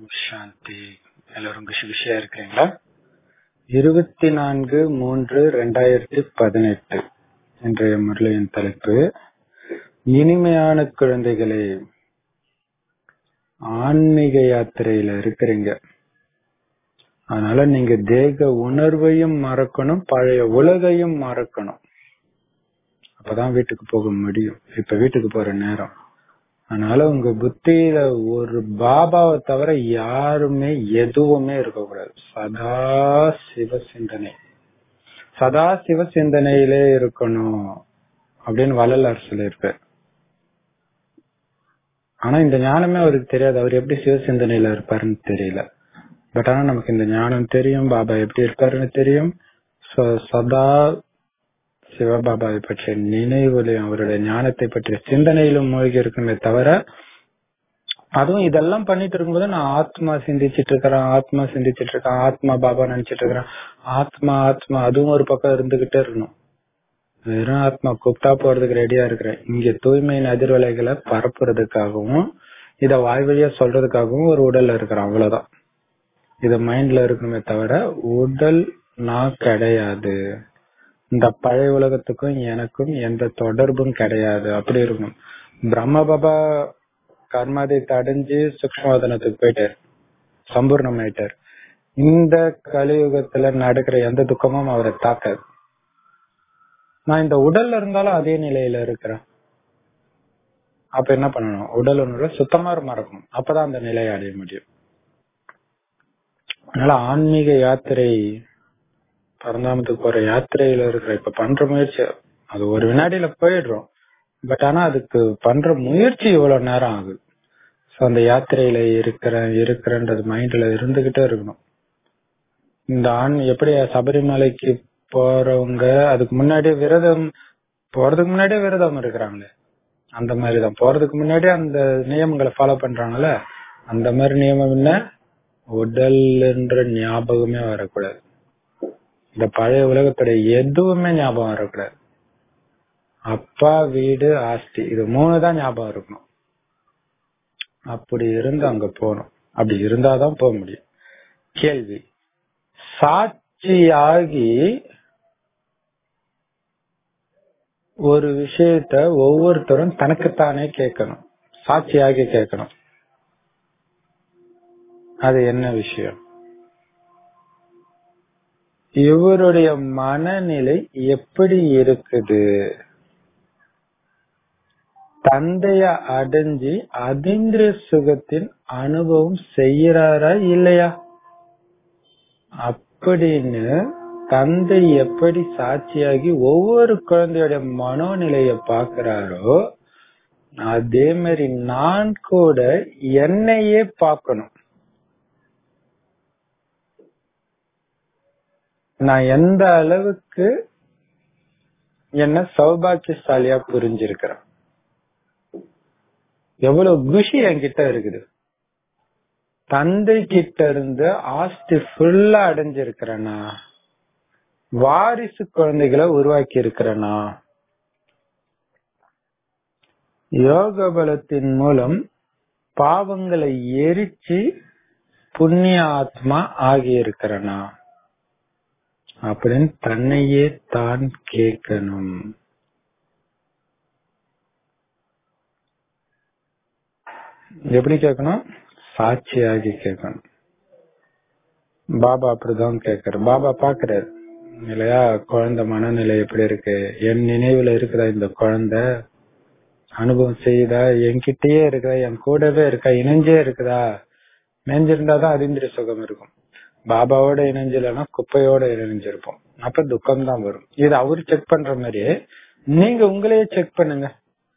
சாந்தி எல்லாரும் குஷி குஷியா இருக்கிறீங்களா இருபத்தி நான்கு மூன்று ரெண்டாயிரத்தி பதினெட்டு இன்றைய முரளியின் தலைப்பு இனிமையான குழந்தைகளே ஆன்மீக யாத்திரையில இருக்கிறீங்க அதனால நீங்க தேக உணர்வையும் மறக்கணும் பழைய உலகையும் மறக்கணும் அப்பதான் வீட்டுக்கு போக முடியும் இப்ப வீட்டுக்கு போற நேரம் அதனால உங்க புத்தியில ஒரு பாபாவை தவிர யாருமே எதுவுமே இருக்கக்கூடாது சதா சிவ சிந்தனை சதா சிவ சிந்தனையிலே இருக்கணும் அப்படின்னு வள்ளலார் சொல்லியிருப்பார் ஆனா இந்த ஞானமே அவருக்கு தெரியாது அவர் எப்படி சிவ சிந்தனையில இருப்பாருன்னு தெரியல பட் ஆனா நமக்கு இந்த ஞானம் தெரியும் பாபா எப்படி இருப்பாருன்னு தெரியும் சதா சிவபாபாவை பற்றிய நினைவுலையும் அவருடைய ஞானத்தை பற்றிய சிந்தனையிலும் மூழ்கி இருக்குமே தவிர அதுவும் இதெல்லாம் பண்ணிட்டு இருக்கும்போது நான் ஆத்மா சிந்திச்சிட்டு இருக்கிறேன் ஆத்மா சிந்திச்சிட்டு இருக்கேன் ஆத்மா பாபா நினைச்சிட்டு இருக்கிறேன் ஆத்மா ஆத்மா அதுவும் ஒரு பக்கம் இருந்துகிட்டே இருக்கணும் வெறும் ஆத்மா கூப்பிட்டா போறதுக்கு ரெடியா இருக்கிறேன் இங்க தூய்மையின் அதிர்வலைகளை பரப்புறதுக்காகவும் இத வாய் வழியா சொல்றதுக்காகவும் ஒரு உடல்ல இருக்கிறேன் அவ்வளவுதான் இத மைண்ட்ல இருக்கணுமே தவிர உடல் நான் கிடையாது இந்த பழைய உலகத்துக்கும் எனக்கும் எந்த தொடர்பும் கிடையாது அப்படி இருக்கணும் பிரம்ம பாபா கர்மாதை தடைஞ்சு சூக்மவாதனத்துக்கு போயிட்டார் சம்பூர்ணம் ஆயிட்டார் இந்த கலியுகத்துல நடக்கிற எந்த துக்கமும் அவரை தாக்காது நான் இந்த உடல்ல இருந்தாலும் அதே நிலையில இருக்கிறேன் அப்ப என்ன பண்ணணும் உடல் உணர்வு சுத்தமா மறக்கணும் அப்பதான் அந்த நிலையை அடைய முடியும் அதனால ஆன்மீக யாத்திரை பரந்தாமத்துக்கு போற யாத்திரையில இருக்கிற இப்ப பண்ற முயற்சி அது ஒரு வினாடியில போயிடுறோம் பட் ஆனா அதுக்கு பண்ற முயற்சி இவ்வளவு நேரம் ஆகுது சோ அந்த யாத்திரையில இருக்கிற இருக்கிறன்றது மைண்ட்ல இருந்துகிட்டே இருக்கணும் இந்த ஆண் எப்படி சபரிமலைக்கு போறவங்க அதுக்கு முன்னாடியே விரதம் போறதுக்கு முன்னாடியே விரதம் இருக்கிறாங்களே அந்த மாதிரிதான் போறதுக்கு முன்னாடியே அந்த நியமங்களை ஃபாலோ பண்றாங்கல்ல அந்த மாதிரி நியமம் என்ன உடல் என்ற ஞாபகமே வரக்கூடாது இந்த பழைய உலகத்தோட எதுவுமே ஞாபகம் வரக்கூடாது அப்பா வீடு ஆஸ்தி இது மூணு தான் ஞாபகம் இருக்கணும் அப்படி இருந்து அங்க போகணும் அப்படி இருந்தாதான் போக முடியும் கேள்வி சாட்சியாகி ஒரு விஷயத்த ஒவ்வொருத்தரும் தனக்குத்தானே கேட்கணும் சாட்சியாகி கேட்கணும் அது என்ன விஷயம் இவருடைய மனநிலை எப்படி இருக்குது தந்தைய அடைஞ்சு அதிந்திரிய சுகத்தின் அனுபவம் செய்யறாரா இல்லையா அப்படின்னு தந்தை எப்படி சாட்சியாகி ஒவ்வொரு குழந்தையோட மனோநிலைய பாக்குறாரோ அதே மாதிரி நான் கூட என்னையே பார்க்கணும் நான் எந்த அளவுக்கு என்ன சௌபாக்கியசாலியா புரிஞ்சிருக்கிறேன் எவ்வளவு குஷி என்கிட்ட இருக்குது தந்தை கிட்ட இருந்து ஆஸ்தி ஃபுல்லா அடைஞ்சிருக்கிறேனா வாரிசு குழந்தைகளை உருவாக்கி இருக்கிறேனா யோக பலத்தின் மூலம் பாவங்களை எரிச்சு புண்ணிய ஆத்மா ஆகி இருக்கிறனா அப்படின்னு தன்னையே தான் கேட்கணும் எப்படி கேட்கணும் சாட்சியாகி கேட்கணும் பாபா அப்படிதான் கேட்கிறார் பாபா பாக்குறாரு இல்லையா குழந்தை மனநிலை எப்படி இருக்கு என் நினைவுல இருக்குதா இந்த குழந்தை அனுபவம் செய்யுதா என்கிட்டயே இருக்குதா என் கூடவே இருக்கா இணைஞ்சே இருக்குதா இணைஞ்சிருந்தாதான் அதிந்திரிய சுகம் இருக்கும் பாபாவோட இணைஞ்சலன்னா குப்பையோட இணைஞ்சிருப்போம் அப்ப துக்கம் தான் வரும் இது அவரு செக் பண்ற மாதிரியே நீங்க உங்களையே செக் பண்ணுங்க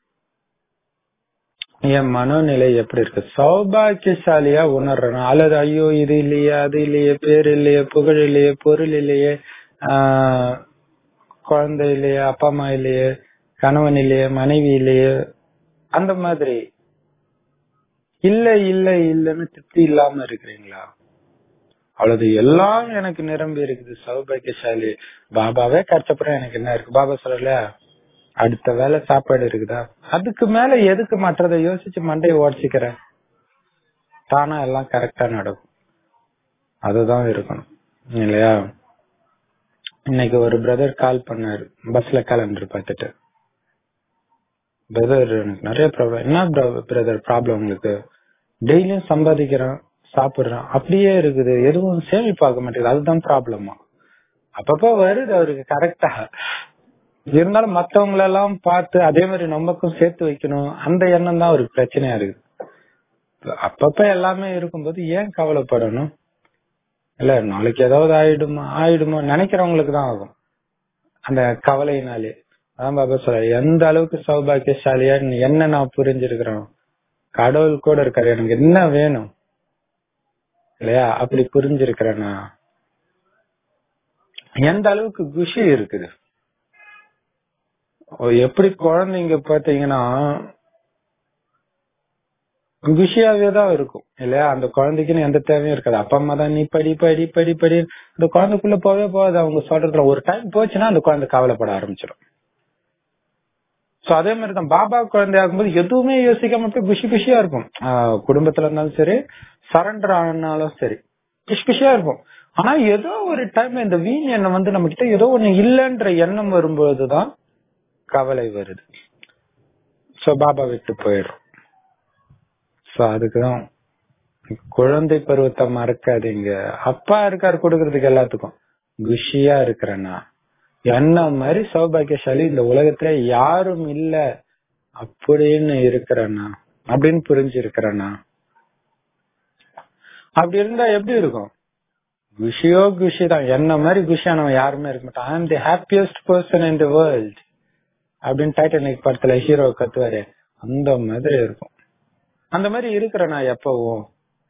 என் மனோநிலை எப்படி இருக்கு சௌபாக்கியசாலியா உணர்றேன் அல்லது ஐயோ இது இல்லையே அது இல்லையே பேர் இல்லையே புகழ் இல்லையே பொருள் இல்லையே ஆஹ் குழந்தை இல்லையே அப்பா அம்மா இல்லையே கணவன் இல்லையே மனைவி இல்லையே அந்த மாதிரி இல்ல இல்ல இல்லன்னு திருப்தி இல்லாம இருக்கிறீங்களா அவ்வளவு எல்லாம் எனக்கு நிரம்பி இருக்குது சௌபாகியசாலி பாபாவே கஷ்டப்படுறேன் எனக்கு என்ன இருக்கு பாபா சொல்லல அடுத்த வேலை சாப்பாடு இருக்குதா அதுக்கு மேல எதுக்கு மற்றதை யோசிச்சு மண்டையை உடச்சிக்கிறேன் தானா எல்லாம் கரெக்டா நடக்கும் அதுதான் இருக்கணும் இல்லையா இன்னைக்கு ஒரு பிரதர் கால் பண்ணாரு பஸ்ல கேலண்டர் பார்த்துட்டு பிரதர் எனக்கு நிறைய ப்ராப்ளம் என்ன பிரதர் ப்ராப்ளம் உங்களுக்கு டெய்லியும் சம்பாதிக்கிறேன் சாப்பிடுறேன் அப்படியே இருக்குது எதுவும் சேமிப்பாக்க மாட்டேங்குது அதுதான் ப்ராப்ளமா அப்பப்ப வருது அவருக்கு கரெக்டா இருந்தாலும் மத்தவங்கள எல்லாம் பார்த்து அதே மாதிரி நமக்கும் சேர்த்து வைக்கணும் அந்த எண்ணம் தான் அவருக்கு பிரச்சனையா இருக்குது அப்பப்ப எல்லாமே இருக்கும்போது ஏன் கவலைப்படணும் இல்ல நாளைக்கு ஏதாவது ஆயிடுமா ஆயிடுமோ நினைக்கிறவங்களுக்கு தான் ஆகும் அந்த கவலையினாலே அதான் பாபா சொல்ற எந்த அளவுக்கு சௌபாகியசாலியா என்ன நான் புரிஞ்சிருக்கிறோம் கடவுள் கூட இருக்காரு எனக்கு என்ன வேணும் இல்லையா அப்படி புரிஞ்சிருக்கிறேன்னா எந்த அளவுக்கு குஷி இருக்குது எப்படி குழந்தைங்க பாத்தீங்கன்னா குஷியாவே தான் இருக்கும் இல்லையா அந்த குழந்தைக்குன்னு எந்த தேவையும் இருக்காது அப்பா அம்மா தான் நீ படி படி படி படி அந்த குழந்தைக்குள்ள போவே போகாது அவங்க சொல்றதுல ஒரு டைம் போச்சுன்னா அந்த குழந்தை கவலைப்பட ஆரம்பிச்சிடும் சோ அதே மாதிரி தான் பாபா குழந்தை ஆகும்போது எதுவுமே யோசிக்காம போய் குஷி குஷியா இருக்கும் குடும்பத்துல இருந்தாலும் சரி சரண்டர் ஆனாலும் சரி குஷி குஷியா இருக்கும் ஆனா ஏதோ ஒரு டைம் இந்த வீண் எண்ணம் வந்து நம்ம கிட்ட ஏதோ ஒண்ணு இல்லைன்ற எண்ணம் வரும்போதுதான் கவலை வருது சோ பாபா விட்டு போயிடும் சோ அதுக்குதான் குழந்தை பருவத்தை மறக்காதீங்க அப்பா இருக்காரு கொடுக்கறதுக்கு எல்லாத்துக்கும் குஷியா இருக்கிறேன்னா என்ன மாதிரி சௌபாகியசாலி இந்த உலகத்துல யாரும் இல்ல அப்படின்னு இருக்கிறேன்னா அப்படின்னு புரிஞ்சு இருக்கிறேன்னா அப்படி இருந்தா எப்படி இருக்கும் குஷியோ குஷி தான் என்ன மாதிரி குஷியானவன் யாருமே இருக்க மாட்டான் I am the happiest person in the world அப்படின்னு டைட்டனிக் படத்துல ஹீரோ கத்துவாரு அந்த மாதிரி இருக்கும் அந்த மாதிரி இருக்கிற நான் எப்பவும்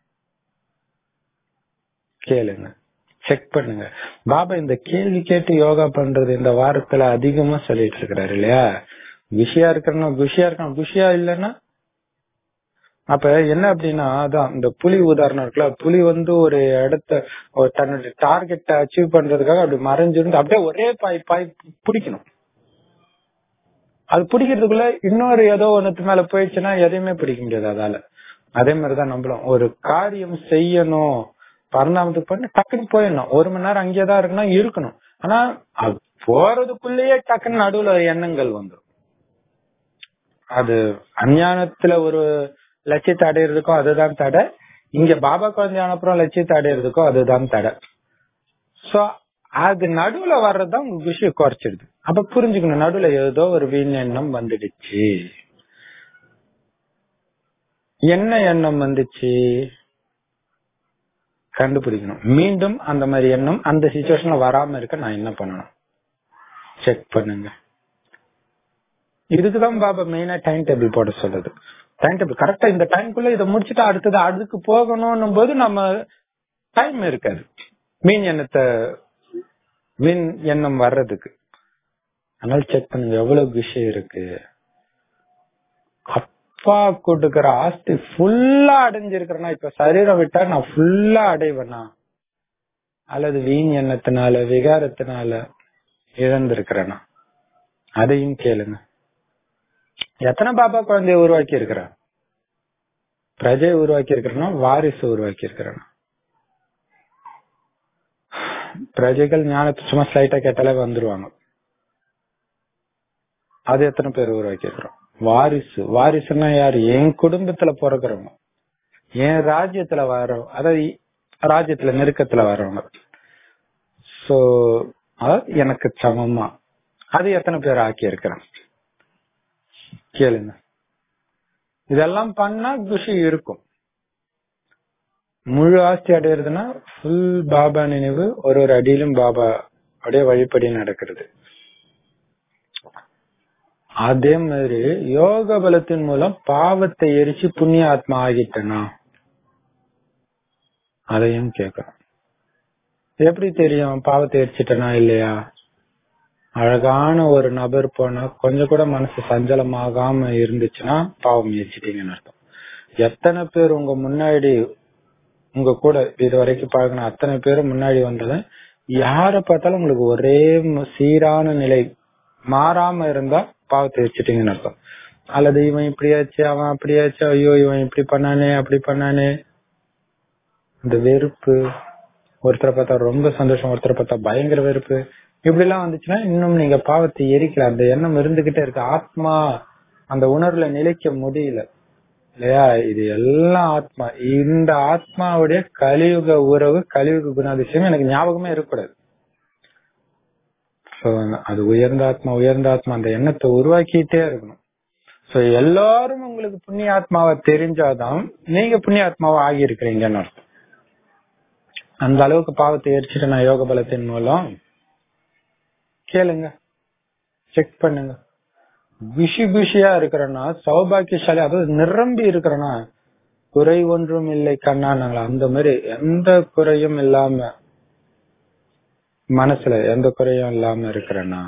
கேளுங்க செக் பண்ணுங்க பாபா இந்த கேள்வி கேட்டு யோகா பண்றது இந்த வாரத்துல அதிகமா சொல்லிட்டு இருக்கிறாரு இல்லையா குஷியா இருக்கணும் குஷியா இருக்கணும் குஷியா இல்லைன்னா அப்ப என்ன அப்படின்னா அதான் இந்த புலி உதாரணம் இருக்குல்ல புலி வந்து ஒரு இடத்த தன்னுடைய டார்கெட்டை அச்சீவ் பண்றதுக்காக அப்படி மறைஞ்சிருந்து அப்படியே ஒரே பாய் பாய் பிடிக்கணும் அது பிடிக்கிறதுக்குள்ள இன்னொரு ஏதோ ஒண்ணுத்து மேல போயிடுச்சுன்னா எதையுமே பிடிக்க முடியாது அதால அதே மாதிரிதான் நம்மளும் ஒரு காரியம் செய்யணும் பரிணாமத்துக்கு பண்ணி டக்குன்னு போயிடணும் ஒரு மணி நேரம் அங்கேயேதான் இருக்கணும் இருக்கணும் ஆனா அது போறதுக்குள்ளேயே டக்குன்னு நடுவுல எண்ணங்கள் வந்துடும் அது அஞ்ஞானத்துல ஒரு லட்சியத்தை அடையிறதுக்கும் அதுதான் தடை இங்க பாபா குழந்தை அனுப்புறோம் லட்சியத்தை அடையிறதுக்கும் அதுதான் தடை சோ அது நடுவுல வர்றதுதான் உங்க குஷியை குறைச்சிடுது அப்ப புரிஞ்சுக்கணும் நடுவுல ஏதோ ஒரு வீண் எண்ணம் வந்துடுச்சு என்ன எண்ணம் வந்துச்சு கண்டுபிடிக்கணும் மீண்டும் அந்த மாதிரி எண்ணம் அந்த சுச்சுவேஷன்ல வராம இருக்க நான் என்ன பண்ணணும் செக் பண்ணுங்க இதுக்குதான் பாபா மெயினா டைம் டேபிள் போட சொல்லுது டைம் டேபிள் கரெக்டா இந்த டைம்குள்ள இதை முடிச்சுட்டு அடுத்தது அதுக்கு போகணும் போது நம்ம டைம் இருக்காது மீன் எண்ணத்தை மீன் எண்ணம் வர்றதுக்கு அதனால செக் பண்ணுங்க எவ்வளவு விஷயம் இருக்கு அப்பா கொடுக்கிற ஆஸ்தி ஃபுல்லா அடைஞ்சிருக்கிறேன்னா இப்ப சரீரம் விட்டா நான் ஃபுல்லா அடைவேனா அல்லது வீண் எண்ணத்தினால விகாரத்தினால இழந்திருக்கிறேனா அதையும் கேளுங்க எத்தனை பாபா குழந்தைய உருவாக்கி இருக்கிறேன் பிரஜை உருவாக்கி இருக்கிறேன்னா வாரிசு உருவாக்கி இருக்கிறேன்னா பிரஜைகள் ஞானத்தை சும்மா ஸ்லைட்டா கேட்டாலே வந்துருவாங்க அது எத்தனை பேர் உருவாக்கி இருக்கிறோம் வாரிசு வாரிசுன்னா யாரு என் குடும்பத்துல பிறக்கிறவங்க என் ராஜ்யத்துல வர்றவங்க அதாவது ராஜ்யத்துல நெருக்கத்துல வர்றவங்க சோ அதாவது எனக்கு சமமா அது எத்தனை பேர் ஆக்கி இருக்கிறேன் கேளுங்க இதெல்லாம் பண்ணா குஷி இருக்கும் முழு ஆஸ்தி அடையிறதுன்னா ஃபுல் பாபா நினைவு ஒரு ஒரு அடியிலும் பாபா அப்படியே வழிபடி நடக்கிறது அதே மாதிரி யோக பலத்தின் மூலம் பாவத்தை எரிச்சு புண்ணிய ஆத்மா ஆகிட்டனா அதையும் கேட்கணும் எப்படி தெரியும் பாவத்தை எரிச்சிட்டனா இல்லையா அழகான ஒரு நபர் போனா கொஞ்சம் கூட மனசு சஞ்சலமாகாம இருந்துச்சுன்னா பாவம் எரிச்சிட்டீங்கன்னு அர்த்தம் எத்தனை பேர் உங்க முன்னாடி உங்க கூட இது வரைக்கும் பழகின அத்தனை பேரும் முன்னாடி வந்தது யார பார்த்தாலும் உங்களுக்கு ஒரே சீரான நிலை மாறாம இருந்தா பாவத்தை வச்சுட்டீங்கன்னு அர்த்தம் அல்லது இவன் இப்படியாச்சு அவன் அப்படியாச்சு ஐயோ இவன் இப்படி பண்ணானே அப்படி பண்ணானே இந்த வெறுப்பு ஒருத்தரை பார்த்தா ரொம்ப சந்தோஷம் ஒருத்தரை பார்த்தா பயங்கர வெறுப்பு இப்படி எல்லாம் வந்துச்சுன்னா இன்னும் நீங்க பாவத்தை எரிக்கல அந்த எண்ணம் இருந்துகிட்டே இருக்கு ஆத்மா அந்த உணர்வுல நிலைக்க முடியல இல்லையா இது எல்லாம் ஆத்மா இந்த ஆத்மாவுடைய கலியுக உறவு கலியுக குணாதிசயம் எனக்கு ஞாபகமே இருக்கக்கூடாது சோ அது உயர்ந்த ஆத்மா உயர்ந்த ஆத்மா அந்த எண்ணத்தை உருவாக்கிட்டே இருக்கணும் சோ எல்லாரும் உங்களுக்கு புண்ணிய ஆத்மாவை தெரிஞ்சாதான் நீங்க புண்ணிய ஆத்மாவா ஆகி இருக்கிறீங்கன்னு அர்த்தம் அந்த அளவுக்கு பாவத்தை எரிச்சிட்டு நான் யோக பலத்தின் மூலம் கேளுங்க செக் பண்ணுங்க குஷி குஷியா இருக்கிறனா சௌபாக்கியசாலி அதாவது நிரம்பி இருக்கிறனா குறை ஒன்றும் இல்லை கண்ணா நாங்களா அந்த மாதிரி எந்த குறையும் இல்லாம மனசுல எந்த குறையும் இல்லாம இருக்கிறனா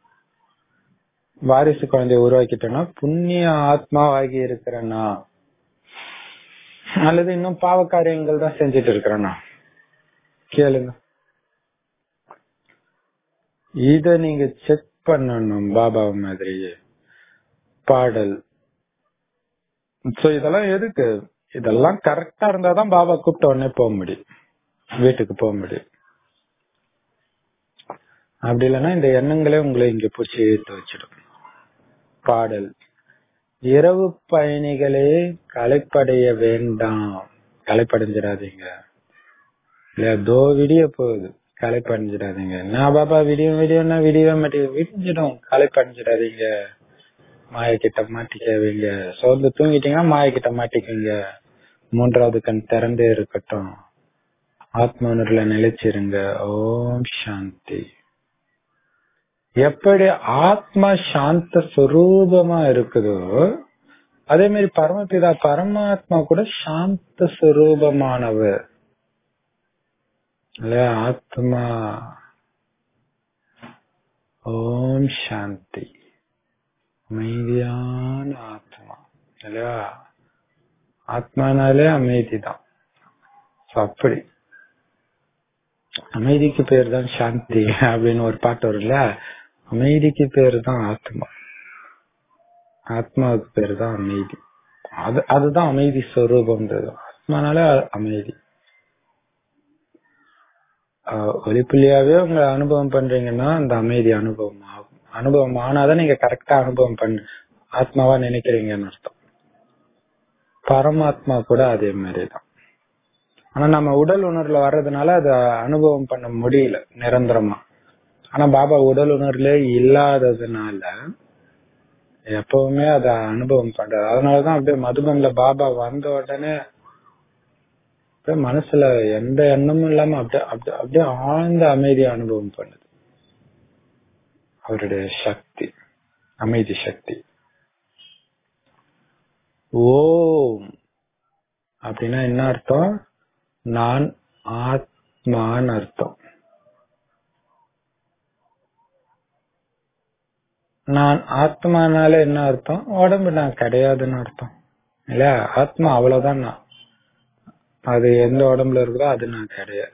வாரிசு குழந்தைய உருவாக்கிட்டேன்னா புண்ணிய ஆத்மாவாகி இருக்கிறனா அல்லது இன்னும் பாவ காரியங்கள் தான் செஞ்சுட்டு இருக்கிறேனா கேளுங்க இத நீங்க செக் பண்ணணும் பாபா மாதிரியே பாடல் சோ இதெல்லாம் எதுக்கு இதெல்லாம் கரெக்டா இருந்தாதான் பாபா கூப்பிட்ட உடனே போக முடியும் வீட்டுக்கு போக முடியும் அப்படி இல்லைன்னா இந்த எண்ணங்களே உங்களை இங்க பூச்சி இழுத்து வச்சிடும் பாடல் இரவு பயணிகளே களைப்படைய வேண்டாம் களைப்படைஞ்சிடாதீங்க இல்ல தோ விடிய போகுது களைப்படைஞ்சிடாதீங்க நான் பாபா விடியும் விடியும்னா விடியவே மாட்டேங்க விடிஞ்சிடும் களைப்படைஞ்சிடாதீங்க மாய கிட்ட மாட்டிக்கவீங்க சோர்ந்து தூங்கிட்டீங்கன்னா மாய கிட்ட மாட்டிக்குங்க மூன்றாவது கண் திறந்தே இருக்கட்டும் ஆத்ம உணர்வுல நிலைச்சிருங்க ஓம் சாந்தி எப்படி ஆத்மா சாந்த சுரூபமா இருக்குதோ அதே மாதிரி பரமபிதா பரமாத்மா கூட சாந்த சுரூபமானவர் இல்லையா ஆத்மா ஓம் சாந்தி அமைதியான ஆத்மா இல்லையா ஆத்மானாலே அமைதி தான் அப்படி அமைதிக்கு பேர் தான் சாந்தி அப்படின்னு ஒரு பாட்டு வரும்ல அமைதிக்கு பேர் தான் ஆத்மா ஆத்மாவுக்கு பேர் தான் அமைதி அது அதுதான் அமைதி ஸ்வரூபம்ன்றது ஆத்மானாலே அமைதி ஒளிப்புள்ளியாவே உங்களை அனுபவம் பண்றீங்கன்னா அந்த அமைதி அனுபவம் ஆகும் அனுபவம் ஆனாதான் நீங்க கரெக்டா அனுபவம் பண்ண ஆத்மாவா நினைக்கிறீங்கன்னு அர்த்தம் பரமாத்மா கூட அதே மாதிரிதான் ஆனா நம்ம உடல் உணர்வுல வர்றதுனால அத அனுபவம் பண்ண முடியல நிரந்தரமா ஆனா பாபா உடல் உணர்வுல இல்லாததுனால எப்பவுமே அத அனுபவம் பண்றாரு அதனாலதான் அப்படியே மதுபன்ல பாபா வந்த உடனே அப்படியே மனசுல எந்த எண்ணமும் இல்லாம அப்படியே அப்படியே அப்படியே ஆழ்ந்த அமைதியை அனுபவம் பண்ணுது அவருடைய சக்தி அமைதி சக்தி ஓம் அப்படின்னா என்ன அர்த்தம் நான் ஆத்மான்னு அர்த்தம் நான் ஆத்மானால என்ன அர்த்தம் உடம்பு நான் கிடையாதுன்னு அர்த்தம் இல்ல ஆத்மா அவ்வளவுதான் நான் அது எந்த உடம்புல இருக்குதோ அது நான் கிடையாது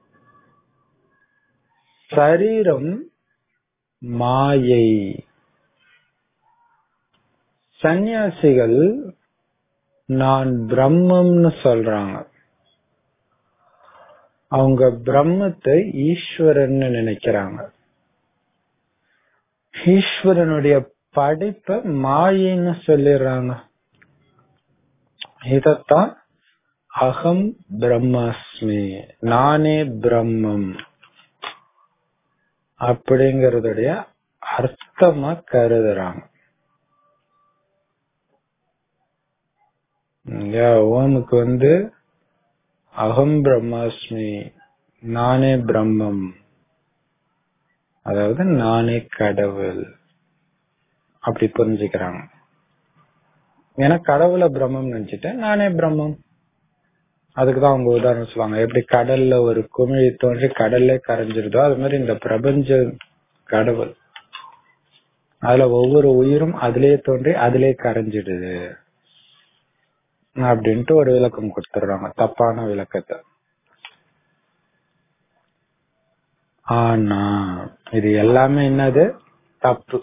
சரீரம் மாயை சந்நியாசிகள் நான் பிரம்மம்னு சொல்றாங்க அவங்க பிரம்மத்தை ஈஸ்வரன்னு நினைக்கிறாங்க ஈஸ்வரனுடைய படைப்ப மாயின்னு சொல்லிடுறாங்க இதத்தான் அகம் பிரம்மாஸ்மி நானே பிரம்மம் அப்படிங்கறதுடைய அர்த்தமா கருதுறாங்க ஓமுக்கு வந்து அகம் பிரம்மாஸ்மி நானே பிரம்மம் அதாவது நானே கடவுள் அப்படி புரிஞ்சுக்கிறாங்க ஏன்னா கடவுளை பிரம்மம் நினைச்சிட்டேன் நானே பிரம்மம் அதுக்குதான் அவங்க உதாரணம் சொல்லுவாங்க எப்படி கடல்ல ஒரு குமிழி தோன்றி கடல்ல கரைஞ்சிருதோ அது மாதிரி இந்த பிரபஞ்ச கடவுள் அதுல ஒவ்வொரு உயிரும் அதுலயே தோன்றி அதுலயே கரைஞ்சிடுது அப்படின்ட்டு ஒரு விளக்கம் கொடுத்துடுறாங்க தப்பான விளக்கத்தை ஆனா இது எல்லாமே என்னது தப்பு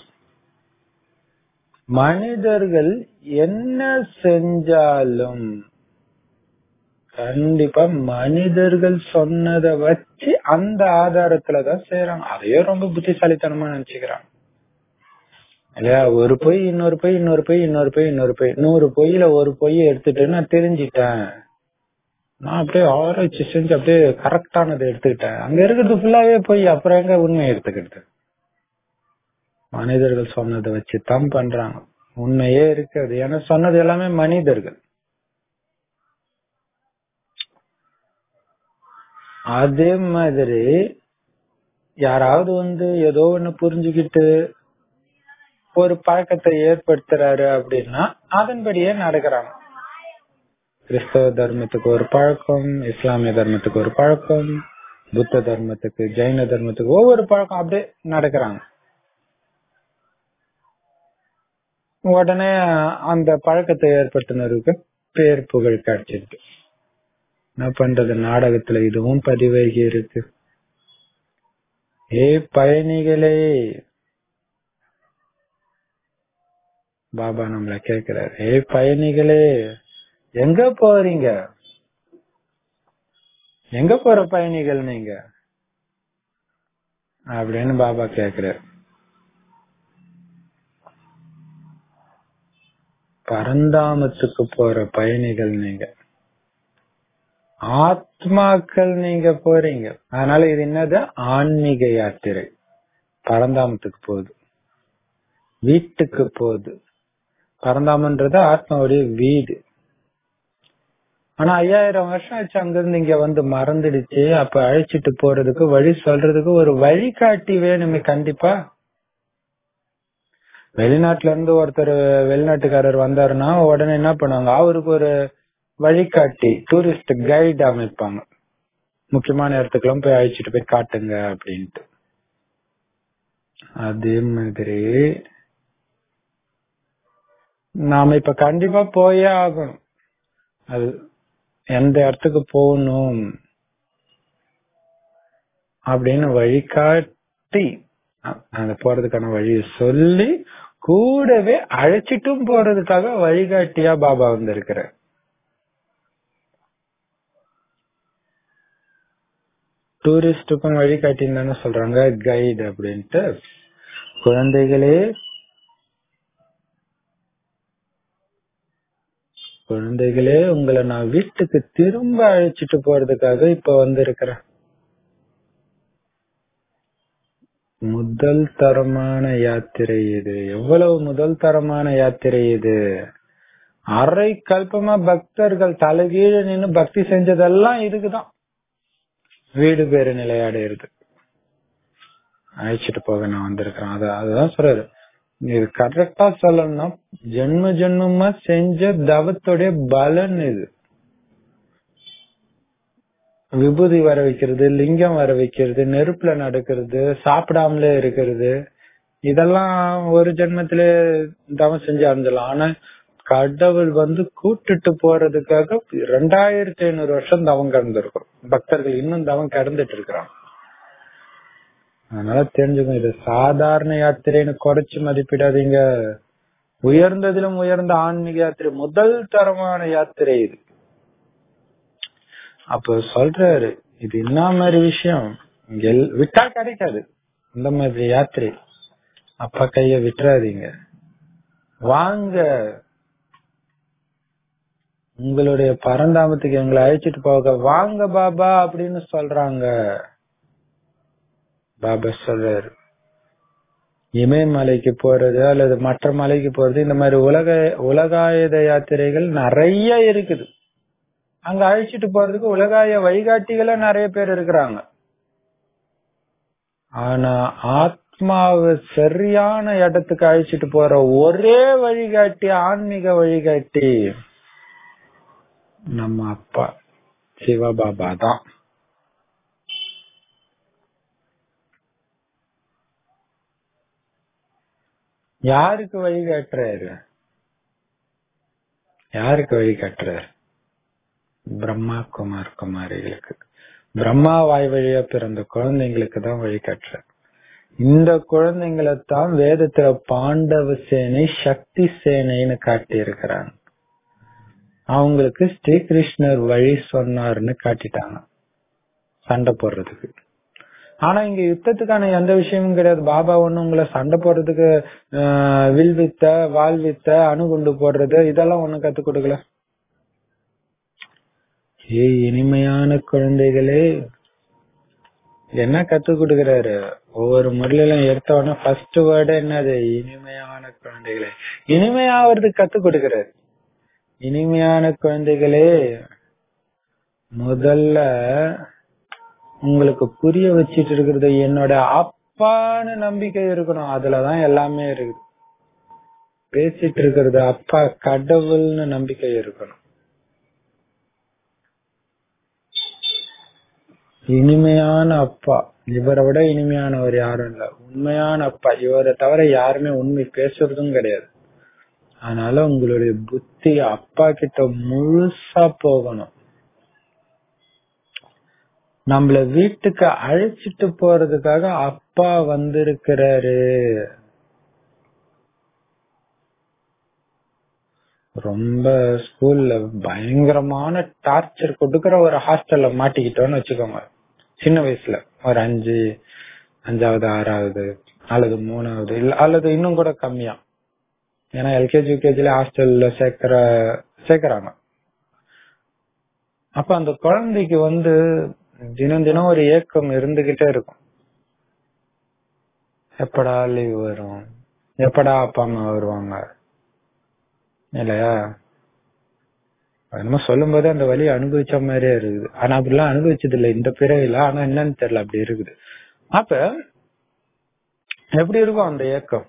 மனிதர்கள் என்ன செஞ்சாலும் கண்டிப்பா மனிதர்கள் சொன்னதை வச்சு அந்த ஆதாரத்துலதான் செய்யறாங்க அதையே ரொம்ப புத்திசாலித்தனமா நினைச்சுக்கிறாங்க இல்லையா ஒரு பொய் இன்னொரு பொய் இன்னொரு பொய் இன்னொரு பொய் இன்னொரு பொய் நூறு பொய்யில ஒரு பொய்யை எடுத்துட்டு நான் தெரிஞ்சிட்டேன் நான் அப்படியே ஆராய்ச்சி செஞ்சு அப்படியே கரெக்டானதை எடுத்துக்கிட்டேன் அங்க இருக்கிறது ஃபுல்லாவே போய் அப்புறம் எங்க உண்மை எடுத்துக்கிட்டு மனிதர்கள் சொன்னதை வச்சு தான் பண்றாங்க உண்மையே இருக்காது ஏன்னா சொன்னது எல்லாமே மனிதர்கள் அதே மாதிரி யாராவது வந்து ஏதோ ஒண்ணு புரிஞ்சுக்கிட்டு ஒரு பழக்கத்தை ஏற்படுத்துறாரு அப்படின்னா அதன்படியே நடக்கிறாங்க கிறிஸ்தவ தர்மத்துக்கு ஒரு பழக்கம் இஸ்லாமிய தர்மத்துக்கு ஒரு பழக்கம் புத்த தர்மத்துக்கு ஜெயின தர்மத்துக்கு ஒவ்வொரு பழக்கம் அப்படியே நடக்கிறாங்க உடனே அந்த பழக்கத்தை ஏற்படுத்தினருக்கு பேர் புகழ் கிடைச்சிருக்கு என்ன பண்றது நாடகத்துல இதுவும் பதிவாகி இருக்கு ஏ பயணிகளே பாபா நம்மள கேக்குறாரு ஏ பயணிகளே எங்க போறீங்க எங்க போற பயணிகள் நீங்க அப்படின்னு பாபா கேக்குறாரு பரந்தாமத்துக்கு போற பயணிகள் நீங்க ஆத்மாக்கள் நீங்க போறீங்க அதனால இது என்னது ஆன்மீக யாத்திரை பரந்தாமத்துக்கு போகுது வீட்டுக்கு போகுது பரந்தாமன்றது ஆத்மாவுடைய வீடு ஆனா ஐயாயிரம் வருஷம் ஆச்சு அங்கிருந்து இங்க வந்து மறந்துடுச்சு அப்ப அழைச்சிட்டு போறதுக்கு வழி சொல்றதுக்கு ஒரு வழிகாட்டி வேணுமே கண்டிப்பா வெளிநாட்டுல இருந்து ஒருத்தர் வெளிநாட்டுக்காரர் வந்தாருன்னா உடனே என்ன பண்ணுவாங்க அவருக்கு ஒரு வழிகாட்டி டூரிஸ்ட் கைடு அமைப்பாங்க முக்கியமான இடத்துக்குலாம் போய் அழைச்சிட்டு போய் காட்டுங்க அப்படின்ட்டு அதே மாதிரி நாம இப்ப கண்டிப்பா போயே ஆகணும் அது எந்த இடத்துக்கு போகணும் அப்படின்னு வழிகாட்டி அந்த போறதுக்கான வழியை சொல்லி கூடவே அழைச்சிட்டும் போறதுக்காக வழிகாட்டியா பாபா வந்திருக்கிற டூரிஸ்டுக்கும் வழிகாட்டின்னு தானே சொல்றாங்க கைடு அப்படின்ட்டு குழந்தைகளே குழந்தைகளே உங்களை நான் வீட்டுக்கு திரும்ப அழைச்சிட்டு போறதுக்காக இப்ப வந்திருக்கிறேன் முதல் தரமான யாத்திரை இது எவ்வளவு முதல் தரமான யாத்திரை இது அரை கல்பமா பக்தர்கள் தலைகீழ நின்னு பக்தி செஞ்சதெல்லாம் இதுக்குதான் வீடு பேரு நிலையாடுறது அழைச்சிட்டு போக நான் வந்திருக்கிறேன் அத அதுதான் சொல்றாரு இது கரெக்டா சொல்லணும்னா ஜென்ம ஜென்மமா செஞ்ச தவத்துடைய பலன் இது விபூதி வர வைக்கிறது லிங்கம் வர வைக்கிறது நெருப்புல நடக்கிறது சாப்பிடாமலே இருக்கிறது இதெல்லாம் ஒரு ஜென்மத்திலே தவம் செஞ்சு அடைஞ்சலாம் ஆனா கடவுள் வந்து கூட்டுட்டு போறதுக்காக ரெண்டாயிரத்தி ஐநூறு வருஷம் தவம் கடந்திருக்கும் பக்தர்கள் இன்னும் தவம் கடந்துட்டு இருக்கிறாங்க அதனால தெரிஞ்சுக்கணும் இது சாதாரண யாத்திரைன்னு குறைச்சு மதிப்பிடாதீங்க உயர்ந்ததிலும் உயர்ந்த ஆன்மீக யாத்திரை முதல் தரமான யாத்திரை இது அப்ப சொல்றாரு இது என்ன மாதிரி விஷயம் எல்- விட்டா கிடைக்காது இந்த மாதிரி யாத்திரை அப்பா கைய விட்டுறாதீங்க வாங்க உங்களுடைய பரந்தாமத்துக்கு எங்களை அழைச்சிட்டு போக வாங்க பாபா அப்படின்னு சொல்றாங்க பாபா சொல்றாரு இமயமலைக்கு போறது அல்லது மற்ற மலைக்கு போறது இந்த மாதிரி உலக உலகாயுத யாத்திரைகள் நிறைய இருக்குது அங்க அழைச்சிட்டு போறதுக்கு உலகாய வழிகாட்டிகள நிறைய பேர் இருக்கிறாங்க ஆனா ஆத்மாவை சரியான இடத்துக்கு அழைச்சிட்டு போற ஒரே வழிகாட்டி ஆன்மீக வழிகாட்டி நம்ம அப்பா சிவபாபா தான் யாருக்கு வழிகாட்டுறாரு யாருக்கு வழிகாட்டுறாரு பிரம்மா குமார் குமாரிகளுக்கு பிரம்மா வாய் வழியா பிறந்த குழந்தைங்களுக்கு தான் வழிகாட்டுறாரு இந்த குழந்தைங்களை தான் வேதத்துல பாண்டவ சேனை சக்தி சேனைன்னு காட்டி இருக்கிறாங்க அவங்களுக்கு ஸ்ரீகிருஷ்ணர் வழி சொன்னாருன்னு காட்டிட்டாங்க சண்டை போடுறதுக்கு ஆனா இங்க யுத்தத்துக்கான எந்த விஷயமும் கிடையாது பாபா ஒண்ணு உங்களை சண்டை போடுறதுக்கு ஆஹ், வில் வித்த வால் வித்த அணுகுண்டு போடுறது இதெல்லாம் ஒண்ணும் கத்து கொடுக்கல ஏ இனிமையான குழந்தைகளே என்ன கத்து கொடுக்கறாரு ஒவ்வொரு முறையிலும் எடுத்த உடனே ஃபர்ஸ்ட் வேர்டு என்னது இனிமையான குழந்தைகளே இனிமையாவதுக்கு கத்து கொடுக்கறாரு இனிமையான குழந்தைகளே முதல்ல உங்களுக்கு புரிய வச்சிட்டு இருக்கிறது என்னோட அப்பான்னு நம்பிக்கை இருக்கணும் அதுலதான் எல்லாமே இருக்குது பேசிட்டு இருக்கிறது அப்பா கடவுள்னு நம்பிக்கை இருக்கணும் இனிமையான அப்பா இவரை விட இனிமையானவர் யாரும் இல்ல உண்மையான அப்பா இவரை தவிர யாருமே உண்மை பேசுறதும் கிடையாது அதனால உங்களுடைய புத்தி அப்பா கிட்ட முழுசா போகணும் நம்மள வீட்டுக்கு அழைச்சிட்டு போறதுக்காக அப்பா வந்திருக்கிறாரு ரொம்ப ஸ்கூல்ல பயங்கரமான டார்ச்சர் கொடுக்கற ஒரு ஹாஸ்டல்ல மாட்டிக்கிட்டோம்னு வச்சுக்கோங்க சின்ன வயசுல ஒரு அஞ்சு அஞ்சாவது ஆறாவது அல்லது மூணாவது இல்ல அல்லது இன்னும் கூட கம்மியா ஏன்னா எல்கேஜி யூகேஜில ஹாஸ்டல்ல சேர்க்கிற சேர்க்கறாங்க அப்ப அந்த குழந்தைக்கு வந்து தினம் தினம் ஒரு ஏக்கம் இருந்துகிட்டே இருக்கும் எப்படா லீவ் வரும் எப்படா அப்பா அம்மா வருவாங்க இல்லையா என்னமோ சொல்லும் போது அந்த வழி அனுபவிச்ச மாதிரியே இருக்குது ஆனா அப்படிலாம் அனுபவிச்சது இல்ல இந்த பிறவில ஆனா என்னன்னு தெரியல அப்படி இருக்குது அப்ப எப்படி இருக்கும் அந்த ஏக்கம்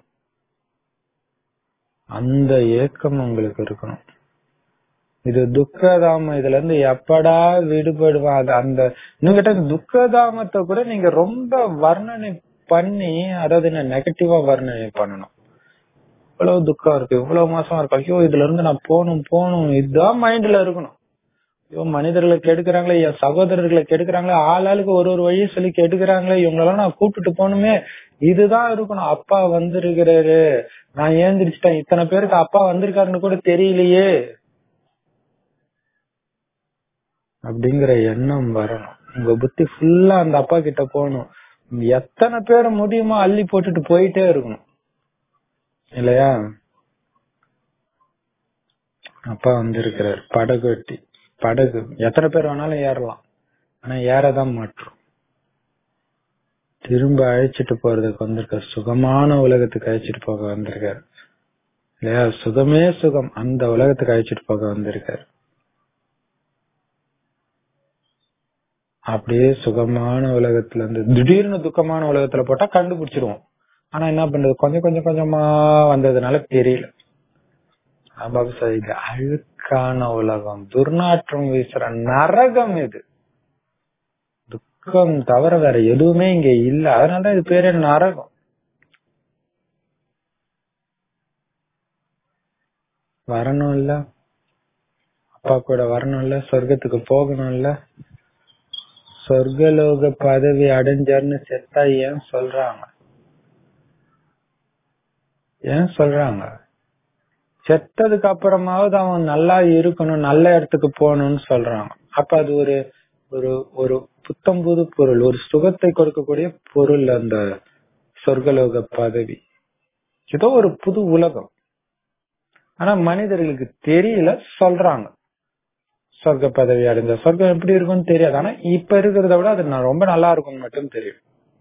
அந்த ஏக்கம் உங்களுக்கு இருக்கணும் இது துக்கதாமம் இதுல இருந்து எப்படா விடுபடுவான் அது அந்த இன்னும் கேட்டா துக்கதாமத்தை கூட நீங்க ரொம்ப வர்ணனை பண்ணி அதாவது என்ன நெகட்டிவா வர்ணனை பண்ணணும் இவ்வளவு துக்கம் இருக்கு இவ்வளவு மாசமா இருக்கு ஐயோ இதுல இருந்து நான் போகணும் போகணும் இதுதான் மைண்ட்ல இருக்கணும் ஐயோ மனிதர்களை கெடுக்கிறாங்களே என் சகோதரர்களை கெடுக்கிறாங்களே ஆள் ஆளுக்கு ஒரு ஒரு வழியை சொல்லி கெடுக்கிறாங்களே இவங்களெல்லாம் நான் கூப்பிட்டுட்டு போகணுமே இதுதான் இருக்கணும் அப்பா வந்திருக்கிறாரு நான் ஏந்திரிச்சிட்டேன் இத்தனை பேருக்கு அப்பா வந்திருக்காருன்னு கூட தெரியலையே அப்படிங்கிற எண்ணம் வரணும் உங்க புத்தி ஃபுல்லா அந்த அப்பா கிட்ட போகணும் எத்தனை பேர் முடியுமோ அள்ளி போட்டுட்டு போயிட்டே இருக்கணும் இல்லையா அப்பா வந்திருக்கிறார் படகு வெட்டி படகு எத்தனை பேர் வேணாலும் ஏறலாம் ஆனா ஏறதான் மாட்டோம் திரும்ப அழைச்சிட்டு போறதுக்கு வந்திருக்க சுகமான உலகத்துக்கு அழைச்சிட்டு போக வந்திருக்காரு இல்லையா சுகமே சுகம் அந்த உலகத்துக்கு அழைச்சிட்டு போக வந்திருக்காரு அப்படியே சுகமான உலகத்துல இருந்து திடீர்னு துக்கமான உலகத்துல போட்டா கண்டுபிடிச்சிருவோம் ஆனா என்ன பண்றது கொஞ்சம் கொஞ்சம் கொஞ்சமா வந்ததுனால தெரியல பாபா சார் இது அழுக்கான உலகம் துர்நாற்றம் வீசுற நரகம் இது துக்கம் தவிர வேற எதுவுமே இங்க இல்ல அதனாலதான் இது பேரு நரகம் வரணும் இல்ல அப்பா கூட வரணும் இல்ல சொர்க்கத்துக்கு போகணும் இல்ல சொர்க்கலோக பதவி அடைஞ்சார்னு செத்தா ஏன் சொல்றாங்க ஏன் சொல்றாங்க செத்ததுக்கு அப்புறமாவது அவன் நல்லா இருக்கணும் நல்ல இடத்துக்கு போகணும்னு சொல்றாங்க அப்ப அது ஒரு ஒரு ஒரு புத்தம் புது பொருள் ஒரு சுகத்தை கொடுக்கக்கூடிய பொருள் அந்த சொர்க்கலோக பதவி ஏதோ ஒரு புது உலகம் ஆனா மனிதர்களுக்கு தெரியல சொல்றாங்க சொர்க்க பதவி அடைஞ்ச சொர்க்கம் எப்படி இருக்கும்னு தெரியாது ஆனா இப்ப இருக்கிறத விட அது நான் ரொம்ப நல்லா இருக்கும்னு மட்டும் தெரியும்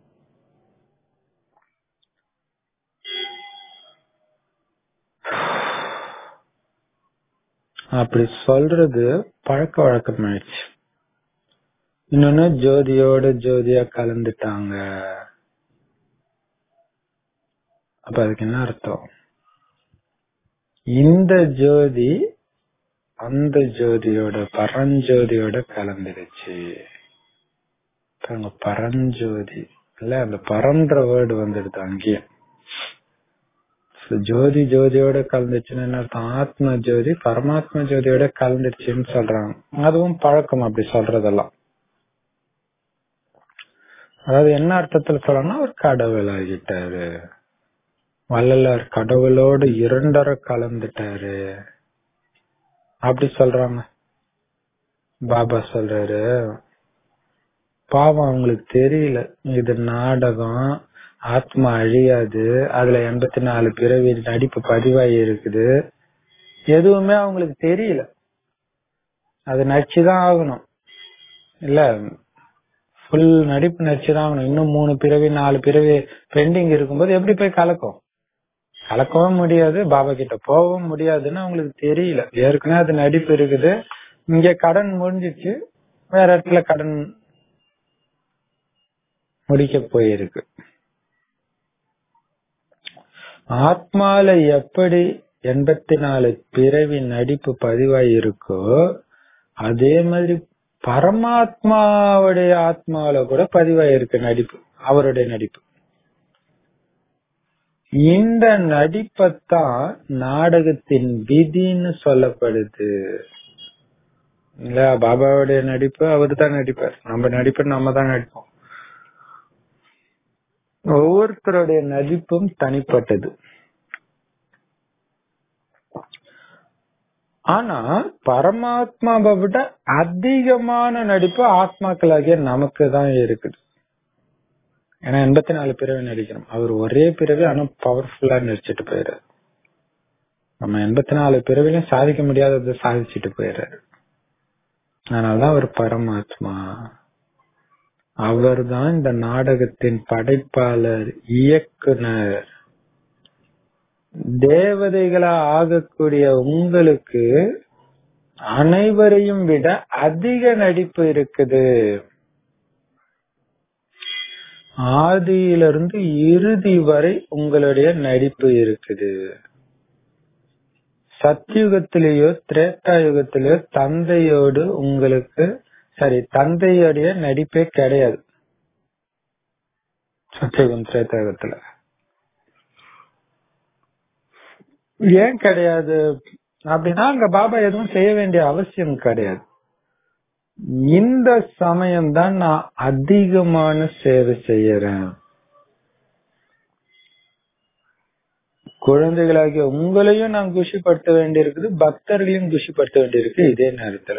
அப்படி சொல்றது பழக்க வழக்கம் ஆயிடுச்சு இன்னொன்னு ஜோதியோட ஜோதியா கலந்துட்டாங்க அப்ப அதுக்கு என்ன அர்த்தம் இந்த ஜோதி அந்த ஜோதியோட பரஞ்சோதியோட கலந்துடுச்சு பாருங்க பரஞ்சோதி இல்ல அந்த பரன்ற வேர்டு வந்துடுது அங்கேயும் So, ஜோதி ஜோதியோட கலந்துச்சுன்னு என்ன அர்த்தம் ஆத்ம ஜோதி பரமாத்ம ஜோதியோட கலந்துருச்சுன்னு சொல்றாங்க அதுவும் பழக்கம் அப்படி சொல்றதெல்லாம் அதாவது என்ன அர்த்தத்துல சொல்லணும்னா அவர் கடவுள் ஆகிட்டாரு வள்ளலார் கடவுளோடு இரண்டரை கலந்துட்டாரு அப்படி சொல்றாங்க பாபா சொல்றாரு பாவம் அவங்களுக்கு தெரியல இது நாடகம் ஆத்மா அழியாது அதுல எண்பத்தி நாலு பிறவி நடிப்பு பதிவாகி இருக்குது எதுவுமே அவங்களுக்கு தெரியல அது நடிச்சுதான் ஆகணும் இல்ல ஃபுல் நடிப்பு நடிச்சுதான் ஆகணும் இன்னும் மூணு பிறவி நாலு பிறவி பெண்டிங் இருக்கும்போது எப்படி போய் கலக்கும் கலக்கவும் முடியாது பாபா கிட்ட போகவும் முடியாதுன்னு அவங்களுக்கு தெரியல ஏற்கனவே அது நடிப்பு இருக்குது இங்க கடன் முடிஞ்சிச்சு வேற இடத்துல கடன் முடிக்க போயிருக்கு ஆத்மால எப்படி எண்பத்தி நாலு பிறவி நடிப்பு பதிவாகி இருக்கோ அதே மாதிரி பரமாத்மாவுடைய ஆத்மாவில கூட பதிவாயிருக்கு நடிப்பு அவருடைய நடிப்பு இந்த நடிப்பத்தான் நாடகத்தின் விதின்னு சொல்லப்படுது இல்ல பாபாவுடைய நடிப்பு அவரு தான் நடிப்பார் நம்ம நடிப்பு நம்ம தான் நடிப்போம் ஒவ்வொருத்தருடைய நடிப்பும் தனிப்பட்டது ஆனா பரமாத்மாவை விட அதிகமான நடிப்பு ஆத்மாக்களாகிய நமக்கு தான் இருக்குது ஏன்னா எண்பத்தி நாலு பிறவி நடிக்கிறோம் அவர் ஒரே பிறவி ஆனா பவர்ஃபுல்லா நடிச்சிட்டு போயிடுறாரு நம்ம எண்பத்தி நாலு பிறவிலையும் சாதிக்க முடியாததை சாதிச்சுட்டு போயிடுறாரு அதனாலதான் அவர் பரமாத்மா அவர் தான் இந்த நாடகத்தின் படைப்பாளர் இயக்குனர் தேவதைகளா ஆகக்கூடிய உங்களுக்கு அனைவரையும் விட அதிக நடிப்பு இருக்குது ஆதியிலிருந்து இறுதி வரை உங்களுடைய நடிப்பு இருக்குது சத்தியுகத்திலேயோ திரேட்டா யுகத்திலேயோ தந்தையோடு உங்களுக்கு சரி தந்தையோடைய நடிப்பே கிடையாது சத்தியுகம் திரேட்டாயுகத்துல ஏன் கிடையாது அப்படின்னா அங்க பாபா எதுவும் செய்ய வேண்டிய அவசியம் கிடையாது இந்த சமயம் தான் நான் அதிகமான சேவை செய்யறேன் குழந்தைகளாகிய உங்களையும் நான் குஷிப்படுத்த வேண்டியிருக்குது பக்தர்களையும் குஷிப்படுத்த வேண்டியிருக்கு இதே நேரத்துல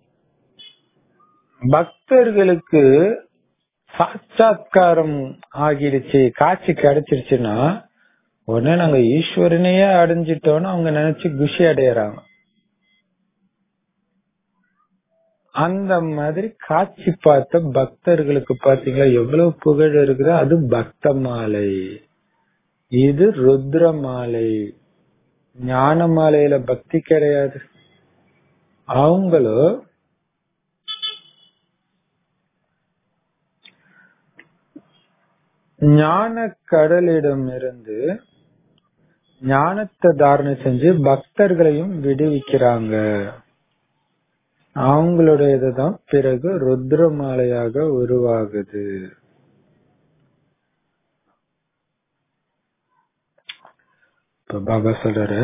பக்தர்களுக்கு சாட்சாத்காரம் ஆகிடுச்சு காட்சி கிடைச்சிருச்சுன்னா உடனே நாங்க ஈஸ்வரனையே அடைஞ்சிட்டோம்னு அவங்க நினைச்சு குஷி அடையறாங்க அந்த மாதிரி காட்சி பார்த்த பக்தர்களுக்கு பாத்தீங்களா எவ்வளவு புகழ் இருக்குது அது பக்த மாலை இது ருத்ர மாலை ஞான மாலையில பக்தி கிடையாது அவங்களும் ஞான கடலிடம் இருந்து ஞானத்தை தாரணை செஞ்சு பக்தர்களையும் விடுவிக்கிறாங்க அவங்களுடைய இதுதான் பிறகு ருத்ர மாலையாக உருவாகுது இப்ப பாபா சொல்றாரு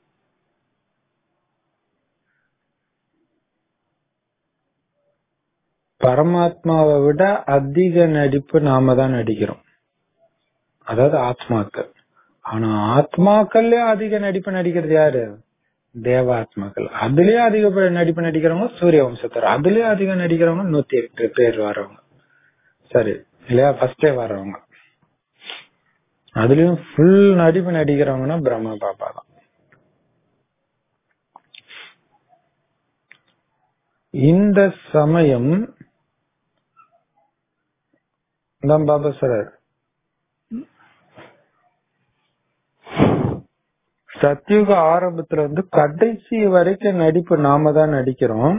பரமாத்மாவை விட அதிக நடிப்பு நாம தான் நடிக்கிறோம் அதாவது ஆத்மாக்கள் ஆனா ஆத்மாக்கள்லயும் அதிக நடிப்பு நடிக்கிறது யாரு தேவாத்மாக்கள் அதுலயும் அதிக நடிப்பு நடிக்கிறவங்க சூரிய வம்சத்தர் அதுலயும் அதிக நடிக்கிறவங்க நூத்தி எட்டு பேர் வரவங்க சரி இல்லையா ஃபர்ஸ்டே வரவங்க அதுலயும் ஃபுல் நடிப்பு நடிக்கிறவங்கன்னா பிரம்மா பாபா தான் இந்த சமயம் தான் பாபா சொல்றாரு சத்யுக ஆரம்பத்துல வந்து கடைசி வரைக்கும் நடிப்பு நாம தான் நடிக்கிறோம்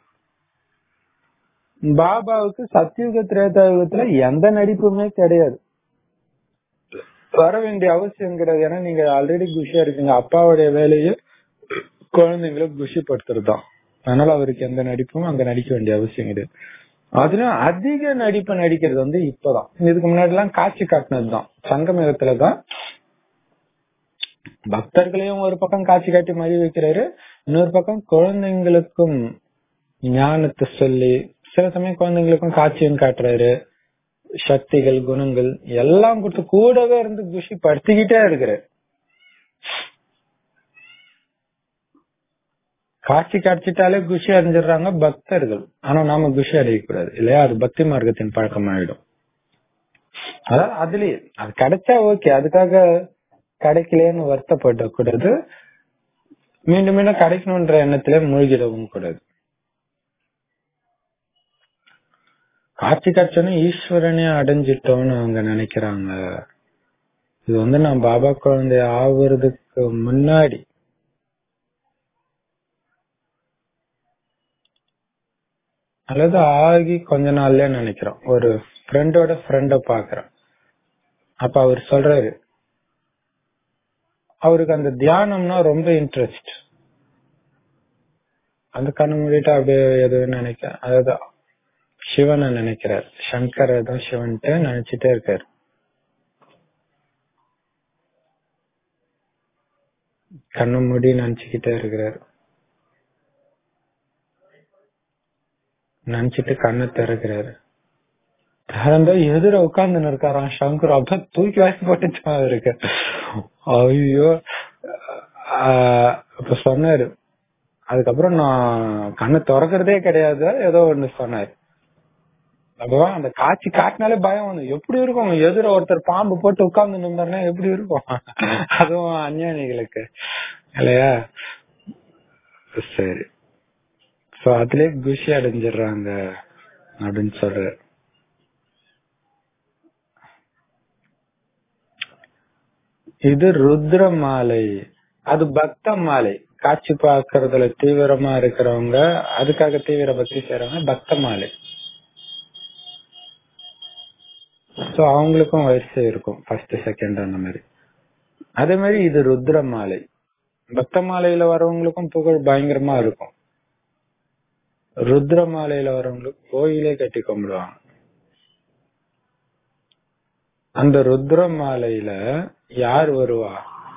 பாபாவுக்கு சத்யுக திரேதாயுகத்துல எந்த நடிப்புமே கிடையாது வர வேண்டிய அவசியம் கிடையாது ஏன்னா நீங்க ஆல்ரெடி குஷியா இருக்கீங்க அப்பாவுடைய வேலையை குழந்தைங்களை குஷிப்படுத்துறது தான் அதனால அவருக்கு எந்த நடிப்பும் அங்க நடிக்க வேண்டிய அவசியம் கிடையாது அதுலயும் அதிக நடிப்பு நடிக்கிறது வந்து இப்பதான் இதுக்கு முன்னாடி எல்லாம் காட்சி காட்டினது தான் சங்கமேகத்துலதான் பக்தர்களையும் ஒரு பக்கம் காட்சி காட்டி மறி வைக்கிறாரு இன்னொரு பக்கம் குழந்தைங்களுக்கும் ஞானத்தை சொல்லி சில சமயம் குழந்தைங்களுக்கும் காட்சியும் காட்டுறாரு சக்திகள் குணங்கள் எல்லாம் கொடுத்து கூடவே இருந்து குஷி படுத்திக்கிட்டே இருக்கிறார் காட்சி காட்சிட்டாலே குஷி அடைஞ்சிடுறாங்க பக்தர்கள் ஆனா நாம குஷி அடையக்கூடாது இல்லையா அது பக்தி மார்க்கத்தின் பழக்கமாயிடும் அதாவது அதுலயே அது கிடைச்சா ஓகே அதுக்காக கிடைக்கலையேன்னு வருத்தப்படக்கூடாது மீண்டும் மீண்டும் கிடைக்கணும்ன்ற எண்ணத்திலே மூழ்கிடவும் கூடாது காட்சி காட்சனும் ஈஸ்வரனே அடைஞ்சிட்டோம்னு அவங்க நினைக்கிறாங்க இது வந்து நான் பாபா குழந்தை ஆகுறதுக்கு முன்னாடி அல்லது ஆகி கொஞ்ச நாள்ல நினைக்கிறோம் ஒரு ஃப்ரெண்டோட ஃப்ரெண்ட பாக்குறேன் அப்ப அவர் சொல்றாரு அவருக்கு அந்த தியானம்னா ரொம்ப இன்ட்ரெஸ்ட் அந்த கண்ணு மூடிட்டு அப்படியே எதுவும் நினைக்க அதாவது சிவனை நினைக்கிறார் சங்கர் தான் சிவன்ட்டு நினைச்சிட்டே இருக்காரு கண்ணு மூடி நினைச்சுக்கிட்டே இருக்கிறாரு நினைச்சிட்டு கண்ணை திறக்கிறாரு திறந்தா எதிர உட்கார்ந்து இருக்காராம் சங்கர் அப்ப தூக்கி வாசி போட்டுச்சா இருக்கு ஐயோ ஆஹ் இப்ப சொன்னாரு அதுக்கப்புறம் நான் கண்ணை திறக்கிறதே கிடையாது ஏதோ ஒண்ணு சொன்னாரு அப்பதான் அந்த காட்சி காட்டினாலே பயம் வந்து எப்படி இருக்கும் எதிர ஒருத்தர் பாம்பு போட்டு உட்கார்ந்து நின்றாருன்னா எப்படி இருக்கும் அதுவும் அஞ்ஞானிகளுக்கு இல்லையா சரி சோ அதுலயே குஷி அடைஞ்சிடுறாங்க அப்படின்னு சொல்ற இது ருத்ர மாலை அது பக்த மாலை காட்சி பார்க்கறதுல தீவிரமா இருக்கிறவங்க அதுக்காக தீவிர பக்தி செய்யறவங்க பக்த மாலை சோ அவங்களுக்கும் வரிசை இருக்கும் ஃபர்ஸ்ட் செகண்ட் அந்த மாதிரி அதே மாதிரி இது ருத்ர மாலை பக்த மாலையில வரவங்களுக்கும் புகழ் பயங்கரமா இருக்கும் ருத்ர மாலையில வரவங்களுக்கு கோயிலே கட்டி கும்பிடுவாங்க அந்த ருத்ர மாலையில யார் வருவா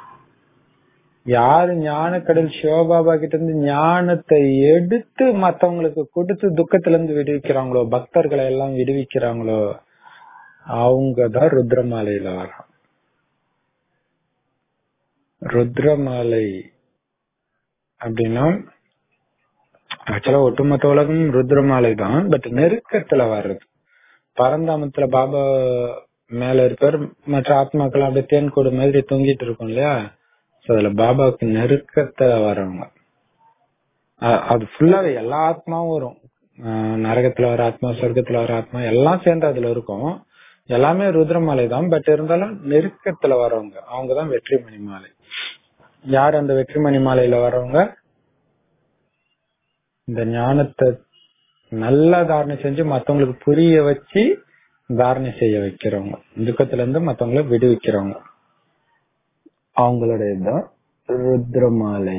யாரு ஞானக்கடல் சிவபாபா கிட்ட இருந்து ஞானத்தை எடுத்து மத்தவங்களுக்கு கொடுத்து துக்கத்துல இருந்து விடுவிக்கிறாங்களோ பக்தர்களை எல்லாம் விடுவிக்கிறாங்களோ அவங்கதான் ருத்ரமாலையில வரும் ருத்ரமாலை அப்படின்னா ஆக்சுவலா ஒட்டுமொத்த உலகம் ருத்ரமாலை தான் பட் நெருக்கத்துல வர்றது பரந்தாமத்துல பாபா மேல இருப்பார் மற்ற ஆத்மாக்கள் அப்படியே தேன் கூடு மாதிரி தொங்கிட்டு இருக்கும் இல்லையா அதுல பாபாவுக்கு நெருக்கத்துல வரவங்க அது ஃபுல்லாவே எல்லா ஆத்மாவும் வரும் நரகத்துல வர ஆத்மா சொர்க்கத்துல வர ஆத்மா எல்லாம் சேர்ந்து அதுல இருக்கும் எல்லாமே ருத்ரமாலை தான் பட் இருந்தாலும் நெருக்கத்துல வரவங்க அவங்கதான் வெற்றிமணி மாலை யார் அந்த வெற்றிமணி மாலையில வரவங்க இந்த ஞானத்தை நல்லா தாரணை செஞ்சு மத்தவங்களுக்கு புரிய வச்சு தாரணை செய்ய வைக்கிறவங்க துக்கத்துல இருந்து மத்தவங்களை விடுவிக்கிறவங்க அவங்களுடையதான் ருத்ரமாலை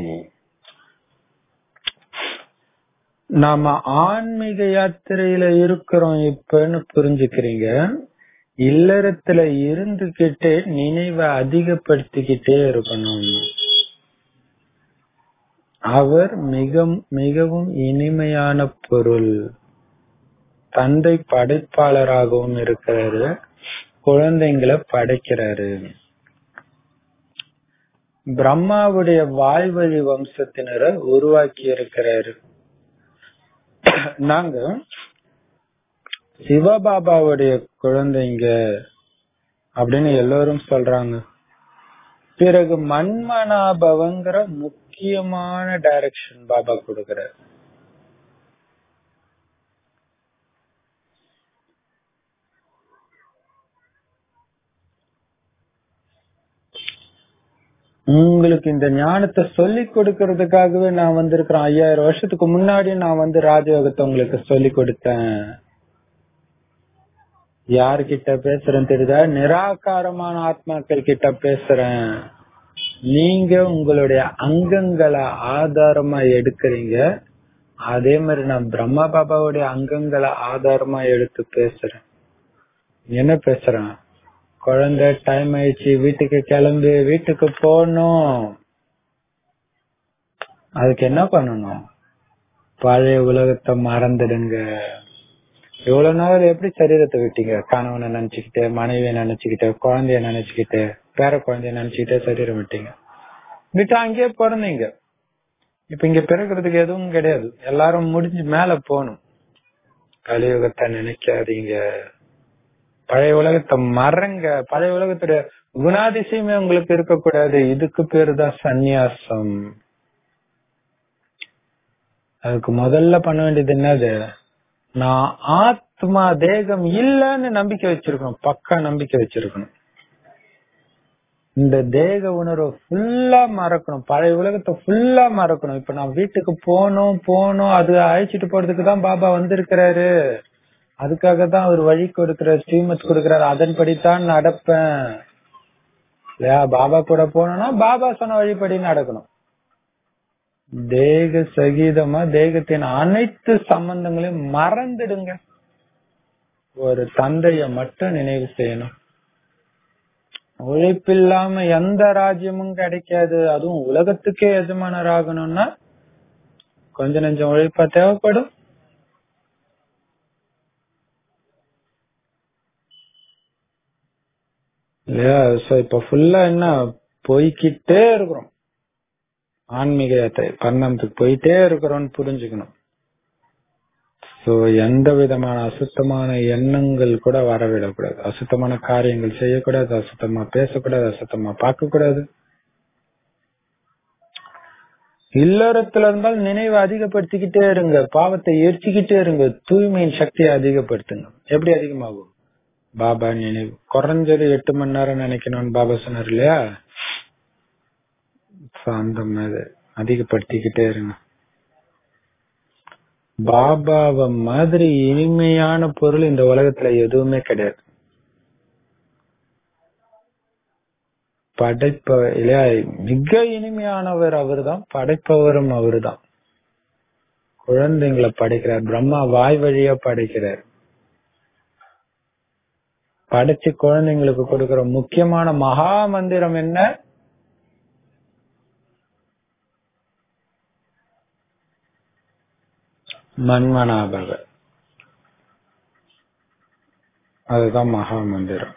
நாம ஆன்மீக யாத்திரையில இருக்கிறோம் இப்பன்னு புரிஞ்சுக்கிறீங்க இல்லறத்துல இருந்துகிட்டே நினைவை அதிகப்படுத்திக்கிட்டே இருக்கணும் அவர் மிக மிகவும் இனிமையான பொருள் தந்தை படைப்பாளராகவும் இருக்கிறாரு குழந்தைங்களை படைக்கிறாரு பிரம்மாவுடைய வாய்வழி வம்சத்தினரை உருவாக்கி இருக்கிறாரு நாங்க சிவபாபாவுடைய குழந்தைங்க அப்படின்னு எல்லோரும் சொல்றாங்க பிறகு மண்மனாபவங்கிற முக்கியமான டைரக்ஷன் பாபா கொடுக்கிறார் உங்களுக்கு இந்த ஞானத்தை சொல்லி கொடுக்கறதுக்காகவே நான் வந்திருக்கிறேன் ஐயாயிரம் வருஷத்துக்கு முன்னாடி நான் வந்து ராஜயோகத்தை உங்களுக்கு சொல்லி கொடுத்தேன் யாருகிட்ட பேசுறேன்னு தெரியுதா நிராகாரமான ஆத்மாக்கள் கிட்ட பேசுறேன் நீங்க உங்களுடைய அங்கங்களை ஆதாரமா எடுக்கிறீங்க அதே மாதிரி நான் பிரம்மா பாபாவுடைய அங்கங்களை ஆதாரமா எடுத்து பேசுறேன் என்ன பேசுறேன் குழந்தை டைம் ஆயிடுச்சு வீட்டுக்கு கிளம்பி வீட்டுக்கு போகணும் அதுக்கு என்ன பண்ணணும் பழைய உலகத்தை மறந்துடுங்க இவ்வளவு நாள் எப்படி சரீரத்தை விட்டீங்க கணவனை நினைச்சுக்கிட்டு மனைவியை நினைச்சுக்கிட்டு குழந்தைய நினைச்சுக்கிட்டு பேர குழந்தைய நினைச்சுக்கிட்டே சரீரம் விட்டீங்க விட்டு அங்கேயே பிறந்தீங்க இப்ப இங்க பிறக்கிறதுக்கு எதுவும் கிடையாது எல்லாரும் முடிஞ்சு மேல போகணும் கலியுகத்தை நினைக்காதீங்க பழைய உலகத்தை மறங்க பழைய உலகத்துடைய குணாதிசயமே உங்களுக்கு இருக்கக்கூடாது இதுக்கு பேரு தான் சந்நியாசம் அதுக்கு முதல்ல பண்ண வேண்டியது என்னது நான் ஆத்மா தேகம் இல்லன்னு நம்பிக்கை வச்சிருக்கணும் பக்கா நம்பிக்கை வச்சிருக்கணும் இந்த தேக உணர்வை ஃபுல்லா மறக்கணும் பழைய உலகத்தை ஃபுல்லா மறக்கணும் இப்ப நான் வீட்டுக்கு போகணும் போகணும் அது அழைச்சிட்டு போறதுக்கு தான் பாபா வந்திருக்கிறாரு அதுக்காக தான் அவர் வழி கொடுக்கிறார் ஸ்ரீமத் கொடுக்கிறார் அதன்படித்தான் நடப்பேன் இல்லையா பாபா கூட போனோம்னா பாபா சொன்ன வழிபடி நடக்கணும் தேக சகிதமா தேகத்தின் அனைத்து சம்பந்தங்களையும் மறந்துடுங்க ஒரு தந்தைய மட்டும் நினைவு செய்யணும் உழைப்பில்லாம எந்த ராஜ்யமும் கிடைக்காது அதுவும் உலகத்துக்கே எஜமானர் ஆகணும்னா கொஞ்ச நெஞ்சம் உழைப்பா தேவைப்படும் இல்லையா சோ இப்ப ஃபுல்லா என்ன போய்கிட்டே இருக்கிறோம் ஆன்மீக யாத்திரை பன்னமத்துக்கு போயிட்டே இருக்கிறோம்னு புரிஞ்சுக்கணும் சோ எந்த விதமான அசுத்தமான எண்ணங்கள் கூட வரவிடக்கூடாது அசுத்தமான காரியங்கள் செய்யக்கூடாது அசுத்தமா பேசக்கூடாது அசுத்தமா பார்க்க கூடாது இல்லறத்துல இருந்தால் நினைவை அதிகப்படுத்திக்கிட்டே இருங்க பாவத்தை எரிச்சுக்கிட்டே இருங்க தூய்மையின் சக்தியை அதிகப்படுத்துங்க எப்படி அதிகமாகும் பாபா நினைவு குறைஞ்சது எட்டு மணி நேரம் நினைக்கணும்னு பாபா சொன்னார் இல்லையா So, அந்த மாதிரி அதிகப்படுத்திக்கிட்டே இருங்க பாபாவ மாதிரி இனிமையான பொருள் இந்த உலகத்துல எதுவுமே கிடையாது படைப்ப இல்லையா மிக இனிமையானவர் அவர்தான் படைப்பவரும் அவர்தான் குழந்தைங்களை படைக்கிறார் பிரம்மா வாய் வழியா படைக்கிறார் படைச்சு குழந்தைங்களுக்கு கொடுக்கிற முக்கியமான மகா மந்திரம் என்ன மன்மனாபக அதுதான் மகா மந்திரம்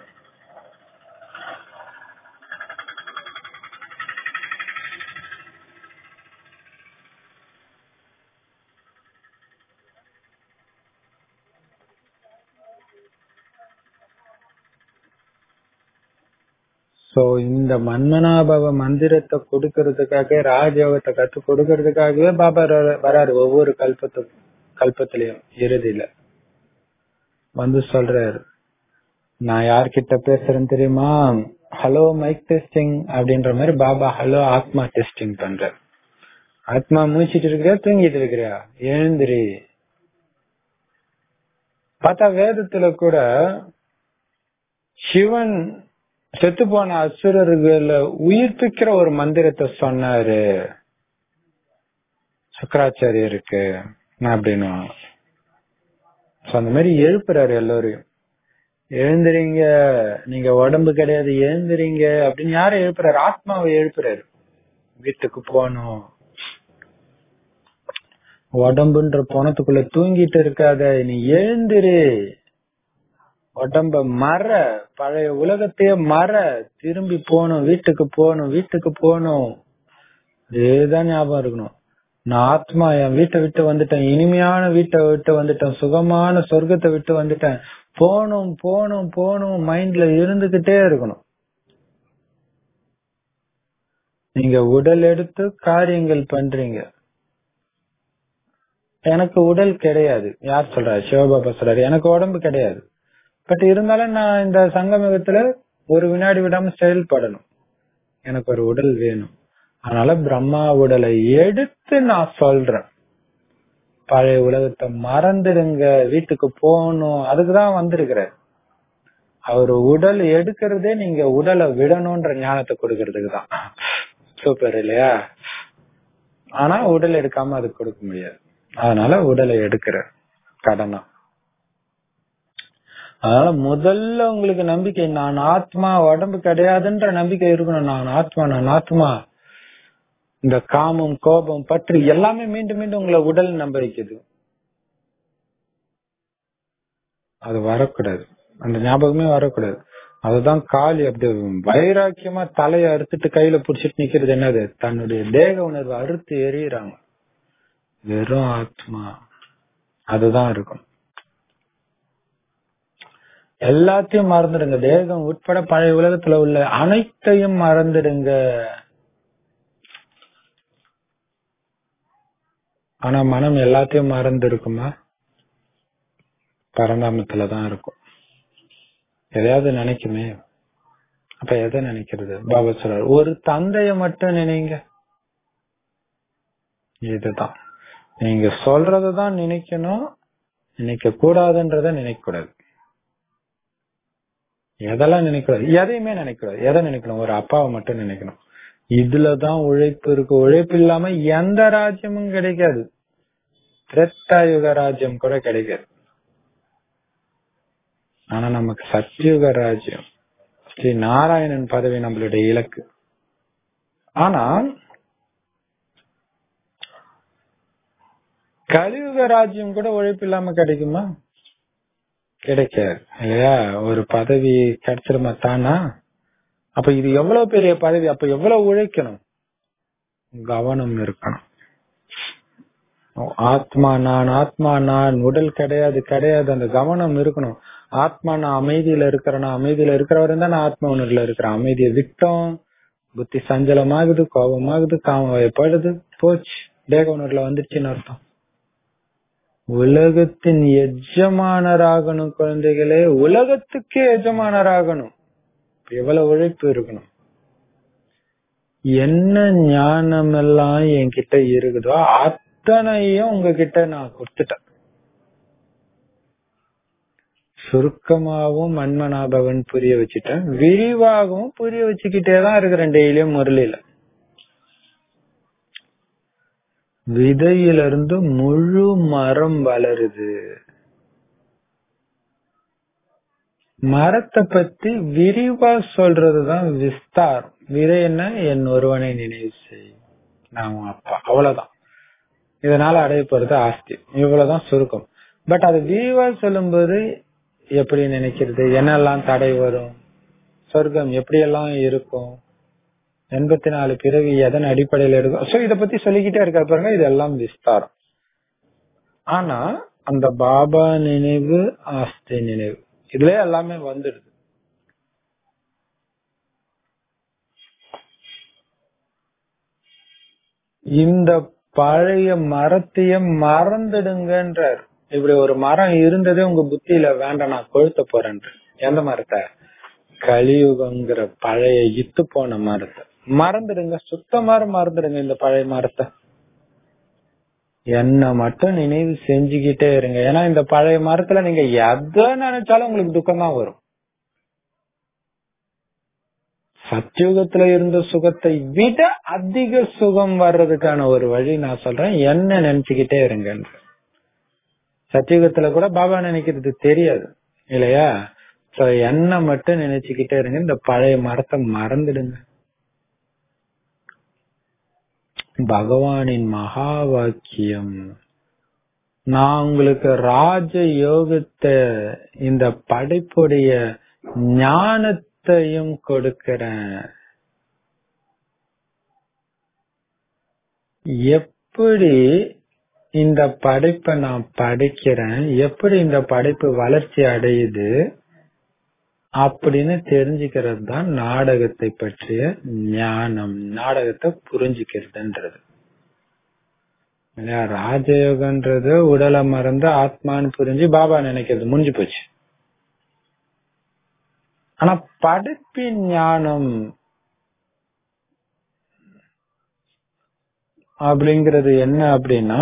சோ இந்த மன்மனாபவ மந்திரத்தை கொடுக்கறதுக்காக ராஜயோகத்தை கத்து கொடுக்கறதுக்காகவே பாபா வர- வராரு ஒவ்வொரு கல்பத்துக்கும் கல்பத்திலையும் இறுதியில வந்து சொல்றாரு நான் யார்கிட்ட பேசுறேன்னு தெரியுமா ஹலோ மைக் டெஸ்டிங் அப்படின்ற மாதிரி பாபா ஹலோ ஆத்மா டெஸ்டிங் பண்ற ஆத்மா மூச்சிட்டு இருக்கிறியா தூங்கிட்டு இருக்கிறியா எழுந்திரி பார்த்தா வேதத்துல கூட சிவன் செத்து போன அசுரர்களை உயிர்ப்பிக்கிற ஒரு மந்திரத்தை சொன்னாரு சுக்கராச்சாரியருக்கு அப்படின்னு So, அந்த மாதிரி எழுப்புறாரு எல்லாரையும் எழுந்துறீங்க நீங்க உடம்பு கிடையாது எழுந்துறீங்க அப்படின்னு யாரை எழுப்புறாரு ஆத்மாவை எழுப்புறாரு வீட்டுக்கு போகணும் உடம்புன்ற பணத்துக்குள்ள தூங்கிட்டு இருக்காத நீ எழுந்திரு உடம்ப மற பழைய உலகத்தையே மற திரும்பி போகணும் வீட்டுக்கு போகணும் வீட்டுக்கு போகணும் இதுதான் ஞாபகம் இருக்கணும் நான் ஆத்மா என் வீட்டை விட்டு வந்துட்டேன் இனிமையான வீட்டை விட்டு வந்துட்டேன் சுகமான சொர்க்கத்தை விட்டு வந்துட்டேன் போகணும் போகணும் போகணும் மைண்ட்ல இருந்துகிட்டே இருக்கணும் நீங்க உடல் எடுத்து காரியங்கள் பண்றீங்க எனக்கு உடல் கிடையாது யார் சொல்றாரு சிவபாபா சொல்றாரு எனக்கு உடம்பு கிடையாது பட் இருந்தாலும் நான் இந்த சங்கமகத்துல ஒரு வினாடி விடாம செயல்படணும் எனக்கு ஒரு உடல் வேணும் அதனால பிரம்மா உடலை எடுத்து நான் சொல்றேன் பழைய உலகத்தை மறந்துடுங்க வீட்டுக்கு போகணும் அதுக்குதான் வந்திருக்கிறார் அவர் உடல் எடுக்கிறதே நீங்க உடலை விடணும்ன்ற ஞானத்தை கொடுக்கறதுக்கு தான் சூப்பர் இல்லையா ஆனா உடல் எடுக்காம அது கொடுக்க முடியாது அதனால உடலை எடுக்கிற கடனா அதனால முதல்ல உங்களுக்கு நம்பிக்கை நான் ஆத்மா உடம்பு கிடையாதுன்ற நம்பிக்கை இருக்கணும் நான் ஆத்மா நான் ஆத்மா இந்த காமம் கோபம் பற்று எல்லாமே மீண்டும் மீண்டும் உங்களை உடல் நம்ப வைக்குது அது வரக்கூடாது அந்த ஞாபகமே வரக்கூடாது அதுதான் காளி அப்படி வைராக்கியமா தலையை அறுத்துட்டு கையில புடிச்சிட்டு நிக்கிறது என்னது தன்னுடைய தேக உணர்வை அறுத்து எறியறாங்க வெறும் ஆத்மா அதுதான் இருக்கும் எல்லாத்தையும் மறந்துடுங்க தேகம் உட்பட பழைய உலகத்துல உள்ள அனைத்தையும் மறந்துடுங்க ஆனா மனம் எல்லாத்தையும் மறந்து இருக்குமா பரந்தாமத்துலதான் இருக்கும் எதையாவது நினைக்குமே அப்ப எதை நினைக்கிறது பாபா சொல்றாரு ஒரு தந்தைய மட்டும் நினைங்க இதுதான் நீங்க சொல்றதுதான் நினைக்கணும் நினைக்க கூடாதுன்றத நினைக்க கூடாது எதெல்லாம் நினைக்கூடாது எதையுமே நினைக்கூடாது எதை நினைக்கணும் ஒரு அப்பாவை மட்டும் நினைக்கணும் இதுலதான் உழைப்பு இருக்கு உழைப்பு இல்லாம எந்த ராஜ்யமும் கிடைக்காது திரேத்தாயுக ராஜ்யம் கூட கிடைக்காது ஆனா நமக்கு சத்தியுக ராஜ்யம் ஸ்ரீ நாராயணன் பதவி நம்மளுடைய இலக்கு ஆனா கலியுக ராஜ்யம் கூட உழைப்பு இல்லாம கிடைக்குமா கிடைக்காது இல்லையா ஒரு பதவி கிடைச்சிருமா தானா அப்ப இது எவ்வளவு பெரிய பதவி அப்ப எவ்வளவு உழைக்கணும் கவனம் இருக்கணும் ஆத்மா நான் ஆத்மா நான் உடல் கிடையாது கிடையாது அந்த கவனம் இருக்கணும் ஆத்மா நான் அமைதியில இருக்கிறேன் அமைதியில இருக்கிறவரை தான் நான் ஆத்மா உணர்வுல இருக்கிறேன் அமைதியை விட்டோம் புத்தி சஞ்சலமாகுது கோபமாகுது காம வயப்படுது போச்சு தேக உணர்வுல வந்துருச்சுன்னு அர்த்தம் உலகத்தின் எஜமானராகணும் குழந்தைகளே உலகத்துக்கே எஜமானராகணும் எவ்வளவு உழைப்பு இருக்கணும் என்ன ஞானம் எல்லாம் என்கிட்ட இருக்குதோ அத்தனையும் உங்ககிட்ட நான் கொடுத்துட்டேன் சுருக்கமாவும் மண்மனாபவன் புரிய வச்சுட்டேன் விரிவாகவும் புரிய வச்சுக்கிட்டே தான் இருக்கிறேன் டெய்லியும் முரளியில விதையிலிருந்து முழு மரம் வளருது மரத்தை பத்தி விரிவா சொல்றதுதான் விஸ்தாரம் விதை என்ன என் ஒருவனை நினைவு செய் நான் உன் அப்பா அவ்வளவுதான் இதனால அடைய போறது ஆஸ்தி இவ்வளவுதான் சுருக்கம் பட் அது விரிவா சொல்லும்போது எப்படி நினைக்கிறது என்னெல்லாம் தடை வரும் சொர்க்கம் எப்படியெல்லாம் இருக்கும் எண்பத்தி நாலு பிறவி எதன் அடிப்படையில இருக்கும் சோ இத பத்தி சொல்லிக்கிட்டே இருக்க பாருங்க இதெல்லாம் விஸ்தாரம் ஆனா அந்த பாபா நினைவு ஆஸ்தி நினைவு இதுல எல்லாமே வந்துடுது இந்த பழைய மரத்தைய மறந்துடுங்கன்றார் இப்படி ஒரு மரம் இருந்ததே உங்க புத்தியில வேண்டாம் நான் கொழுத்த போறேன் எந்த மரத்தை கலியுகங்கிற பழைய இத்து போன மரத்தை மறந்துடுங்க சுத்தமா மறந்துடுங்க இந்த பழைய மரத்தை என்ன மட்டும் நினைவு செஞ்சுக்கிட்டே இருங்க ஏன்னா இந்த பழைய மரத்துல நீங்க எதை நினைச்சாலும் உங்களுக்கு துக்கம் தான் வரும் சத்தியுகத்துல இருந்த சுகத்தை விட அதிக சுகம் வர்றதுக்கான ஒரு வழி நான் சொல்றேன் என்ன நினைச்சுக்கிட்டே இருங்க சத்தியுகத்துல கூட பாபா நினைக்கிறது தெரியாது இல்லையா சோ என்ன மட்டும் நினைச்சுக்கிட்டே இருங்க இந்த பழைய மரத்தை மறந்துடுங்க பகவானின் மகா வாக்கியம் நான் உங்களுக்கு ராஜ யோகத்தை இந்த படைப்புடைய ஞானத்தையும் கொடுக்கிறேன் எப்படி இந்த படைப்பை நான் படைக்கிறேன் எப்படி இந்த படைப்பு வளர்ச்சி அடையுது அப்படின்னு தெரிஞ்சுக்கிறது தான் நாடகத்தை பற்றிய ஞானம் நாடகத்தை புரிஞ்சுக்கிறதுன்றது ராஜயோகன்றது உடலை மறந்து ஆத்மான்னு புரிஞ்சு பாபா நினைக்கிறது முடிஞ்சு போச்சு ஆனா படைப்பின் ஞானம் அப்படிங்கிறது என்ன அப்படின்னா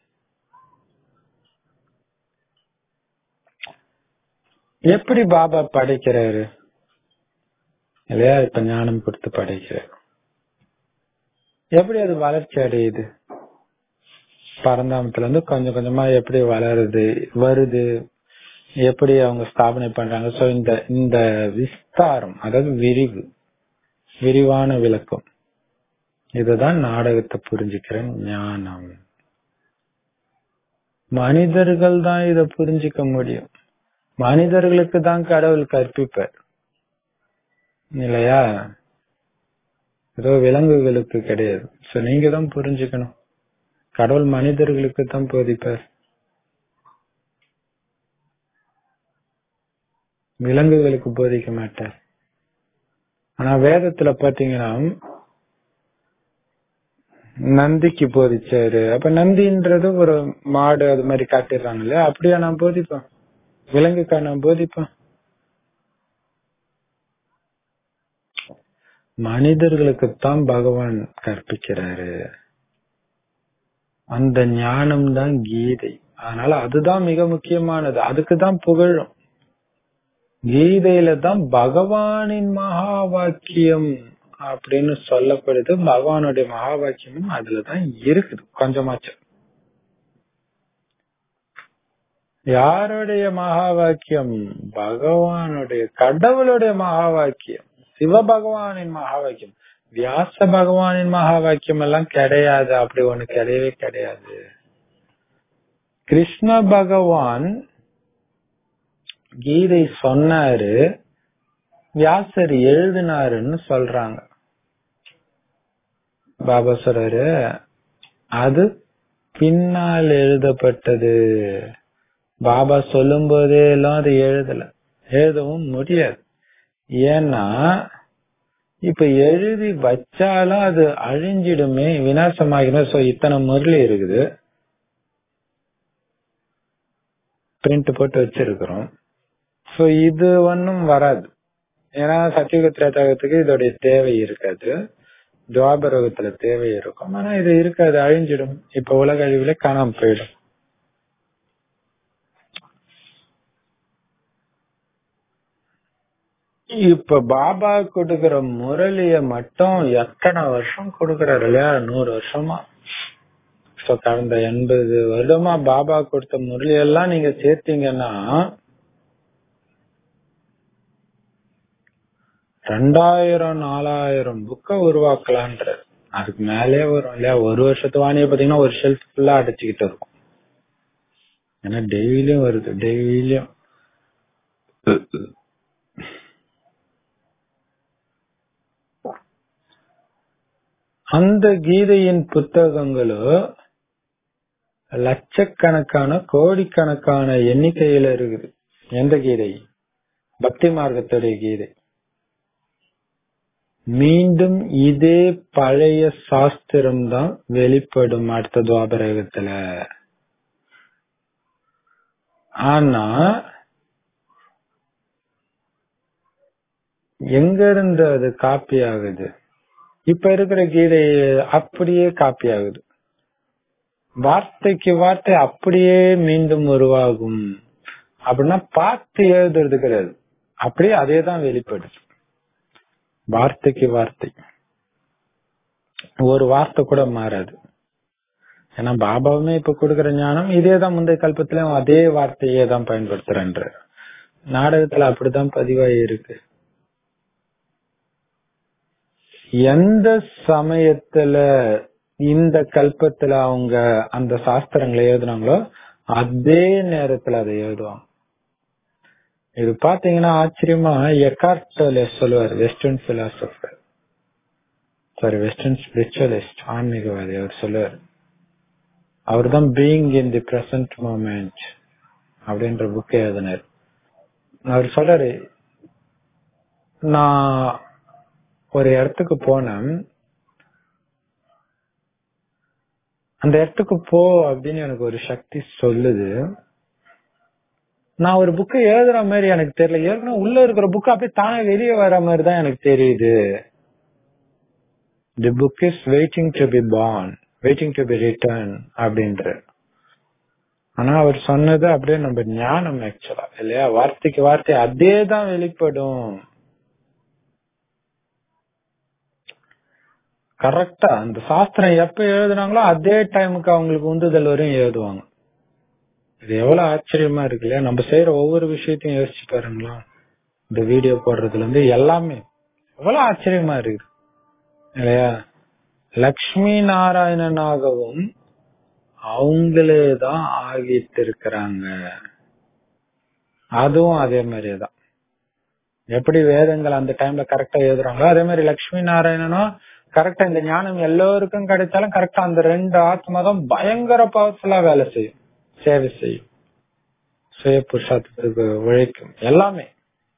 எப்படி பாபா படைக்கிறாரு இல்லையா இப்ப ஞானம் கொடுத்து படைக்கிறார் எப்படி அது வளர்ச்சி அடையுது பரந்தாமத்துல இருந்து கொஞ்சம் கொஞ்சமா எப்படி வளருது வருது எப்படி அவங்க ஸ்தாபனை பண்றாங்க சோ இந்த இந்த விஸ்தாரம் அதாவது விரிவு விரிவான விளக்கம் இதுதான் நாடகத்தை புரிஞ்சுக்கிற ஞானம் மனிதர்கள் தான் இத புரிஞ்சுக்க முடியும் மனிதர்களுக்கு தான் கடவுள் கற்பிப்பார் இல்லையா ஏதோ விலங்குகளுக்கு கிடையாது சோ நீங்க தான் புரிஞ்சுக்கணும் கடவுள் மனிதர்களுக்கு தான் போதிப்பார் விலங்குகளுக்கு போதிக்க மாட்டார் ஆனா வேதத்துல பாத்தீங்கன்னா நந்திக்கு போதிச்சாரு அப்ப நந்தின்றது ஒரு மாடு அது மாதிரி காட்டிடுறாங்க இல்லையா அப்படியா நான் போதிப்பேன் விலங்குக்கா நான் போதிப்பேன் மனிதர்களுக்குத்தான் பகவான் கற்பிக்கிறாரு அந்த ஞானம் தான் கீதை அதனால அதுதான் மிக முக்கியமானது அதுக்குதான் புகழும் கீதையில தான் பகவானின் மகா வாக்கியம் அப்படின்னு சொல்லப்படுது பகவானுடைய மகா வாக்கியமும் அதுலதான் இருக்குது கொஞ்சமாச்சும் யாருடைய மகா வாக்கியம் பகவானுடைய கடவுளுடைய மகா வாக்கியம் சிவபகவானின் மகா வாக்கியம் வியாச பகவானின் மகா வாக்கியம் எல்லாம் கிடையாது அப்படி ஒண்ணு கிடையவே கிடையாது கிருஷ்ண பகவான் கீதை சொன்னாரு வியாசர் எழுதினாருன்னு சொல்றாங்க பாபா சொல்றாரு அது பின்னால் எழுதப்பட்டது பாபா சொல்லும் போதே எல்லாம் அது எழுதல எழுதவும் முடியாது ஏன்னா இப்ப எழுதி வச்சாலும் அது அழிஞ்சிடுமே விநாசமாகிடும் சோ இத்தனை முரளி இருக்குது பிரிண்ட் போட்டு வச்சிருக்கிறோம் சோ இது ஒன்னும் வராது ஏன்னா சத்தியுக திரேதாகத்துக்கு இதோடைய தேவை இருக்காது துவாபரகத்துல தேவை இருக்கும் ஆனா இது இருக்காது அழிஞ்சிடும் இப்ப உலக அழிவுல காணாம போயிடும் இப்ப பாபா கொடுக்கிற முரளிய மட்டும் எத்தனை வருஷம் கொடுக்கறாரு இல்லையா நூறு வருஷமா சோ கடந்த எண்பது வருடமா பாபா கொடுத்த முரளி எல்லாம் நீங்க சேர்த்தீங்கன்னா ரெண்டாயிரம் நாலாயிரம் புக்க உருவாக்கலான்ற அதுக்கு மேலே வரும் இல்லையா ஒரு வருஷத்து வாணியை பாத்தீங்கன்னா ஒரு ஷெல்ஃப் ஃபுல்லா அடைச்சுக்கிட்டு இருக்கும் ஏன்னா டெய்லியும் வருது டெய்லியும் அந்த கீதையின் புத்தகங்களோ லட்சக்கணக்கான கோடிக்கணக்கான எண்ணிக்கையில இருக்குது எந்த கீதை பக்தி மார்க்கத்துடைய கீதை மீண்டும் இதே பழைய சாஸ்திரம் தான் வெளிப்படும் அடுத்த துவாபரகத்துல ஆனா எங்க இருந்து அது காப்பி ஆகுது இப்ப இருக்கிற கீதை அப்படியே காப்பி ஆகுது வார்த்தைக்கு வார்த்தை அப்படியே மீண்டும் உருவாகும் அப்படின்னா பார்த்து எழுதுறது கிடையாது அப்படியே அதே தான் வெளிப்படுது வார்த்தைக்கு வார்த்தை ஒரு வார்த்தை கூட மாறாது ஏன்னா பாபாவுமே இப்ப கொடுக்கிற ஞானம் இதே தான் முந்தைய கல்பத்திலயும் அதே வார்த்தையே தான் பயன்படுத்துறன்ற நாடகத்துல அப்படிதான் பதிவாகி இருக்கு எந்த சமயத்துல இந்த கல்பத்துல அவங்க அந்த சாஸ்திரங்களை எழுதுனாங்களோ அதே நேரத்துல அதை எழுதுவாங்க இது பாத்தீங்கன்னா ஆச்சரியமா எக்கார்டோல சொல்லுவார் western philosopher sorry western spiritualist ஆன்மீகவாதி அவர் சொல்லுவார் அவர் தான் being in the present moment அப்படின்ற புக் எழுதினார் அவர் சொல்றாரு நான் ஒரு இடத்துக்கு போனேன் அந்த இடத்துக்கு போ அப்படின்னு எனக்கு ஒரு சக்தி சொல்லுது நான் ஒரு புக்கை எழுதுற மாதிரி எனக்கு தெரியல ஏற்கனவே உள்ள இருக்கிற புக் அப்படியே தானே வெளியே வர மாதிரி தான் எனக்கு தெரியுது the book is waiting to be born waiting to be return அப்படின்ற ஆனா அவர் சொன்னது அப்படியே நம்ம ஞானம் ஆக்சுவலா இல்லையா வார்த்தைக்கு வார்த்தை அதே தான் வெளிப்படும் கரெக்டா அந்த சாஸ்திரம் எப்ப எழுதுனாங்களோ அதே டைமுக்கு அவங்களுக்கு உந்துதல் வரையும் எழுதுவாங்க இது எவ்வளவு ஆச்சரியமா இருக்கு இல்லையா நம்ம செய்யற ஒவ்வொரு விஷயத்தையும் யோசிச்சு பாருங்களா இந்த வீடியோ போடுறதுல இருந்து எல்லாமே எவ்வளவு ஆச்சரியமா இருக்கு இல்லையா லக்ஷ்மி நாராயணனாகவும் அவங்களே தான் ஆகிட்டு இருக்கிறாங்க அதுவும் அதே மாதிரிதான் எப்படி வேதங்கள் அந்த டைம்ல கரெக்டா எழுதுறாங்களோ அதே மாதிரி லட்சுமி நாராயணனும் கரெக்டா இந்த ஞானம் எல்லோருக்கும் கிடைச்சாலும் கரெக்டா அந்த ரெண்டு ஆத்மா தான் பயங்கர பவர்ஃபுல்லா வேலை செய்யும் சேவை செய்யும் சுய புருஷார்த்தத்துக்கு உழைக்கும் எல்லாமே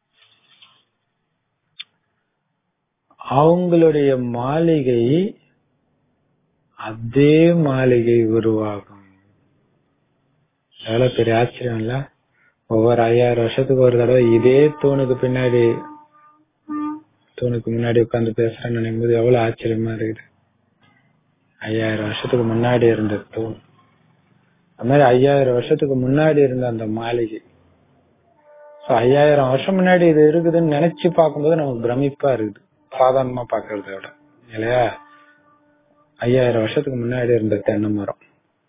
அவங்களுடைய மாளிகை அதே மாளிகை உருவாகும் எவ்வளவு பெரிய ஆச்சரியம் இல்ல ஒவ்வொரு ஐயாயிரம் வருஷத்துக்கு ஒரு தடவை இதே தூணுக்கு பின்னாடி தூணுக்கு முன்னாடி உட்கார்ந்து பேசுறேன்னு நினைக்கும் போது எவ்வளவு ஆச்சரியமா இருக்குது ஐயாயிரம் வருஷத்துக்கு முன்னாடி இருந்த தூண் அது மாதிரி ஐயாயிரம் வருஷத்துக்கு முன்னாடி இருந்த அந்த மாளிகை So, ஐயாயிரம் வருஷம் முன்னாடி இது இருக்குதுன்னு நினைச்சு பார்க்கும்போது நமக்கு பிரமிப்பா இருக்குது சாதாரணமா பாக்குறத விட இல்லையா ஐயாயிரம் வருஷத்துக்கு முன்னாடி இருந்த தென்னை மரம்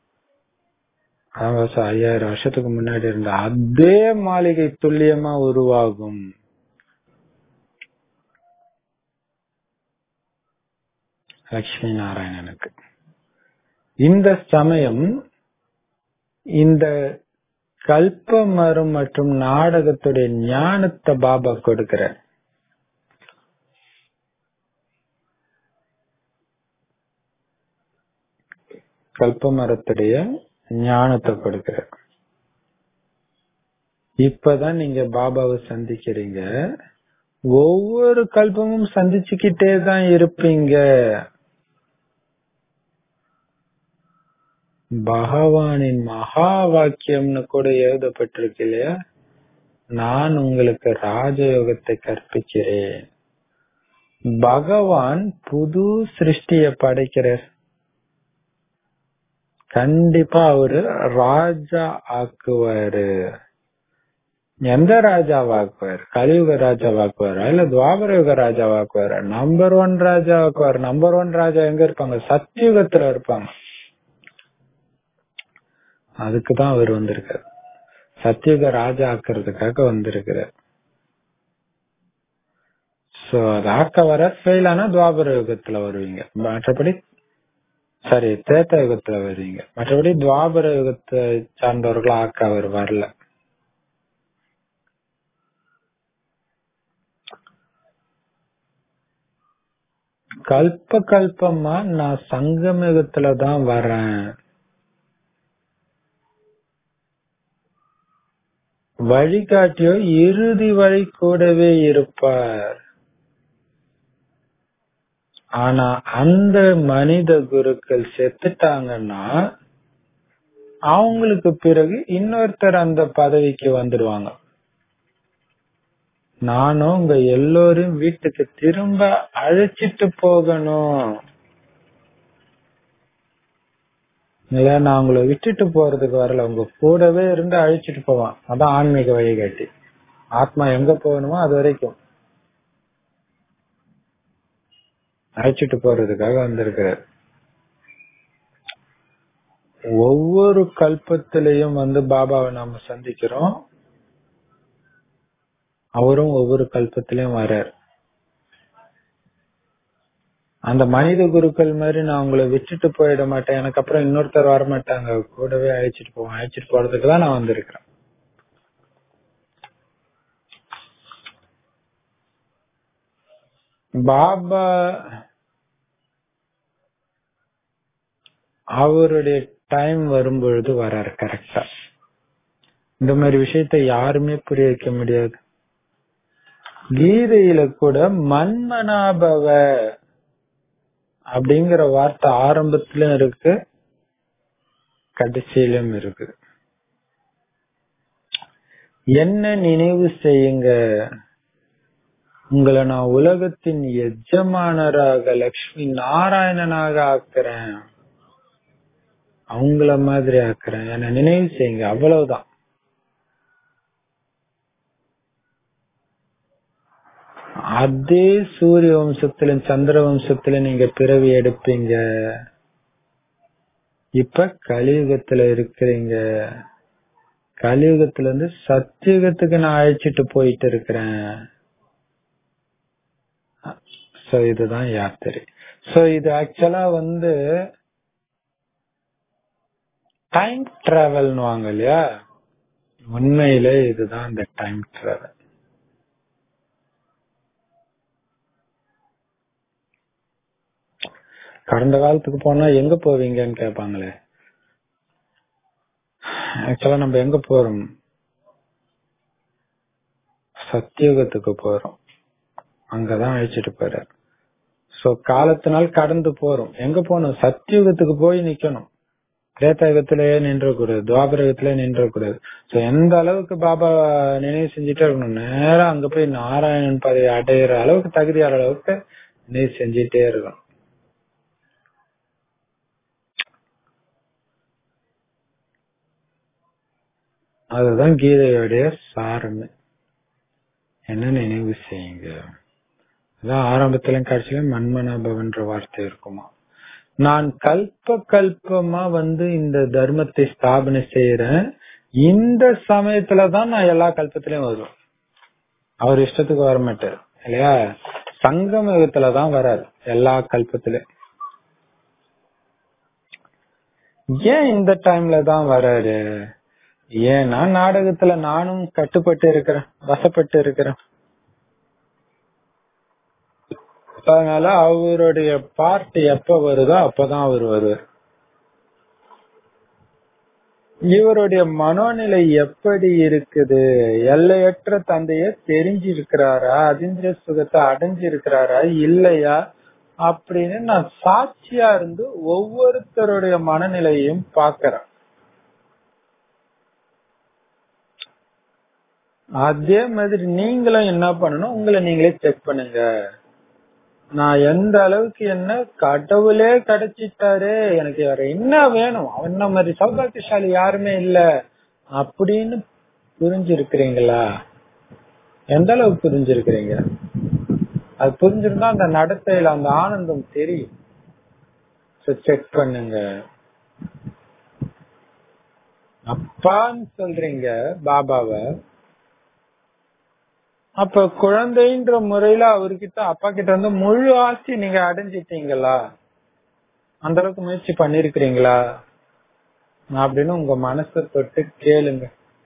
அதான் so, ஐயாயிரம் வருஷத்துக்கு முன்னாடி இருந்த அதே மாளிகை துல்லியமா உருவாகும் லட்சுமி நாராயணனுக்கு இந்த சமயம் இந்த கல்ப மரம் மற்றும் நாடகத்துடைய ஞானத்தை பாபா கொடுக்கிறார் கல்ப மரத்துடைய ஞானத்தை கொடுக்கிறார் இப்பதான் நீங்க பாபாவை சந்திக்கிறீங்க ஒவ்வொரு கல்பமும் சந்திச்சுக்கிட்டே தான் இருப்பீங்க பகவானின் மகா வாக்கியம்னு கூட எழுதப்பட்டிருக்கு இல்லையா நான் உங்களுக்கு ராஜயோகத்தை கற்பிக்கிறேன் பகவான் புது சிருஷ்டிய படைக்கிறார் கண்டிப்பா அவரு ராஜா ஆக்குவாரு எந்த ராஜாவாக்குவார் கலியுக ராஜாவாக்குவாரா இல்ல துவாபர யுக ராஜாவாக்குவாரா நம்பர் ஒன் ராஜாவாக்குவார் நம்பர் ஒன் ராஜா எங்க இருப்பாங்க சத்தியுகத்துல இருப்பாங்க அதுக்குதான் அவர் வந்திருக்காரு சத்தியுக ராஜா ஆக்குறதுக்காக வந்திருக்கிறார் சோ அது ஆக்க வர ஃபெயில் ஆனா துவாபர யுகத்துல வருவீங்க மற்றபடி சரி தேத்த யுகத்துல வருவீங்க மற்றபடி துவாபர யுகத்தை சார்ந்தவர்கள் ஆக்க அவர் வரல கல்ப கல்பமா நான் சங்கமயுகத்துல தான் வரேன் வழிகாட்டியோ இறுதி வரை கூடவே இருப்பார் ஆனா அந்த மனித குருக்கள் செத்துட்டாங்கன்னா அவங்களுக்கு பிறகு இன்னொருத்தர் அந்த பதவிக்கு வந்துடுவாங்க நானும் உங்க எல்லோரும் வீட்டுக்கு திரும்ப அழைச்சிட்டு போகணும் இல்ல நான் உங்களை விட்டுட்டு போறதுக்கு வரல உங்க கூடவே இருந்து அழைச்சிட்டு போவான் அதான் ஆன்மீக வழிகாட்டி ஆத்மா எங்க போகணுமோ அது வரைக்கும் அழைச்சிட்டு போறதுக்காக வந்திருக்கிறார் ஒவ்வொரு கல்பத்திலையும் வந்து பாபாவை நாம சந்திக்கிறோம் அவரும் ஒவ்வொரு கல்பத்திலையும் வர்றார் அந்த மனித குருக்கள் மாதிரி நான் உங்களை விட்டுட்டு போயிட மாட்டேன் எனக்கு அப்புறம் இன்னொருத்தர் வர மாட்டாங்க கூடவே அழைச்சிட்டு போவேன் அழைச்சிட்டு போறதுக்கு தான் நான் வந்திருக்கிறேன் பாபா அவருடைய டைம் வரும்பொழுது வராரு கரெக்டா இந்த மாதிரி விஷயத்த யாருமே புரிய வைக்க முடியாது கீதையில கூட மன்மனாபவ அப்படிங்கிற வார்த்தை ஆரம்பத்திலும் இருக்கு கடைசியிலும் இருக்கு என்ன நினைவு செய்யுங்க உங்களை நான் உலகத்தின் எஜமானராக லக்ஷ்மி நாராயணனாக ஆக்குறேன் அவங்கள மாதிரி ஆக்குறேன் என்ன நினைவு செய்யுங்க அவ்வளவுதான் அதே சூரிய வம்சத்துல சந்திர வம்சத்துல நீங்க பிறவி எடுப்பீங்க இப்ப கலியுகத்துல இருக்கிறீங்க கலியுகத்துல இருந்து சத்தியுகத்துக்கு நான் அழைச்சிட்டு போயிட்டு இருக்கிறேன் சோ இதுதான் யாத்திரை சோ இது ஆக்சுவலா வந்து டைம் டிராவல்னு வாங்க இல்லையா உண்மையிலே இதுதான் இந்த டைம் டிராவல் கடந்த காலத்துக்கு போனா எங்க போவீங்கன்னு கேட்பாங்களே ஆக்சுவலா நம்ம எங்க போறோம் சத்தியுகத்துக்கு போறோம் அங்கதான் அழைச்சிட்டு போறாரு சோ காலத்தினால் கடந்து போறோம் எங்க போகணும் சத்தியுகத்துக்கு போய் நிக்கணும் திரேதாயுகத்திலேயே நின்றக்கூடாது துவாபரகத்திலே நின்றக்கூடாது சோ எந்த அளவுக்கு பாபா நினைவு செஞ்சுட்டே இருக்கணும் நேரா அங்க போய் நாராயணன் பதவி அடையிற அளவுக்கு தகுதியான அளவுக்கு நினைவு செஞ்சுட்டே இருக்கணும் அதுதான் கீதையோடைய சாரமே என்ன நினைவு செய்யுங்க அதான் ஆரம்பத்திலும் கடைசியிலும் மண்மனாபவன்ற வார்த்தை இருக்குமா நான் கல்ப கல்பமா வந்து இந்த தர்மத்தை ஸ்தாபனை செய்யறேன் இந்த சமயத்துலதான் நான் எல்லா கல்பத்திலயும் வருவேன் அவர் இஷ்டத்துக்கு வர மாட்டார் இல்லையா சங்கம யுகத்துலதான் வராரு எல்லா கல்பத்திலயும் ஏன் இந்த டைம்ல தான் வராரு ஏன்னா நாடகத்துல நானும் கட்டுப்பட்டு இருக்கிறேன் வசப்பட்டு இருக்கிறேன் அதனால அவருடைய பார்ட் எப்ப வருதோ அப்பதான் அவர் வருவார் இவருடைய மனோநிலை எப்படி இருக்குது எல்லையற்ற தந்தைய தெரிஞ்சிருக்கிறாரா அதிந்திர சுகத்தை அடைஞ்சிருக்கிறாரா இல்லையா அப்படின்னு நான் சாட்சியா இருந்து ஒவ்வொருத்தருடைய மனநிலையையும் பாக்குறேன் அதே மாதிரி நீங்களும் என்ன பண்ணணும் உங்களை நீங்களே செக் பண்ணுங்க நான் எந்த அளவுக்கு என்ன கடவுளே கிடைச்சிட்டாரு எனக்கு வேற என்ன வேணும் அவன மாதிரி சௌகாத்தியசாலி யாருமே இல்ல அப்படின்னு புரிஞ்சிருக்கிறீங்களா எந்த அளவுக்கு புரிஞ்சிருக்கிறீங்க அது புரிஞ்சிருந்தா அந்த நடத்தையில அந்த ஆனந்தம் தெரியும் செக் பண்ணுங்க அப்பான்னு சொல்றீங்க பாபாவை அப்ப குழந்தைன்ற முறையில அவர்கிட்ட அப்பா கிட்ட வந்து முழு ஆஸ்தி நீங்க அடைஞ்சிட்டீங்களா அந்த அளவுக்கு முயற்சி பண்ணிருக்கிறீங்களா அப்படின்னு உங்க மனசை தொட்டு கேளுங்க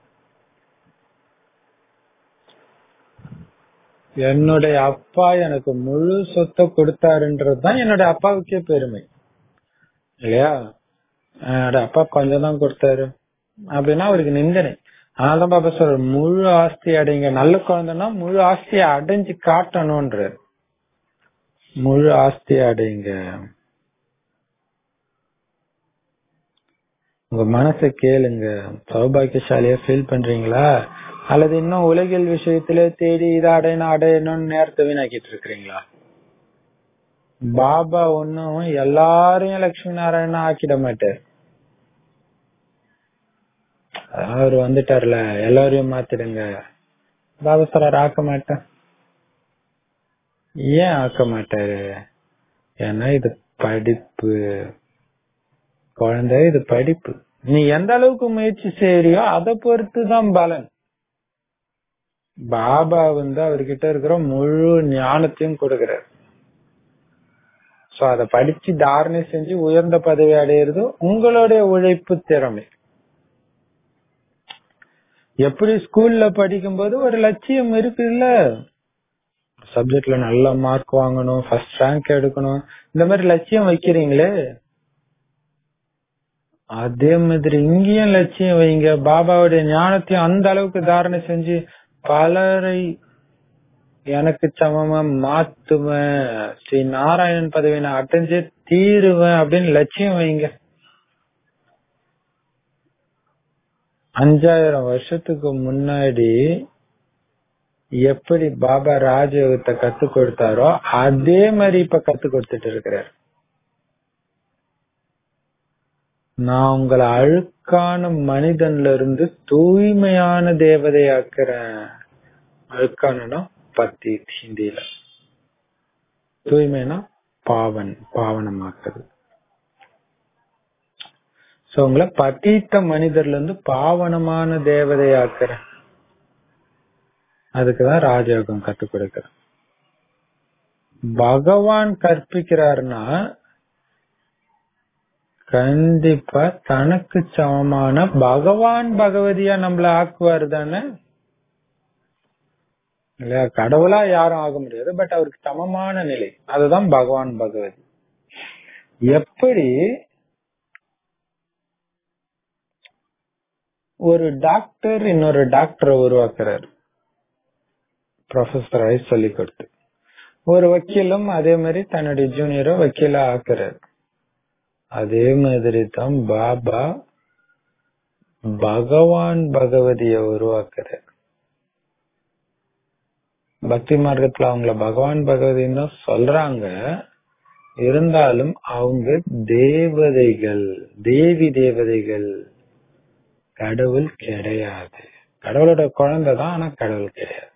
என்னுடைய அப்பா எனக்கு முழு சொத்தை கொடுத்தாருன்றதுதான் என்னுடைய அப்பாவுக்கே பெருமை இல்லையா என்னோட அப்பா கொஞ்சம் தான் கொடுத்தாரு அப்படின்னா அவருக்கு நிந்தனை அதனாலதான் பாப்பா சொல்ற முழு ஆஸ்தி அடைங்க நல்ல குழந்தைன்னா முழு ஆஸ்தியை அடைஞ்சு காட்டணும்ன்ற முழு ஆஸ்தி அடைங்க உங்க மனசை கேளுங்க சௌபாகியசாலியா ஃபீல் பண்றீங்களா அல்லது இன்னும் உலகில் விஷயத்துல தேடி இதை அடையணும் அடையணும்னு நேரத்தை வீணாக்கிட்டு இருக்கிறீங்களா பாபா ஒன்னும் எல்லாரையும் லட்சுமி நாராயணா ஆக்கிட மாட்டார் அவர் வந்துட்டார்ல எல்லாரையும் மாத்திடுங்க பாபா சார் ஆக்க மாட்டேன் ஏன் ஆக்க மாட்டாரு ஏன்னா இது படிப்பு குழந்தை இது படிப்பு நீ எந்த அளவுக்கு முயற்சி செய்யறியோ அதை பொறுத்து தான் பலன் பாபா வந்து அவர்கிட்ட இருக்கிற முழு ஞானத்தையும் கொடுக்கிறார் சோ அத படிச்சு தாரணை செஞ்சு உயர்ந்த பதவி அடையிறது உங்களுடைய உழைப்பு திறமை எப்படி ஸ்கூல்ல படிக்கும்போது ஒரு லட்சியம் இருக்குல்ல சப்ஜெக்ட்ல நல்ல மார்க் வாங்கணும் ஃபர்ஸ்ட் ரேங்க் எடுக்கணும் இந்த மாதிரி லட்சியம் வைக்கிறீங்களே அதே மாதிரி இங்கேயும் லட்சியம் வைங்க பாபாவுடைய ஞானத்தையும் அந்த அளவுக்கு தாரணை செஞ்சு பலரை எனக்கு சமமா மாத்துவேன் ஸ்ரீ நாராயணன் பதவி நான் அடைஞ்சே தீருவேன் அப்படின்னு லட்சியம் வைங்க அஞ்சாயிரம் வருஷத்துக்கு முன்னாடி எப்படி பாபா ராஜயோகத்தை கத்து கொடுத்தாரோ அதே மாதிரி இப்ப கத்து கொடுத்துட்டு இருக்கிறார் நான் உங்களை அழுக்கான மனிதன்ல இருந்து தூய்மையான தேவதையாக்குறேன் அழுக்கானா பத்தி ஹிந்தியில தூய்மைனா பாவன் பாவனமாக்குறது சோ உங்களை பத்தீத்த மனிதர்ல இருந்து பாவனமான தேவதையாக்குறேன் அதுக்குதான் ராஜயோகம் கத்து கொடுக்கிறேன் பகவான் கற்பிக்கிறாருன்னா கண்டிப்பா தனக்கு சமமான பகவான் பகவதியா நம்மள ஆக்குவாரு தானே இல்லையா கடவுளா யாரும் ஆக முடியாது பட் அவருக்கு சமமான நிலை அதுதான் பகவான் பகவதி எப்படி ஒரு டாக்டர் இன்னொரு டாக்டரை உருவாக்குறாரு ப்ரொஃபஸரை சொல்லி கொடுத்து ஒரு வக்கீலும் அதே மாதிரி தன்னுடைய ஜூனியரை வக்கீலா ஆக்குறாரு அதே மாதிரி தான் பாபா பகவான் பகவதிய உருவாக்குறாரு பக்தி மார்க்கத்துல அவங்கள பகவான் பகவதின்னு தான் சொல்றாங்க இருந்தாலும் அவங்க தேவதைகள் தேவி தேவதைகள் கடவுள் கிடையாது கடவுளோட குழந்தை தான் ஆனா கடவுள் கிடையாது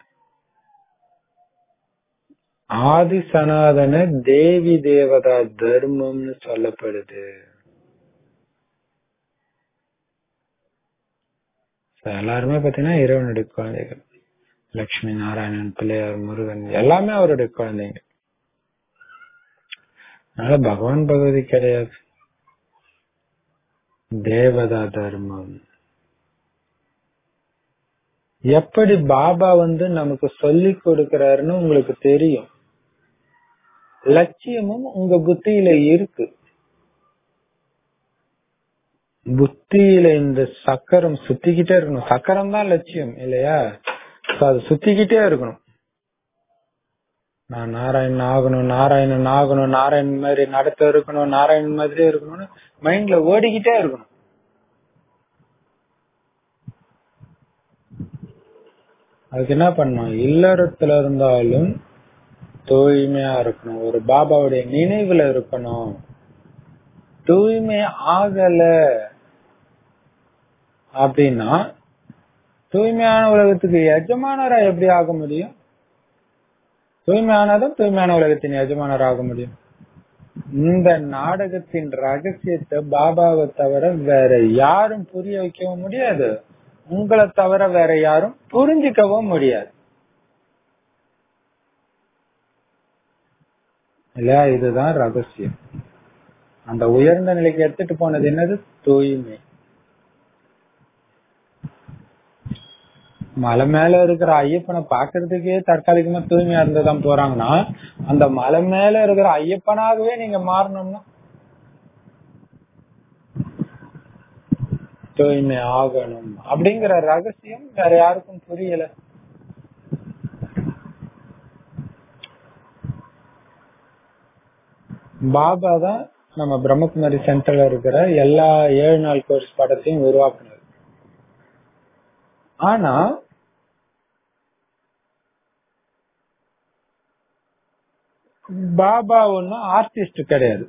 ஆதி சனாதன தேவி தேவதா தர்மம்னு சொல்லப்படுது So, எல்லாருமே பாத்தீங்கன்னா இறைவனுடைய குழந்தைகள் லட்சுமி நாராயணன் பிள்ளையார் முருகன் எல்லாமே அவருடைய குழந்தைங்க அதனால பகவான் பகவதி கிடையாது தேவதா தர்மம் எப்படி பாபா வந்து நமக்கு சொல்லி கொடுக்கிறாருன்னு உங்களுக்கு தெரியும் லட்சியமும் உங்க புத்தியில இருக்கு புத்தியில இந்த சக்கரம் சுத்திக்கிட்டே இருக்கணும் சக்கரம் தான் லட்சியம் இல்லையா So, அது சுத்திக்கிட்டே இருக்கணும் நான் நாராயணன் ஆகணும் நாராயணன் ஆகணும் நாராயணன் மாதிரி நடத்த இருக்கணும் நாராயணன் மாதிரியே இருக்கணும்னு மைண்ட்ல ஓடிக்கிட்டே இருக்கணும் அதுக்கு என்ன பண்ணணும் இல்லறத்துல இருந்தாலும் தூய்மையா இருக்கணும் ஒரு பாபாவுடைய நினைவுல இருக்கணும் தூய்மை ஆகல அப்படின்னா தூய்மையான உலகத்துக்கு எஜமானரா எப்படி ஆக முடியும் தூய்மையானதும் தூய்மையான உலகத்தின் எஜமானர் ஆக முடியும் இந்த நாடகத்தின் ரகசியத்தை பாபாவை தவிர வேற யாரும் புரிய வைக்கவும் முடியாது உங்களை தவிர வேற யாரும் புரிஞ்சுக்கவும் முடியாது இல்லையா இதுதான் ரகசியம் அந்த உயர்ந்த நிலைக்கு எடுத்துட்டு போனது என்னது தூய்மை மலை மேல இருக்கிற ஐயப்பனை பாக்குறதுக்கே தற்காலிகமா தூய்மையா இருந்துதான் போறாங்கன்னா அந்த மலை மேல இருக்கிற ஐயப்பனாகவே நீங்க மாறணும்னா தூய்மை ஆகணும் அப்படிங்கிற ரகசியம் வேற யாருக்கும் புரியல பாபா தான் நம்ம பிரம்மகுமாரி சென்டர்ல இருக்கிற எல்லா ஏழு நாள் கோர்ஸ் படத்தையும் உருவாக்குனது ஆனா பாபா ஒன்னும் ஆர்டிஸ்ட் கிடையாது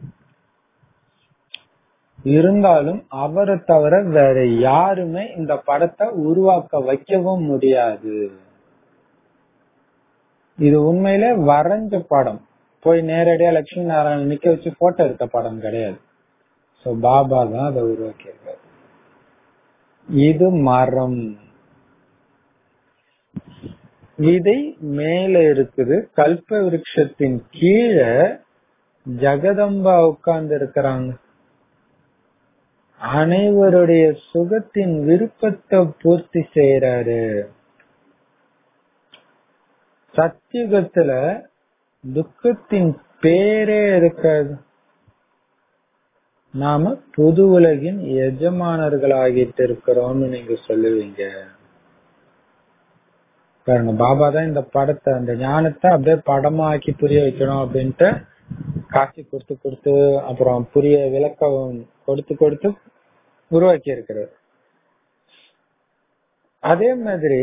இருந்தாலும் அவரை தவிர வேற யாருமே இந்த படத்தை உருவாக்க வைக்கவும் முடியாது இது உண்மையில வரைஞ்ச படம் போய் நேரடியா லட்சுமி நாராயணன் நிக்க வச்சு போட்டோ எடுத்த படம் கிடையாது சோ பாபா தான் அதை உருவாக்கியிருக்காரு இது மரம் விதை மேல இருக்குது கல்ப விருட்சத்தின் கீழே ஜெகதம்பா உட்கார்ந்து இருக்கிறாங்க அனைவருடைய சுகத்தின் விருப்பத்தை பூர்த்தி செய்யறாரு சத்தியுகத்துல துக்கத்தின் பேரே இருக்காது நாம புது உலகின் எஜமானர்கள் ஆகிட்டு இருக்கிறோம்னு நீங்க சொல்லுவீங்க பாருங்க பாபா தான் இந்த படத்தை அந்த ஞானத்தை அப்படியே படமா ஆக்கி புரிய வைக்கணும் அப்படின்ட்டு காட்சி கொடுத்து கொடுத்து அப்புறம் புரிய விளக்கம் கொடுத்து கொடுத்து உருவாக்கி இருக்கிறார் அதே மாதிரி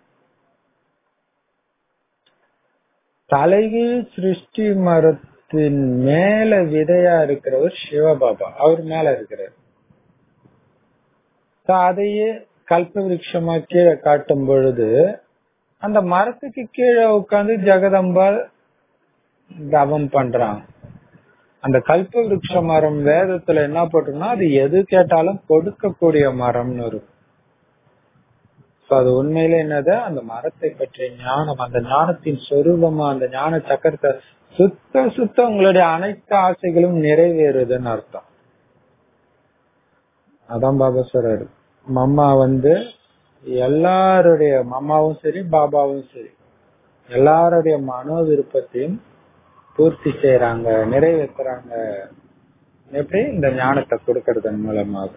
தலைகீழ் சிருஷ்டி மரத்தின் மேல விதையா இருக்கிறவர் சிவபாபா அவர் மேல இருக்கிறார் அதையே கல்ப விருட்சமா கீழே காட்டும் பொழுது அந்த மரத்துக்கு கீழே உட்கார்ந்து ஜெகதம்பா தவம் பண்றாங்க அந்த கல்ப விருட்ச மரம் வேதத்துல என்ன போட்டிருக்குன்னா அது எது கேட்டாலும் கொடுக்கக்கூடிய மரம்னு இருக்கும் அது உண்மையில என்னது அந்த மரத்தை பற்றிய ஞானம் அந்த ஞானத்தின் சொரூபமா அந்த ஞான சக்கரத்தை சுத்த சுத்த உங்களுடைய அனைத்து ஆசைகளும் நிறைவேறுதுன்னு அர்த்தம் அதான் பாபா சொல்றாரு மம்மா வந்து எல்லாருடைய மம்மாவும் சரி பாபாவும் சரி எல்லாருடைய மனோ விருப்பத்தையும் பூர்த்தி செய்யறாங்க நிறைவேற்றுறாங்க எப்படி இந்த ஞானத்தை கொடுக்கறதன் மூலமாக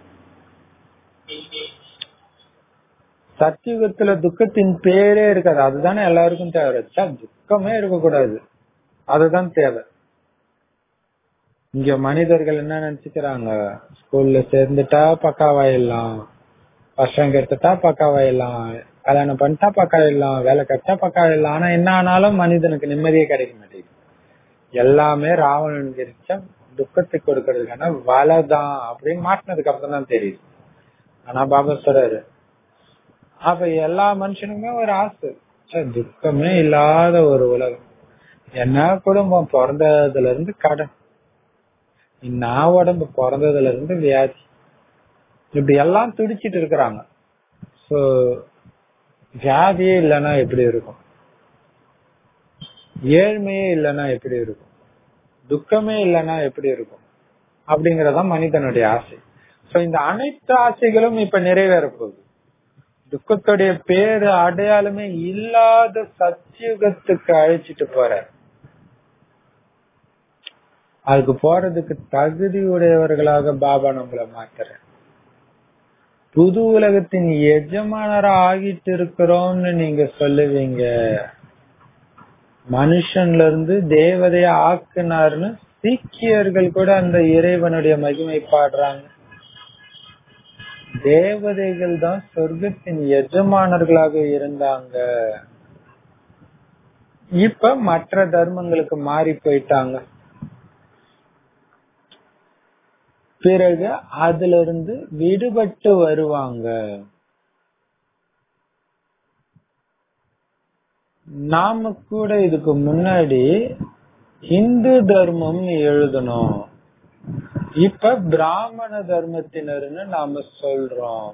சத்தியுகத்துல துக்கத்தின் பேரே இருக்காது அதுதானே எல்லாருக்கும் தேவை ச்சே, துக்கமே இருக்கக்கூடாது அதுதான் தேவை இங்க மனிதர்கள் என்ன நினைச்சுக்கிறாங்க ஸ்கூல்ல சேர்ந்துட்டா பக்காவாயிடலாம் வருஷம் கெடுத்துட்டா பக்காவாயிடலாம் கல்யாணம் பண்ணிட்டா பக்காயிடலாம் வேலை கட்டா பக்காயிடலாம் ஆனா என்ன ஆனாலும் மனிதனுக்கு நிம்மதியே கிடைக்க மாட்டேங்குது எல்லாமே ராவணன் கிடைச்ச துக்கத்தை கொடுக்கறதுக்கான வலைதான் அப்படின்னு மாட்டினதுக்கு அப்புறம் தான் தெரியுது ஆனா பாபா சொல்றாரு அப்ப எல்லா மனுஷனுக்குமே ஒரு ஆசை ச்சே, துக்கமே இல்லாத ஒரு உலகம் என்ன குடும்பம் பிறந்ததுல இருந்து கடன் நான் உடம்பு பிறந்ததுல இருந்து வியாதி இப்படி எல்லாம் துடிச்சிட்டு இருக்கிறாங்க சோ வியாதியே இல்லைன்னா எப்படி இருக்கும் ஏழ்மையே இல்லைன்னா எப்படி இருக்கும் துக்கமே இல்லைன்னா எப்படி இருக்கும் அப்படிங்கறதான் மனிதனுடைய ஆசை சோ இந்த அனைத்து ஆசைகளும் இப்ப நிறைவேற போகுது துக்கத்துடைய பேரு அடையாளமே இல்லாத சத்தியுகத்துக்கு அழைச்சிட்டு போற அதுக்கு போறதுக்கு தகுதி உடையவர்களாக பாபா நம்மள மாத்துற புது உலகத்தின் எஜமானரா ஆகிட்டு இருக்கிறோம்னு நீங்க சொல்லுவீங்க மனுஷன்ல இருந்து தேவதைய ஆக்குனார்னு சீக்கியர்கள் கூட அந்த இறைவனுடைய மகிமை பாடுறாங்க தேவதைகள் தான் சொர்க்கத்தின் எஜமானர்களாக இருந்தாங்க இப்ப மற்ற தர்மங்களுக்கு மாறி போயிட்டாங்க பிறகு அதுல இருந்து விடுபட்டு வருவாங்க நாம கூட இதுக்கு முன்னாடி இந்து தர்மம் எழுதணும் இப்ப பிராமண தர்மத்தினர்னு நாம சொல்றோம்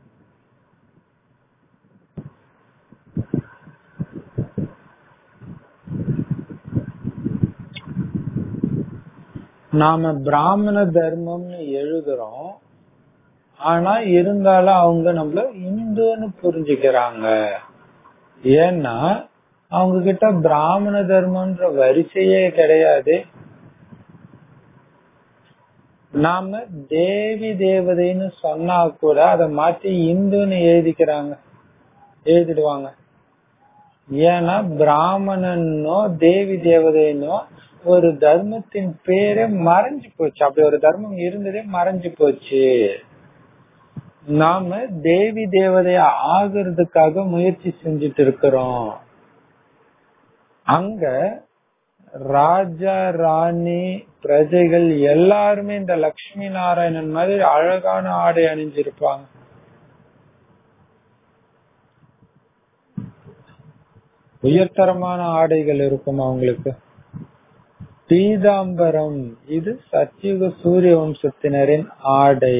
நாம பிராமண தர்மம்னு எழுதுறோம் ஆனா இருந்தாலும் அவங்க நம்மள இந்துன்னு புரிஞ்சுக்கிறாங்க ஏன்னா அவங்க கிட்ட பிராமண தர்மம்ன்ற வரிசையே கிடையாது நாம தேவி தேவதைன்னு சொன்னா கூட அதை மாத்தி இந்துன்னு எழுதிக்கிறாங்க எழுதிடுவாங்க ஏன்னா பிராமணனோ தேவி தேவதைன்னோ ஒரு தர்மத்தின் பேரே மறைஞ்சு போச்சு அப்படி ஒரு தர்மம் இருந்ததே மறைஞ்சு போச்சு நாம தேவி தேவதைய ஆகிறதுக்காக முயற்சி செஞ்சுட்டு இருக்கிறோம் அங்க ராஜா ராணி பிரஜைகள் எல்லாருமே இந்த லட்சுமி நாராயணன் மாதிரி அழகான ஆடை அணிஞ்சிருப்பாங்க உயர்தரமான ஆடைகள் இருக்கும் அவங்களுக்கு பீதாம்பரம் இது சத்தியுக சூரிய வம்சத்தினரின் ஆடை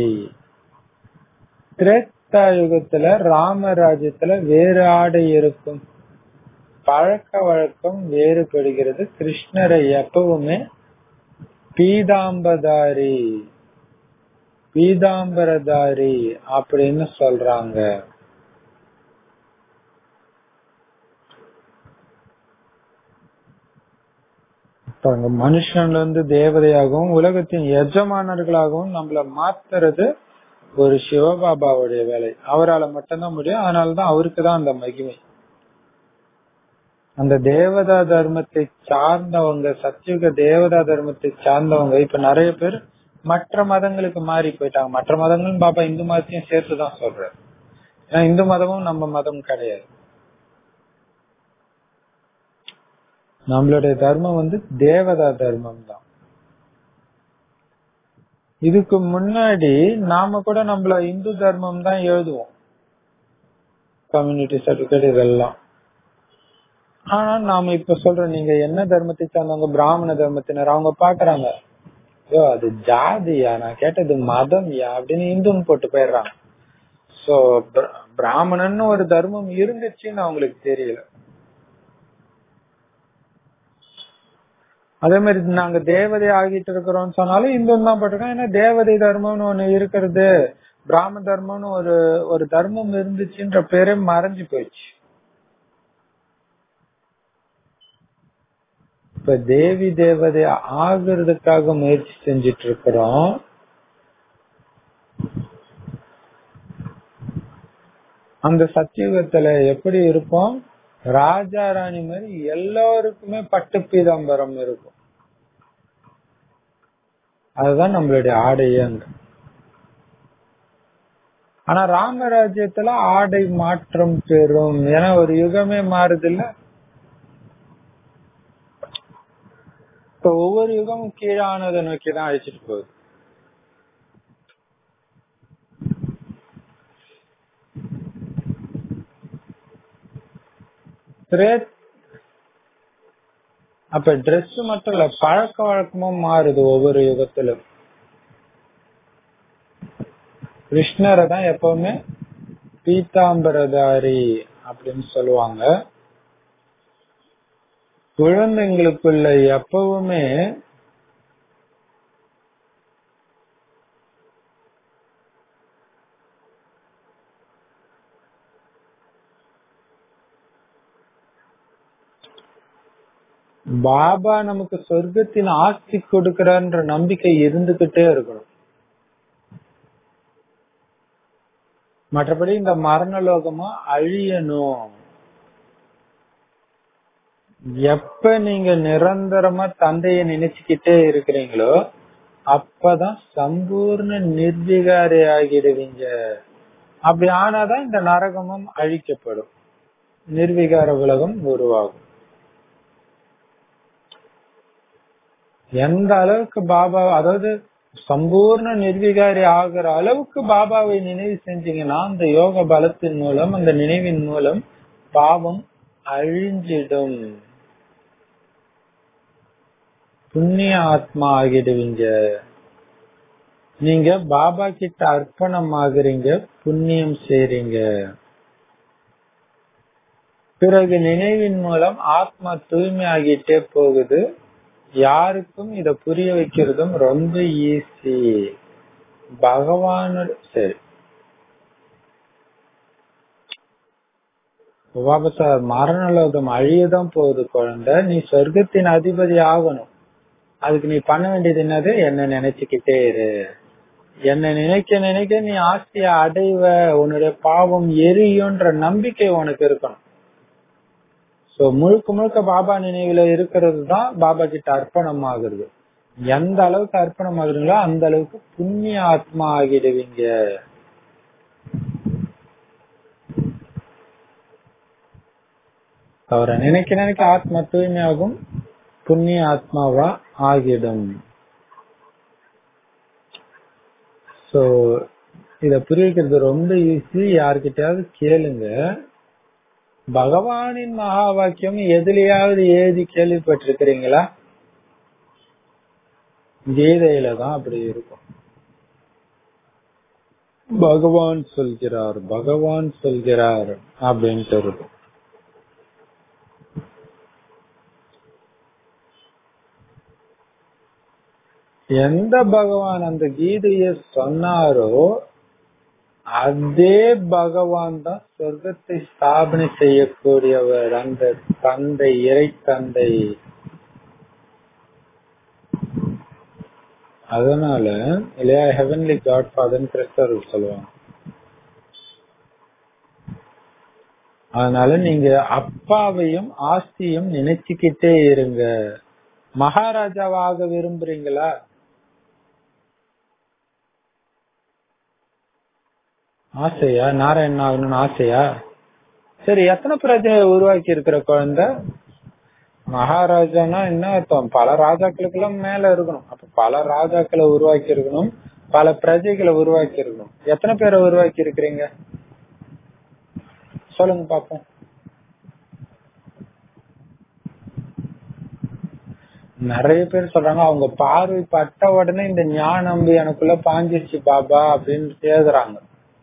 திரேத்தா யுகத்துல ராமராஜ்யத்துல வேறு ஆடை இருக்கும் பழக்க வழக்கம் வேறுபடுகிறது கிருஷ்ணரை எப்பவுமே பீதாம்பதாரி பீதாம்பரதாரி அப்படின்னு சொல்றாங்க பாருங்க மனுஷன்ல இருந்து தேவதையாகவும் உலகத்தின் எஜமானர்களாகவும் நம்மள மாத்துறது ஒரு சிவபாபாவுடைய வேலை அவரால் மட்டும்தான் முடியும் அதனாலதான் அவருக்கு தான் அந்த மகிமை அந்த தேவதா தர்மத்தை சார்ந்தவங்க சத்தியுக தேவதா தர்மத்தை சார்ந்தவங்க இப்ப நிறைய பேர் மற்ற மதங்களுக்கு மாறி போயிட்டாங்க மற்ற மதங்களும் பாபா இந்து மதத்தையும் சேர்த்துதான் சொல்றாரு ஏன்னா இந்து மதமும் நம்ம மதம் கிடையாது நம்மளுடைய தர்மம் வந்து தேவதா தர்மம் தான் இதுக்கு முன்னாடி நாம கூட நம்மள இந்து தர்மம் தான் எழுதுவோம் கம்யூனிட்டி சர்டிபிகேட் இதெல்லாம் ஆனா நாம இப்ப சொல்றோம் நீங்க என்ன தர்மத்தை சார்ந்தவங்க பிராமண தர்மத்தினர் அவங்க பாக்குறாங்க ஐயோ அது ஜாதியா நான் கேட்டது மதம் யா அப்படின்னு இந்துன்னு போட்டு போயிடுறாங்க சோ பிராமணன் ஒரு தர்மம் இருந்துச்சுன்னு அவங்களுக்கு தெரியல அதே மாதிரி நாங்க தேவதை ஆகிட்டு இருக்கிறோம் சொன்னாலும் இந்து தான் போட்டிருக்கோம் ஏன்னா தேவதை தர்மம்னு ஒண்ணு இருக்கிறது பிராம தர்மம்னு ஒரு ஒரு தர்மம் இருந்துச்சுன்ற பேரே மறைஞ்சு போயிடுச்சு இப்ப தேவி தேவதை ஆகிறதுக்காக முயற்சி செஞ்சிட்டு இருக்கிறோம் அந்த சத்தியுகத்துல எப்படி இருப்போம் ராஜா ராணி மாதிரி எல்லாருக்குமே பட்டு பீதாம்பரம் இருக்கும் அதுதான் நம்மளுடைய ஆடையே அங்க ஆனா ராமராஜ்யத்துல ஆடை மாற்றம் பெறும் ஏன்னா ஒரு யுகமே மாறுது இல்ல இப்ப ஒவ்வொரு யுகமும் கீழானதை நோக்கி தான் அழைச்சிட்டு போகுது திரே- அப்ப Dress மட்டும் இல்ல பழக்க வழக்கமும் மாறுது ஒவ்வொரு யுகத்திலும் கிருஷ்ணரை தான் எப்பவுமே பீதாம்பரதாரி அப்படின்னு சொல்லுவாங்க குழந்தைங்களுக்குள்ள எப்பவுமே பாபா நமக்கு சொர்க்கத்தின் ஆஸ்தி கொடுக்கிறான்ற நம்பிக்கை இருந்துகிட்டே இருக்கணும் மற்றபடி இந்த மரண லோகமா அழியணும் எப்ப நீங்க நிரந்தரமா தந்தைய நினைச்சுக்கிட்டே இருக்கிறீங்களோ அப்பதான் சம்பூர்ண நிர்விகாரி ஆகிடுவீங்க அப்படி ஆனாதான் இந்த நரகமும் அழிக்கப்படும் நிர்விகார உலகம் உருவாகும் எந்த அளவுக்கு பாபா அதாவது சம்பூர்ண நிர்விகாரி ஆகிற அளவுக்கு பாபாவை நினைவு செஞ்சீங்கன்னா அந்த யோக பலத்தின் மூலம் அந்த நினைவின் மூலம் பாவம் அழிஞ்சிடும் புண்ணிய ஆத்மா ஆகிடுவீங்க நீங்க பாபா கிட்ட அர்ப்பணம் ஆகுறீங்க புண்ணியம் செய்றீங்க பிறகு நினைவின் மூலம் ஆத்மா தூய்மை ஆகிட்டே போகுது யாருக்கும் இத புரிய வைக்கிறதும் ரொம்ப ஈஸி பகவானோட சரி பாபா சார் மரணலோகம் அழியதான் போகுது குழந்தை நீ சொர்க்கத்தின் அதிபதி ஆகணும் அதுக்கு நீ பண்ண வேண்டியது என்னது என்ன நினைச்சுக்கிட்டே இரு என்ன நினைக்க நினைக்க நீ ஆசைய அடைவ உன்னுடைய பாவம் எரியுன்ற நம்பிக்கை உனக்கு இருக்கணும் சோ முழுக்க முழுக்க பாபா நினைவுல இருக்கிறது தான் பாபா கிட்ட அர்ப்பணம் ஆகுறது எந்த அளவுக்கு அர்ப்பணம் ஆகுறீங்களோ அந்த அளவுக்கு புண்ணிய ஆத்மா ஆகிடுவீங்க அவரை நினைக்க நினைக்க ஆத்மா தூய்மையாகும் புண்ணிய ஆத்மாவா ஆகிடும் சோ இத புரிவிக்கிறது ரொம்ப ஈஸி யார்கிட்டயாவது கேளுங்க பகவானின் மகா வாக்கியம் எதுலயாவது எழுதி கேள்விப்பட்டிருக்கிறீங்களா கீதையில தான் அப்படி இருக்கும் பகவான் சொல்கிறார் பகவான் சொல்கிறார் அப்படின்ட்டு இருக்கும் எந்த பகவான் அந்த கீதைய சொன்னாரோ அதே பகவான் தான் சொர்க்கத்தை ஸ்தாபனை செய்யக்கூடியவர் அந்த தந்தை இறை தந்தை அதனால இல்லையா ஹெவன்லி காட் ஃபாதர் கிறிஸ்தவர் சொல்லுவாங்க அதனால நீங்க அப்பாவையும் ஆஸ்தியும் நினைச்சுக்கிட்டே இருங்க மகாராஜாவாக விரும்புறீங்களா ஆசையா நாராயணன் ஆகணும்னு ஆசையா சரி எத்தனை பிரஜையை உருவாக்கி இருக்கிற குழந்தை மகாராஜானா என்ன அர்த்தம் பல ராஜாக்களுக்கு எல்லாம் மேல இருக்கணும் அப்ப பல ராஜாக்களை உருவாக்கி இருக்கணும் பல பிரஜைகளை உருவாக்கி இருக்கணும் எத்தனை பேரை உருவாக்கி இருக்கிறீங்க சொல்லுங்க பாப்போம் நிறைய பேர் சொல்றாங்க அவங்க பார்வை பட்ட உடனே இந்த ஞானம் எனக்குள்ள பாஞ்சிருச்சு பாபா அப்படின்னு எழுதுறாங்க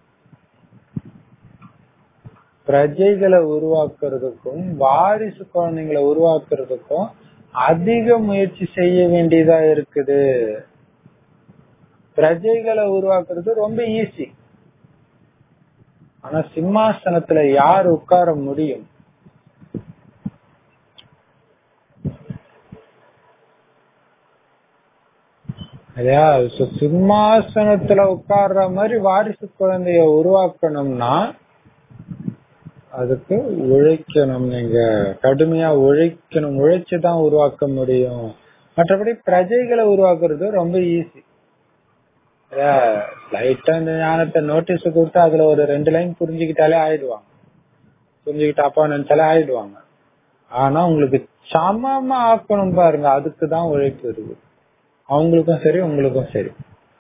பிரஜைகளை உருவாக்குறதுக்கும் வாரிசு குழந்தைங்களை உருவாக்குறதுக்கும் அதிக முயற்சி செய்ய வேண்டியதா இருக்குது பிரஜைகளை உருவாக்குறது ரொம்ப ஈஸி ஆனா சிம்மாசனத்துல யார் உட்கார முடியும் இல்லையா So, சிம்மாசனத்துல உட்கார்ற மாதிரி வாரிசு குழந்தைய உருவாக்கணும்னா அதுக்கு உழைக்கணும் நீங்க கடுமையா உழைக்கணும் உழைச்சுதான் உருவாக்க முடியும் மற்றபடி பிரஜைகளை உருவாக்குறது ரொம்ப ஈஸி லைட்டா இந்த ஞானத்தை நோட்டீஸ் கொடுத்து அதுல ஒரு ரெண்டு லைன் புரிஞ்சுக்கிட்டாலே ஆயிடுவாங்க புரிஞ்சுக்கிட்டு அப்பா நினைச்சாலே ஆயிடுவாங்க ஆனா உங்களுக்கு சமமா ஆக்கணும் பாருங்க அதுக்கு தான் உழைப்பு இருக்கு அவங்களுக்கும் சரி உங்களுக்கும் சரி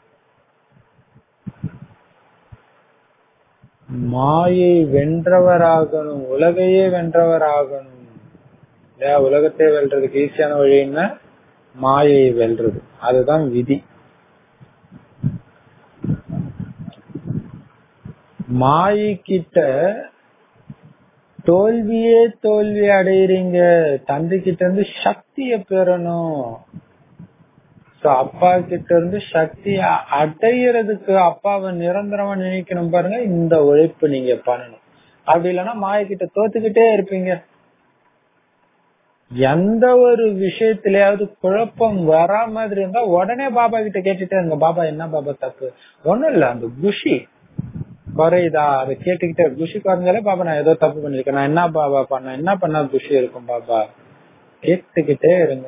மாயை வென்றவராகணும் உலகையே வென்றவராகணும் இல்லையா உலகத்தை வெல்றதுக்கு ஈஸியான வழின்னா மாயை வெல்றது அதுதான் விதி மாயை கிட்ட தோல்வியே தோல்வி அடையறீங்க தந்தை கிட்ட இருந்து சக்திய பெறணும் So, அப்பா கிட்ட இருந்து சக்தி அடையிறதுக்கு அப்பாவை நிரந்தரமா நினைக்கணும் பாருங்க இந்த உழைப்பு நீங்க பண்ணணும் அப்படி இல்லைன்னா மாய கிட்ட தோத்துக்கிட்டே இருப்பீங்க எந்த ஒரு விஷயத்திலயாவது குழப்பம் வரா மாதிரி இருந்தா உடனே பாபா கிட்ட கேட்டுட்டே இருங்க பாபா என்ன பாபா தப்பு ஒண்ணும் இல்ல அந்த குஷி குறையுதா அதை கேட்டுக்கிட்டே குஷி குறைஞ்சாலே பாபா நான் ஏதோ தப்பு பண்ணிருக்கேன் நான் என்ன பாபா பண்ண என்ன பண்ணா குஷி இருக்கும் பாபா கேட்டுக்கிட்டே இருங்க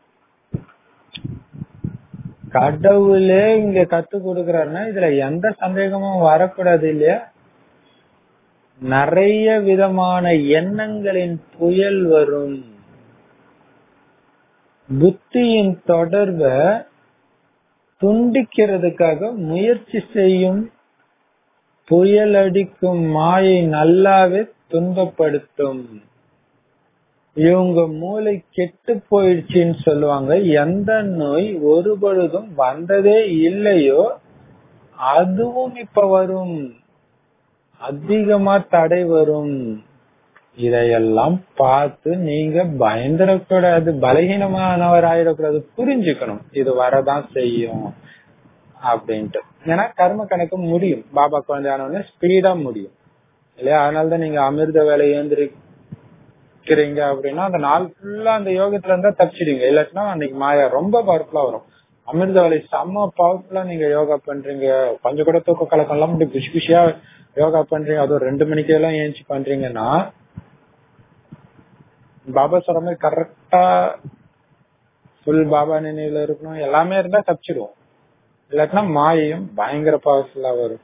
கடவுளே இங்க கத்து கொடுக்கறாருன்னா இதுல எந்த சந்தேகமும் வரக்கூடாது இல்லையா நிறைய விதமான எண்ணங்களின் புயல் வரும் புத்தியின் தொடர்ப துண்டிக்கிறதுக்காக முயற்சி செய்யும் புயல் அடிக்கும் மாயை நல்லாவே துன்பப்படுத்தும் இவங்க மூளை கெட்டு போயிடுச்சுன்னு சொல்லுவாங்க எந்த நோய் ஒரு பொழுதும் வந்ததே இல்லையோ அதுவும் இப்ப வரும் அதிகமா தடை வரும் இதையெல்லாம் பார்த்து நீங்க பயந்துடக்கூடாது பலகீனமானவர் ஆயிடக்கூடாது புரிஞ்சுக்கணும் இது வரதான் செய்யும் அப்படின்ட்டு ஏன்னா கர்ம கணக்கு முடியும் பாபா குழந்தையான ஸ்பீடா முடியும் இல்லையா அதனாலதான் நீங்க அமிர்த வேலை ஏந்திரிக்கிறீங்க அப்படின்னா அந்த நாள் ஃபுல்லா அந்த யோகத்துல இருந்தா தப்பிச்சிடுங்க இல்லாட்டினா அன்னைக்கு மாயா ரொம்ப பவர்ஃபுல்லா வரும் அமிர்த வேலை செம்ம பவர்ஃபுல்லா நீங்க யோகா பண்றீங்க கொஞ்சம் கூட தூக்க கலக்கம் எல்லாம் இப்படி குஷி குஷியா யோகா பண்றீங்க அதுவும் ரெண்டு மணிக்கு எல்லாம் ஏஞ்சி பண்றீங்கன்னா பாபா சொல்ற மாதிரி கரெக்டா ஃபுல் பாபா நினைவுல இருக்கணும் எல்லாமே இருந்தா தப்பிச்சிடுவோம் இல்லாட்டினா மாயையும் பயங்கர பவர்ஃபுல்லா வரும்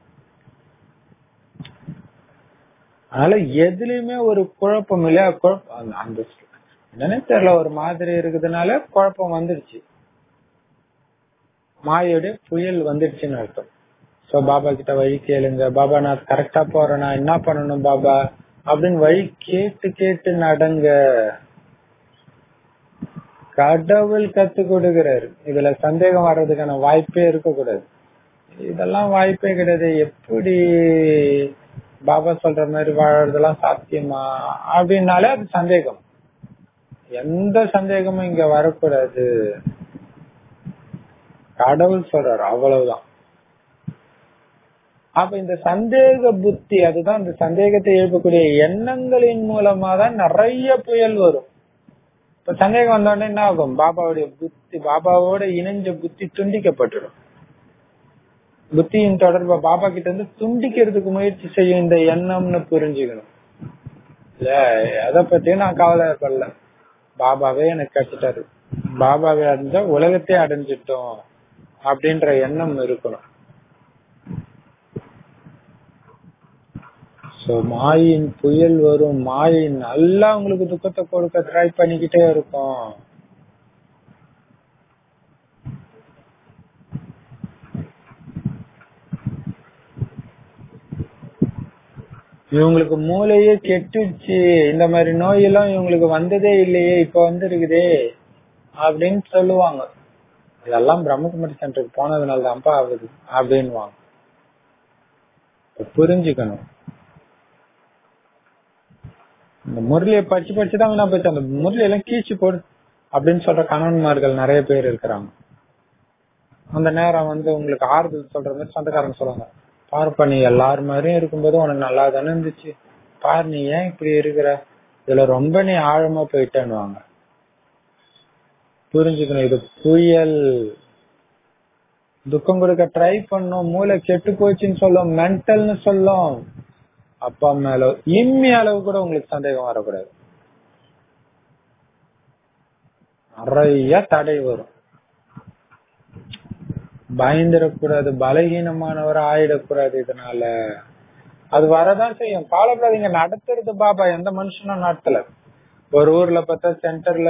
அதனால எதுலயுமே ஒரு குழப்பம் இல்லையா குழப்பம் அந்த- அந்த என்னன்னே தெரியல ஒரு மாதிரி இருக்குதுனால குழப்பம் வந்துருச்சு மாயோடைய புயல் வந்துடுச்சுன்னு அர்த்தம் சோ பாபா கிட்ட வழி கேளுங்க பாபா நான் கரெக்டா போறேனா என்ன பண்ணணும் பாபா அப்படின்னு வழி கேட்டு கேட்டு நடங்க கடவுள் கத்து கொடுக்கிறாரு இதுல சந்தேகம் வர்றதுக்கான வாய்ப்பே இருக்கக்கூடாது இதெல்லாம் வாய்ப்பே கிடையாது எப்படி பாபா சொல்ற மாதிரி வாழறதெல்லாம் சாத்தியமா அப்படின்னாலே அது சந்தேகம் எந்த சந்தேகமும் இங்க வரக்கூடாது கடவுள் சொல்றாரு அவ்வளவுதான் அப்ப இந்த சந்தேக புத்தி அதுதான் இந்த சந்தேகத்தை எழுப்பக்கூடிய எண்ணங்களின் மூலமா தான் நிறைய புயல் வரும் இப்ப சந்தேகம் வந்த உடனே என்ன ஆகும் பாபாவுடைய புத்தி பாபாவோட இணைஞ்ச புத்தி துண்டிக்கப்பட்டுடும் புத்தியின் தொடர்பை பாபா கிட்ட இருந்து துண்டிக்கிறதுக்கு முயற்சி செய்யும் இந்த எண்ணம்னு புரிஞ்சுக்கணும் இல்ல எதை பத்தியும் நான் கவலைப்படல பாபாவே எனக்கு கிடைச்சிட்டாரு பாபாவே அடைஞ்சா உலகத்தை அடைஞ்சிட்டோம் அப்படின்ற எண்ணம் இருக்கணும் சோ மாயின் புயல் வரும் மாயை நல்லா உங்களுக்கு துக்கத்தை கொடுக்க ட்ரை பண்ணிக்கிட்டே இருக்கும் இவங்களுக்கு மூளையே கெட்டுடுச்சு இந்த மாதிரி நோய் எல்லாம் இவங்களுக்கு வந்ததே இல்லையே இப்ப வந்திருக்குதே அப்படின்னு சொல்லுவாங்க இதெல்லாம் பிரம்மகுமாரி சென்டருக்கு போனதுனால தான்ப்பா ஆகுது அப்படின்வாங்க இப்ப புரிஞ்சுக்கணும் இந்த முரளியை படிச்சு படிச்சுதான் நான் போச்சு அந்த முரளி எல்லாம் கீழ்ச்சி போடு அப்படின்னு சொல்ற கணவன்மார்கள் நிறைய பேர் இருக்கிறாங்க அந்த நேரம் வந்து உங்களுக்கு ஆறுதல் சொல்ற மாதிரி சொந்தக்காரங்க சொல்லுவாங்க பாருப்பா நீ எல்லாரும் மாதிரியும் இருக்கும்போது உனக்கு நல்லா தானே இருந்துச்சு பாரு நீ ஏன் இப்படி இருக்கிற இதுல ரொம்ப நீ ஆழமா போயிட்டேன்னுவாங்க புரிஞ்சுக்கணும் இது புயல் துக்கம் கொடுக்க ட்ரை பண்ணும் மூளை கெட்டு போச்சுன்னு சொல்லும் மென்டல்னு சொல்லும் அப்பா மேல இம்மி அளவு கூட உங்களுக்கு சந்தேகம் வரக்கூடாது நிறைய தடை வரும் பயந்துடக்கூடாது பலகீனமானவர் ஆயிடக்கூடாது இதனால அது வரதான் செய்யும் கவலைப்படாதீங்க நடத்துறது பாபா எந்த மனுஷனும் நடத்தல ஒரு ஊர்ல பார்த்தா சென்டர்ல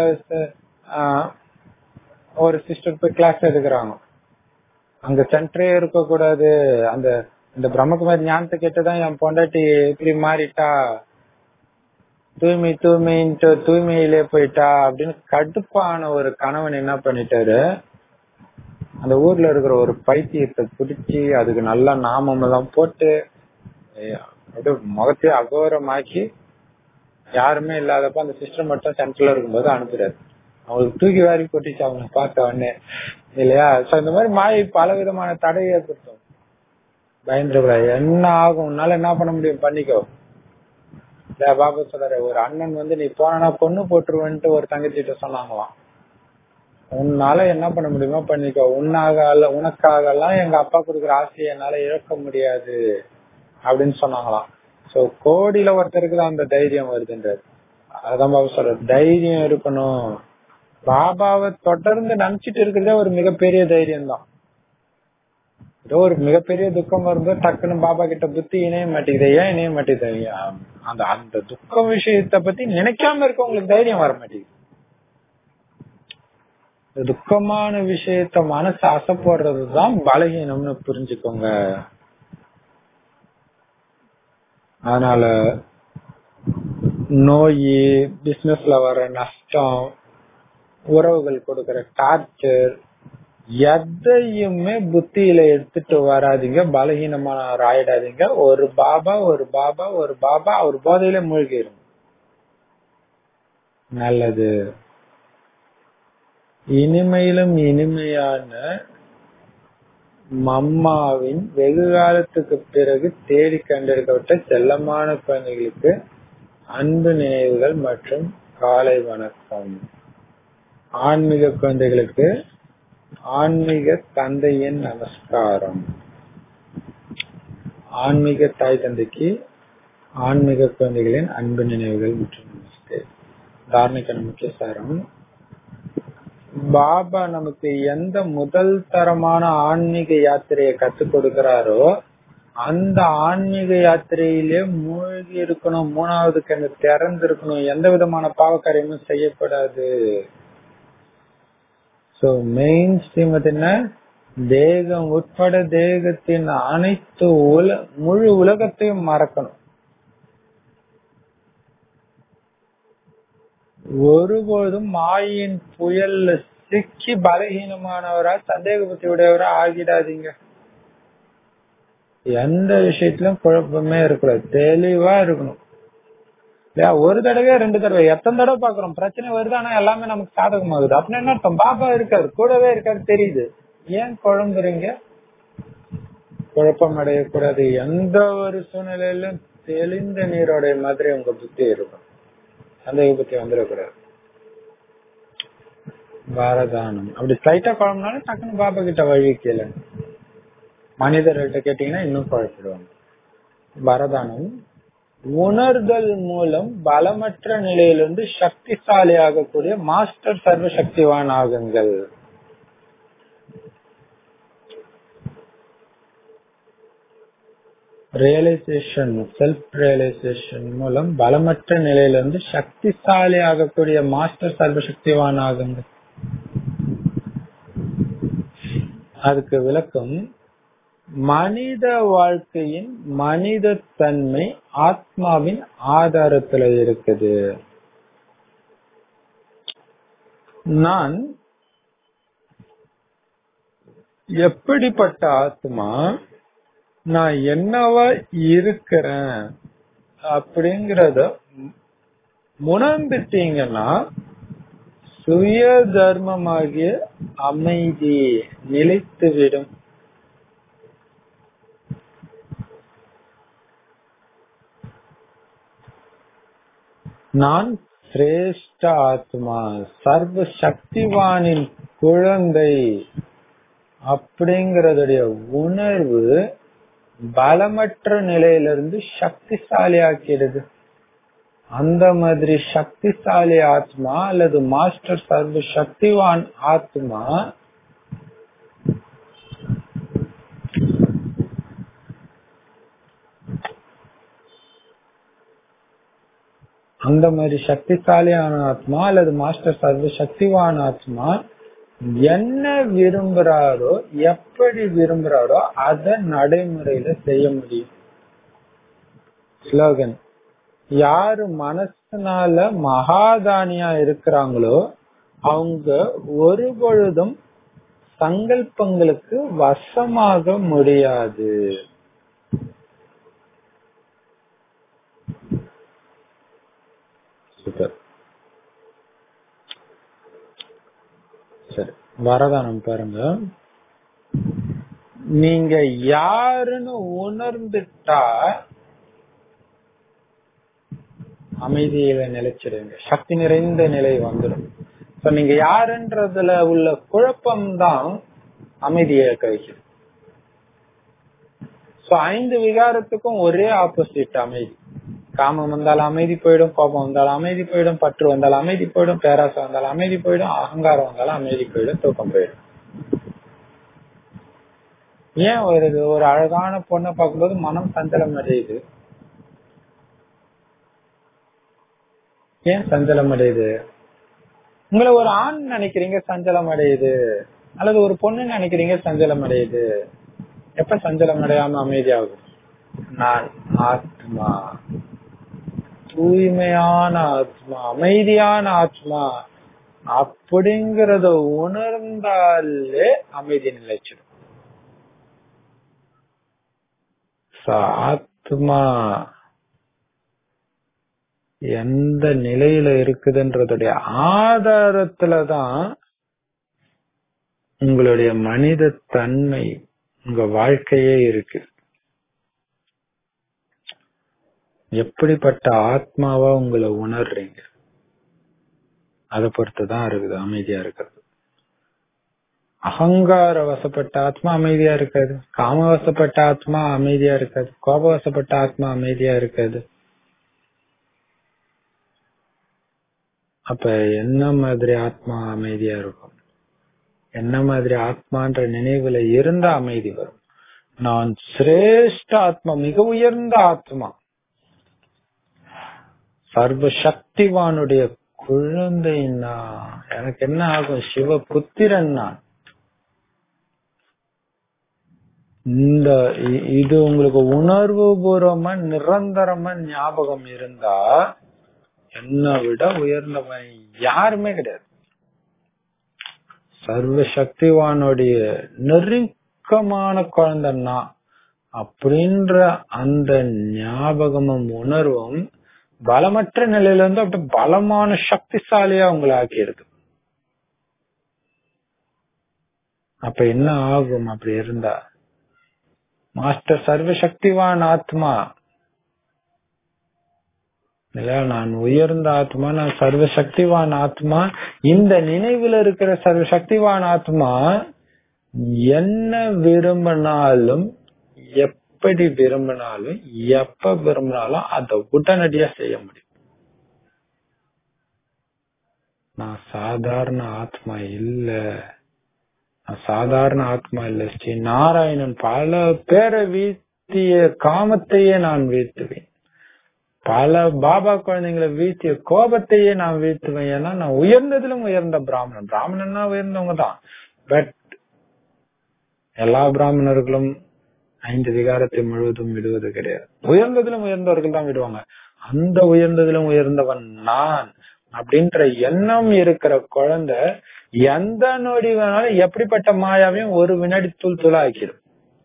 ஒரு சிஸ்டர் போய் கிளாஸ் எடுக்கிறாங்க அங்க சென்டரே இருக்க கூடாது அந்த இந்த பிரம்மகுமாரி ஞானத்தை கேட்டுதான் என் பொண்டாட்டி இப்படி மாறிட்டா தூய்மை தூய்மைன்ட்டு தூய்மையிலே போயிட்டா அப்படின்னு கடுப்பான ஒரு கணவன் என்ன பண்ணிட்டாரு அந்த ஊர்ல இருக்கிற ஒரு பைத்தியத்தை பிடிச்சி அதுக்கு நல்ல நாமம் எல்லாம் போட்டு அப்படியே முகத்தையே அகோரமாக்கி யாருமே இல்லாதப்ப அந்த சிஸ்டம் மட்டும் சென்டர்ல இருக்கும்போது அனுப்புறாரு அவங்களுக்கு தூக்கி வாரி கொட்டிச்சு அவங்க பார்த்த உடனே இல்லையா சோ இந்த மாதிரி மாயை பல விதமான தடை ஏற்படுத்தும் பயந்துடக்கூடாது என்ன ஆகும் உன்னால என்ன பண்ண முடியும் பண்ணிக்கோ பாபா சொல்றாரு ஒரு அண்ணன் வந்து நீ போனா பொண்ணு போட்டுருவன்ட்டு ஒரு தங்கச்சிட்ட சொன்னாங்களாம் உன்னால என்ன பண்ண முடியுமோ பண்ணிக்கோ உன்னாக உனக்காகலாம் எங்க அப்பா கொடுக்குற ஆசையை என்னால இழக்க முடியாது அப்படின்னு சொன்னாங்களாம் சோ கோடியில ஒருத்தருக்கு தான் அந்த தைரியம் வருதுன்றாரு அதான் பாபா சொல்ற தைரியம் இருக்கணும் பாபாவை தொடர்ந்து நினைச்சிட்டு இருக்கிறதே ஒரு மிகப்பெரிய தைரியம் தான் ஏதோ ஒரு மிகப்பெரிய துக்கம் வரும்போது டக்குன்னு பாபா கிட்ட புத்தி இணைய மாட்டேங்குது ஏன் இணைய மாட்டேங்குது அந்த அந்த துக்க விஷயத்த பத்தி நினைக்காம இருக்க உங்களுக்கு தைரியம் வர மாட்டேங்குது துக்கமான விஷயத்த மனசு அசை போடுறதுதான் பலகீனம்னு புரிஞ்சுக்கோங்க அதனால நோய் பிசினஸ்ல வர நஷ்டம் உறவுகள் கொடுக்கற டார்ச்சர் எதையுமே புத்தியில எடுத்துட்டு வராதிங்க பலகீனமான ஆயிடாதீங்க ஒரு பாபா ஒரு பாபா ஒரு பாபா அவர் போதையில மூழ்கிடும் நல்லது இனிமையிலும் இனிமையான மம்மாவின் வெகு காலத்துக்கு பிறகு தேடி கண்டெடுக்கப்பட்ட செல்லமான குழந்தைகளுக்கு அன்பு நினைவுகள் மற்றும் காலை வணக்கம் ஆன்மீக குழந்தைகளுக்கு ஆன்மீக தந்தையின் நமஸ்காரம் ஆன்மீக தாய் தந்தைக்கு ஆன்மீக குழந்தைகளின் அன்பு நினைவுகள் மற்றும் நமஸ்தே தார்மிக முக்கிய சாரம் பாபா நமக்கு எந்த முதல் தரமான ஆன்மீக யாத்திரையை கத்துக் கொடுக்கிறாரோ அந்த ஆன்மீக யாத்திரையிலே மூழ்கி இருக்கணும் மூணாவது கண்ணு திறந்து இருக்கணும் எந்த விதமான பாவக்காரியமும் செய்யப்படாது சோ மெயின் ஸ்ரீமத் என்ன தேகம் உட்பட தேகத்தின் அனைத்து உல முழு உலகத்தையும் மறக்கணும் ஒருபோதும் மாயின் புயல்ல சிக்கி பலகீனமானவரா சந்தேக புத்தி உடையவரா ஆகிடாதீங்க எந்த விஷயத்திலும் குழப்பமே இருக்கக்கூடாது தெளிவா இருக்கணும் இல்லையா ஒரு தடவை ரெண்டு தடவை எத்தனை தடவை பாக்குறோம் பிரச்சனை வருது ஆனா எல்லாமே நமக்கு சாதகமாகுது அப்படின்னு என்ன அர்த்தம் பாபா இருக்காரு கூடவே இருக்காரு தெரியுது ஏன் குழம்புறீங்க குழப்பம் அடையக்கூடாது எந்த ஒரு சூழ்நிலையிலும் தெளிந்த நீரோடைய மாதிரி உங்க புத்தி இருக்கும் சந்தேக புத்தி வந்துடக்கூடாது பாரதானம் அப்படி ஸ்லைட்டா குழம்புனாலும் டக்குன்னு பாபா கிட்ட வழி கேளு மனிதர்கள்ட்ட கேட்டீங்கன்னா இன்னும் குழப்பிடுவாங்க பரதானம் உணர்தல் மூலம் பலமற்ற நிலையிலிருந்து சக்திசாலி ஆகக்கூடிய மாஸ்டர் சர்வ சக்திவான் ஆகுங்கள் ரியலைசேஷன் செல்ஃப் ரியலைசேஷன் மூலம் பலமற்ற நிலையிலிருந்து சக்திசாலி ஆகக்கூடிய மாஸ்டர் சர்வசக்திவான் ஆகுங்க அதுக்கு விளக்கம் மனித வாழ்க்கையின் மனித தன்மை ஆத்மாவின் ஆதாரத்துல இருக்குது நான் எப்படிப்பட்ட ஆத்மா நான் என்னவா இருக்கிறேன் அப்படிங்கறத உணர்ந்துட்டீங்கன்னா சுய தர்மமாகிய அமைதி நிலைத்துவிடும் நான் சிரேஷ்ட ஆத்மா சர்வ சக்திவானின் குழந்தை அப்படிங்கறதுடைய உணர்வு பலமற்ற நிலையிலிருந்து சக்திசாலி ஆக்கிடுது அந்த மாதிரி சக்திசாலி ஆத்மா அல்லது மாஸ்டர் சர்வ சக்திவான் ஆத்மா அந்த மாதிரி சக்திசாலியான ஆத்மா அல்லது மாஸ்டர் சர்வ சக்திவான் ஆத்மா என்ன விரும்புறாரோ எப்படி விரும்புறாரோ அத நடைமுறையில செய்ய முடியும் ஸ்லோகன் யாரு மனசுனால மகாதானியா இருக்கிறாங்களோ அவங்க ஒரு பொழுதும் சங்கல்பங்களுக்கு வசமாக முடியாது சூப்பர் சரி வரதானம் பாருங்க நீங்க யாருன்னு உணர்ந்துட்டா அமைதியில நிலைச்சிடுங்க சக்தி நிறைந்த நிலை வந்துடும் இப்ப நீங்க யாருன்றதுல உள்ள குழப்பம் தான் அமைதியை கழிக்குது சோ ஐந்து விகாரத்துக்கும் ஒரே ஆப்போசிட் அமைதி காமம் வந்தாலும் அமைதி போயிடும் கோபம் வந்தாலும் அமைதி போயிடும் பற்று வந்தாலும் அமைதி போயிடும் பேராசை வந்தாலும் அமைதி போயிடும் அகங்காரம் வந்தாலும் அமைதி போயிடும் தூக்கம் போயிடும் ஏன் ஒரு ஒரு அழகான பொண்ணை பார்க்கும்போது மனம் சஞ்சலம் அடையுது ஏன் சஞ்சலம் அடையுது உங்களை ஒரு ஆண் நினைக்கிறீங்க சஞ்சலம் அடையுது அல்லது ஒரு பொண்ணு நினைக்கிறீங்க சஞ்சலம் அடையுது எப்ப சஞ்சலம் அடையாம அமைதியாகும் நான் ஆத்மா தூய்மையான ஆத்மா அமைதியான ஆத்மா அப்படிங்கறத உணர்ந்தாலே அமைதி நிலைச்சிடும் ஆத்மா எந்த நிலையில இருக்குதுன்றதுடைய ஆதாரத்துலதான் உங்களுடைய மனித தன்மை உங்க வாழ்க்கையே இருக்கு எப்படிப்பட்ட ஆத்மாவா உங்களை உணர்றீங்க அதை பொறுத்துதான் இருக்குது அமைதியா இருக்கிறது அகங்கார வசப்பட்ட ஆத்மா அமைதியா இருக்காது காம வசப்பட்ட ஆத்மா அமைதியா இருக்காது கோப வசப்பட்ட ஆத்மா அமைதியா இருக்காது அப்ப என்ன மாதிரி ஆத்மா அமைதியா இருக்கும் என்ன மாதிரி ஆத்மான்ற நினைவுல இருந்த அமைதி வரும் நான் சிரேஷ்ட ஆத்மா மிக உயர்ந்த ஆத்மா சர்வ சக்திவானுடைய குழந்தை நான் எனக்கு என்ன ஆகும் சிவ புத்திரன் நான் இந்த இது உங்களுக்கு உணர்வு பூர்வமா நிரந்தரமா ஞாபகம் இருந்தா என்னை விட உயர்ந்தவன் யாருமே கிடையாது சர்வ சக்திவானுடைய நெருக்கமான குழந்தைன்னா அப்படின்ற அந்த ஞாபகமும் உணர்வும் பலமற்ற நிலையில இருந்து அப்படி பலமான சக்திசாலியா உங்களை ஆக்கியிருக்கு அப்ப என்ன ஆகும் அப்படி இருந்தா மாஸ்டர் சர்வ சக்திவான் ஆத்மா இல்ல நான் உயர்ந்த ஆத்மா நான் சர்வ சக்திவான் ஆத்மா இந்த நினைவுல இருக்கிற சர்வ சக்திவான் ஆத்மா என்ன விரும்பினாலும் எப்படி விரும்பினாலும் எப்ப விரும்பினாலும் அதை உடனடியா செய்ய முடியும் நான் சாதாரண ஆத்மா இல்ல நான் சாதாரண ஆத்மா இல்ல ஸ்ரீ நாராயணன் பல பேரை வீழ்த்திய காமத்தையே நான் வீழ்த்துவேன் பல பாபா குழந்தைங்களை வீழ்த்திய கோபத்தையே நான் வீழ்த்துவேன் ஏன்னா நான் உயர்ந்ததிலும் உயர்ந்த பிராமணன் பிராமணன்னா உயர்ந்தவங்க தான் பட் எல்லா பிராமணர்களும் ஐந்து விகாரத்தை முழுவதும் விடுவது கிடையாது உயர்ந்ததிலும் உயர்ந்தவர்கள் தான் விடுவாங்க அந்த உயர்ந்ததிலும் உயர்ந்தவன் நான் அப்படின்ற எண்ணம் இருக்கிற குழந்தை எந்த நொடி வேணாலும் எப்படிப்பட்ட மாயாவையும் ஒரு வினாடி தூள் தூளா ஆக்கிடும்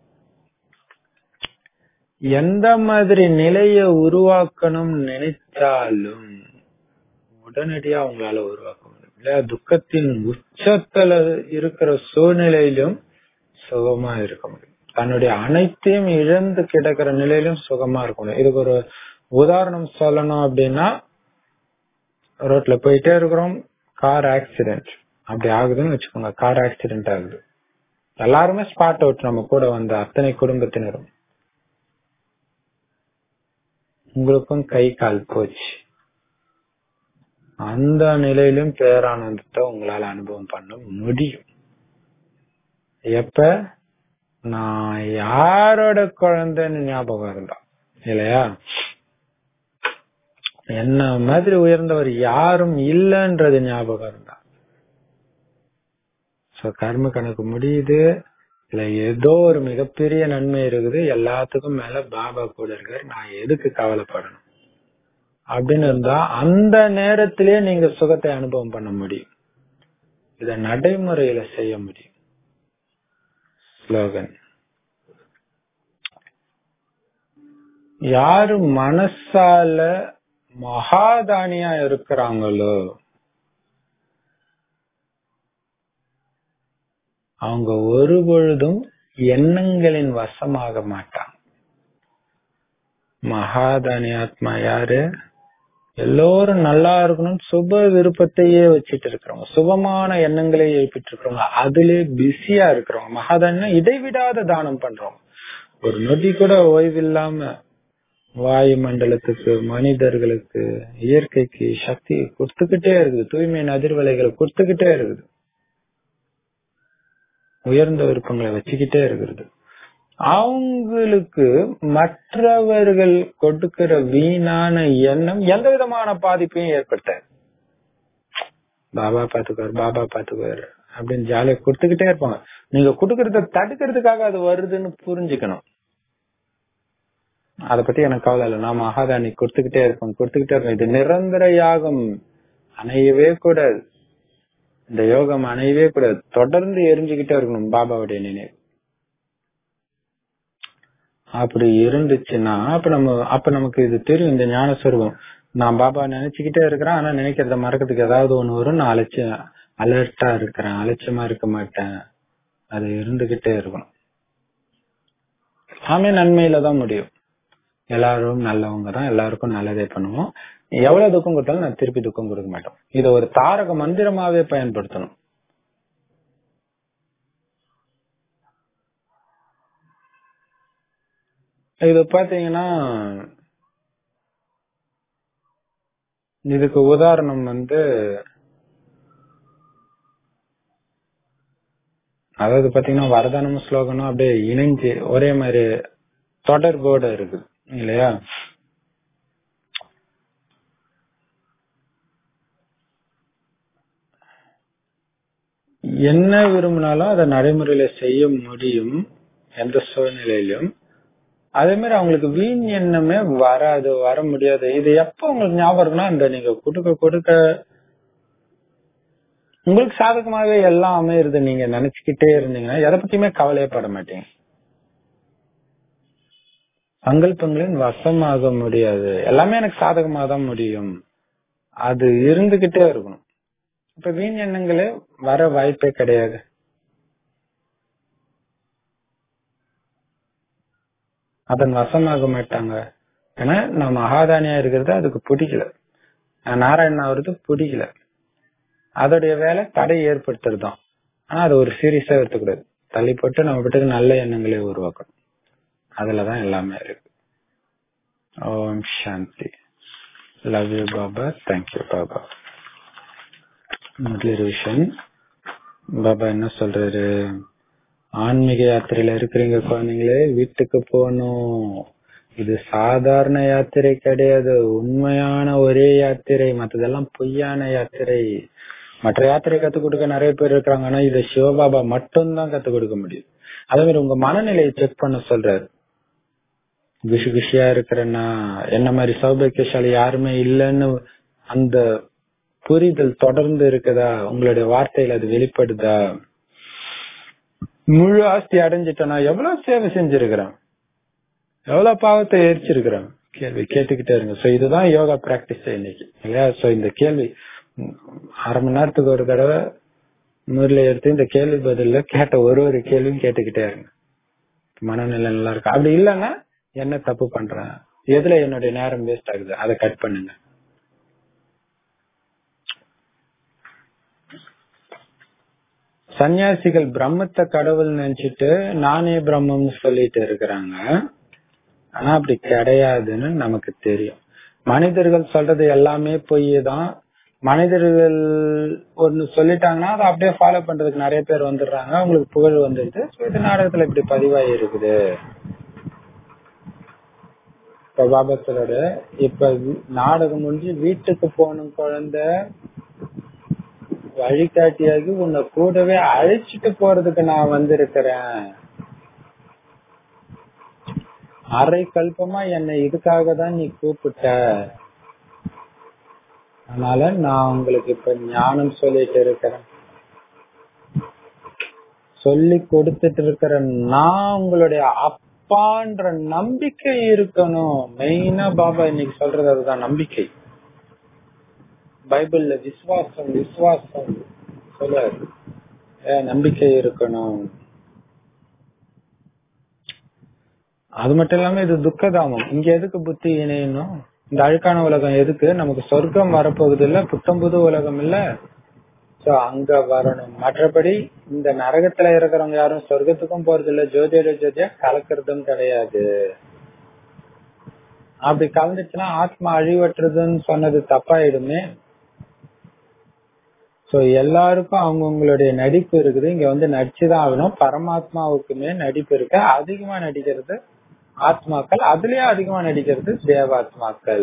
எந்த மாதிரி நிலைய உருவாக்கணும் நினைத்தாலும் உடனடியா அவங்களால உருவாக்க முடியும் இல்லையா துக்கத்தின் உச்சத்துல இருக்கிற சூழ்நிலையிலும் சுகமா இருக்க முடியும் தன்னுடைய அனைத்தையும் இழந்து கிடக்கிற நிலையிலும் சுகமா இருக்க முடியும் இதுக்கு ஒரு உதாரணம் சொல்லணும் அப்படின்னா ரோட்ல போயிட்டே இருக்கிறோம் கார் ஆக்சிடென்ட் அப்படி ஆகுதுன்னு வச்சுக்கோங்க கார் ஆக்சிடென்ட் ஆகுது எல்லாருமே ஸ்பாட் அவுட் நம்ம கூட வந்த அத்தனை குடும்பத்தினரும் உங்களுக்கும் கை கால் போச்சு அந்த நிலையிலும் பேரானந்தத்தை உங்களால அனுபவம் பண்ண முடியும் எப்ப நான் யாரோட குழந்தைன்னு ஞாபகம் இருந்தா இல்லையா என்ன மாதிரி உயர்ந்தவர் யாரும் இல்லைன்றது ஞாபகம் இருந்தா சோ கர்ம கணக்கு முடியுது இல்ல ஏதோ ஒரு மிகப்பெரிய நன்மை இருக்குது எல்லாத்துக்கும் மேல பாபா கூட இருக்காரு நான் எதுக்கு கவலைப்படணும் அப்படின்னு இருந்தா அந்த நேரத்திலே நீங்க சுகத்தை அனுபவம் பண்ண முடியும் இத நடைமுறையில செய்ய முடியும் ஸ்லோகன் யாரு மனசால மகாதானியா இருக்கிறாங்களோ அவங்க ஒரு பொழுதும் எண்ணங்களின் வசமாக மாட்டாங்க மகாதானி ஆத்மா யாரு எல்லோரும் நல்லா இருக்கணும் சுப விருப்பத்தையே வச்சிட்டு இருக்கிறவங்க சுபமான எண்ணங்களை எழுப்பிட்டு இருக்கிறவங்க அதுல பிஸியா இருக்கிறவங்க மகாதானினா இடைவிடாத தானம் பண்றவங்க ஒரு நொடி கூட ஓய்வில்லாம வாயு மண்டலத்துக்கு மனிதர்களுக்கு இயற்கைக்கு சக்தி கொடுத்துக்கிட்டே இருக்குது தூய்மையின் அதிர்வலைகளை கொடுத்துக்கிட்டே இருக்குது உயர்ந்த விருப்பங்களை வச்சுக்கிட்டே இருக்கிறது அவங்களுக்கு மற்றவர்கள் கொடுக்கிற வீணான எண்ணம் எந்த விதமான பாதிப்பையும் ஏற்படுத்தாது பாபா பாத்துக்குவார் பாபா பாத்துக்குவார் அப்படின்னு ஜாலியா கொடுத்துக்கிட்டே இருப்பாங்க நீங்க கொடுக்கறத தடுக்கிறதுக்காக அது வருதுன்னு புரிஞ்சுக்கணும் அத பத்தி எனக்கு கவலை இல்லை நான் மகாதானி கொடுத்துக்கிட்டே இருப்பேன் கொடுத்துக்கிட்டே இருப்பேன் இது நிரந்தர யாகம் அணையவே கூடாது இந்த யோகம் அணையவே கூடாது தொடர்ந்து எரிஞ்சுக்கிட்டே இருக்கணும் பாபாவுடைய நினைவு அப்படி இருந்துச்சுன்னா அப்ப நம்ம அப்ப நமக்கு இது தெரியும் இந்த ஞான சொருபம் நான் பாபா நினைச்சுக்கிட்டே இருக்கிறேன் ஆனா நினைக்கிறத மறக்கிறதுக்கு ஏதாவது ஒண்ணு வரும் நான் அலட்சிய அலர்ட்டா இருக்கிறேன் அலட்சியமா இருக்க மாட்டேன் அது இருந்துகிட்டே இருக்கணும் எல்லாமே நன்மையில தான் முடியும் எல்லாரும் நல்லவங்க தான் எல்லாருக்கும் நல்லதே பண்ணுவோம் எவ்வளவு துக்கம் கொடுத்தாலும் நான் திருப்பி துக்கம் கொடுக்க மாட்டோம் இதை ஒரு தாரக மந்திரமாவே பயன்படுத்தணும் இது பாத்தீங்கன்னா இதுக்கு உதாரணம் வந்து அதாவது பாத்தீங்கன்னா வரதானமும் ஸ்லோகனும் அப்படியே இணைஞ்சு ஒரே மாதிரி தொடர்போட இருக்கு இல்லையா என்ன விரும்பினாலும் அதை நடைமுறையில செய்ய முடியும் எந்த சூழ்நிலையிலும் அதே மாதிரி அவங்களுக்கு வீண் எண்ணமே வராது வர முடியாது இது எப்ப உங்களுக்கு ஞாபகம் இருக்குன்னா இந்த நீங்க கொடுக்க கொடுக்க உங்களுக்கு சாதகமாவே எல்லாம் அமையுது நீங்க நினைச்சுக்கிட்டே இருந்தீங்கன்னா எதை பத்தியுமே கவலையப்பட மாட்டீங்க சங்கல்பங்களின் வசமாக முடியாது எல்லாமே எனக்கு சாதகமா தான் முடியும் அது இருந்துகிட்டே இருக்கணும் இப்ப வீண் எண்ணங்களே வர வாய்ப்பே கிடையாது அதன் வசமாக மாட்டாங்க ஏன்னா நான் மகாதானியா இருக்கிறது அதுக்கு பிடிக்கல நாராயணன் ஆகுறது பிடிக்கல அதோடைய வேலை தடை ஏற்படுத்துறது தான் ஆனா அது ஒரு சீரியஸா எடுத்துக்கூடாது தள்ளி போட்டு நம்ம கிட்ட நல்ல எண்ணங்களை உருவாக்கணும் அதுலதான் எல்லாமே இருக்கு Om Shanti love you Baba thank you Baba motivation Baba என்ன சொல்றாரு ஆன்மீக யாத்திரையில இருக்கிறீங்க குழந்தைங்களே வீட்டுக்கு போகணும் இது சாதாரண யாத்திரை கிடையாது உண்மையான ஒரே யாத்திரை மத்ததெல்லாம் பொய்யான யாத்திரை மற்ற யாத்திரை கத்து கொடுக்க நிறைய பேர் இருக்காங்க ஆனா இதை சிவபாபா மட்டும்தான் கத்து கொடுக்க முடியும் அதே மாதிரி உங்க மனநிலையை செக் பண்ண சொல்றாரு குஷி குஷியா இருக்கிறேன்னா என்ன மாதிரி சௌபாக்கியசாலி யாருமே இல்லைன்னு அந்த புரிதல் தொடர்ந்து இருக்குதா உங்களுடைய வார்த்தையில அது வெளிப்படுதா முழு ஆஸ்தி அடைஞ்சிட்டனா எவ்வளவு சேவை செஞ்சிருக்கிறேன் எவ்வளவு பாவத்தை எரிச்சிருக்கிறேன் கேள்வி கேட்டுக்கிட்டே இருங்க சோ இதுதான் யோகா பிராக்டிஸ் இன்னைக்கு இல்லையா சோ இந்த கேள்வி அரை மணி நேரத்துக்கு ஒரு தடவை முறையில எடுத்து இந்த கேள்வி பதில கேட்ட ஒரு ஒரு கேள்வியும் கேட்டுக்கிட்டே இருங்க மனநிலை நல்லா இருக்கு அப்படி இல்லைன்னா என்ன தப்பு பண்றேன் எதுல என்னுடைய நேரம் வேஸ்ட் ஆகுது அதை கட் பண்ணுங்க சன்னியாசிகள் பிரம்மத்தை கடவுள் நினைச்சிட்டு நானே பிரம்மம்னு சொல்லிட்டு இருக்கிறாங்க ஆனா அப்படி கிடையாதுன்னு நமக்கு தெரியும் மனிதர்கள் சொல்றது எல்லாமே பொய் தான் மனிதர்கள் ஒன்னு சொல்லிட்டாங்கன்னா அதை அப்படியே ஃபாலோ பண்றதுக்கு நிறைய பேர் வந்துடுறாங்க அவங்களுக்கு புகழ் வந்துடுது So, இது நாடகத்துல இப்படி பதிவாகி இருக்குது இப்ப பாபா சொல்றாரு இப்ப வி- நாடகம் முடிஞ்சு வீட்டுக்கு போகணும் குழந்தை வழிகாட்டியாகி உன்னை கூடவே அழைச்சிட்டு போறதுக்கு நான் வந்திருக்கிறேன் அரை கல்பமா என்னை இதுக்காக தான் நீ கூப்பிட்ட அதனால நான் உங்களுக்கு இப்ப ஞானம் சொல்லிட்டு இருக்கிறேன் சொல்லி கொடுத்துட்டு இருக்கிற நான் உங்களுடைய அப்பான்ற நம்பிக்கை இருக்கணும் மெயினா பாபா இன்னைக்கு சொல்றது அதுதான் நம்பிக்கை பைபிள்ல விசுவாசம் விசுவாசம் சொல்றாரு ஏ, நம்பிக்கை இருக்கணும் அது மட்டும் இல்லாம இது துக்கதாமம் இங்க எதுக்கு புத்தி இணையணும் இந்த அழுக்கான உலகம் எதுக்கு நமக்கு சொர்க்கம் வரப்போகுது இல்ல புத்தம் புது உலகம் இல்ல சோ அங்க வரணும் மற்றபடி இந்த நரகத்துல இருக்கிறவங்க யாரும் சொர்க்கத்துக்கும் போறது இல்ல ஜோதியோட ஜோதியா கலக்கிறதும் கிடையாது அப்படி கலந்துச்சுன்னா ஆத்மா அழிவற்றுதுன்னு சொன்னது தப்பாயிடுமே சோ எல்லாருக்கும் அவங்கவுங்களுடைய நடிப்பு இருக்குது இங்க வந்து நடிச்சுதான் ஆகணும் பரமாத்மாவுக்குமே நடிப்பு இருக்கு அதிகமா நடிக்கிறது ஆத்மாக்கள் அதுலயே அதிகமா நடிக்கிறது தேவாத்மாக்கள்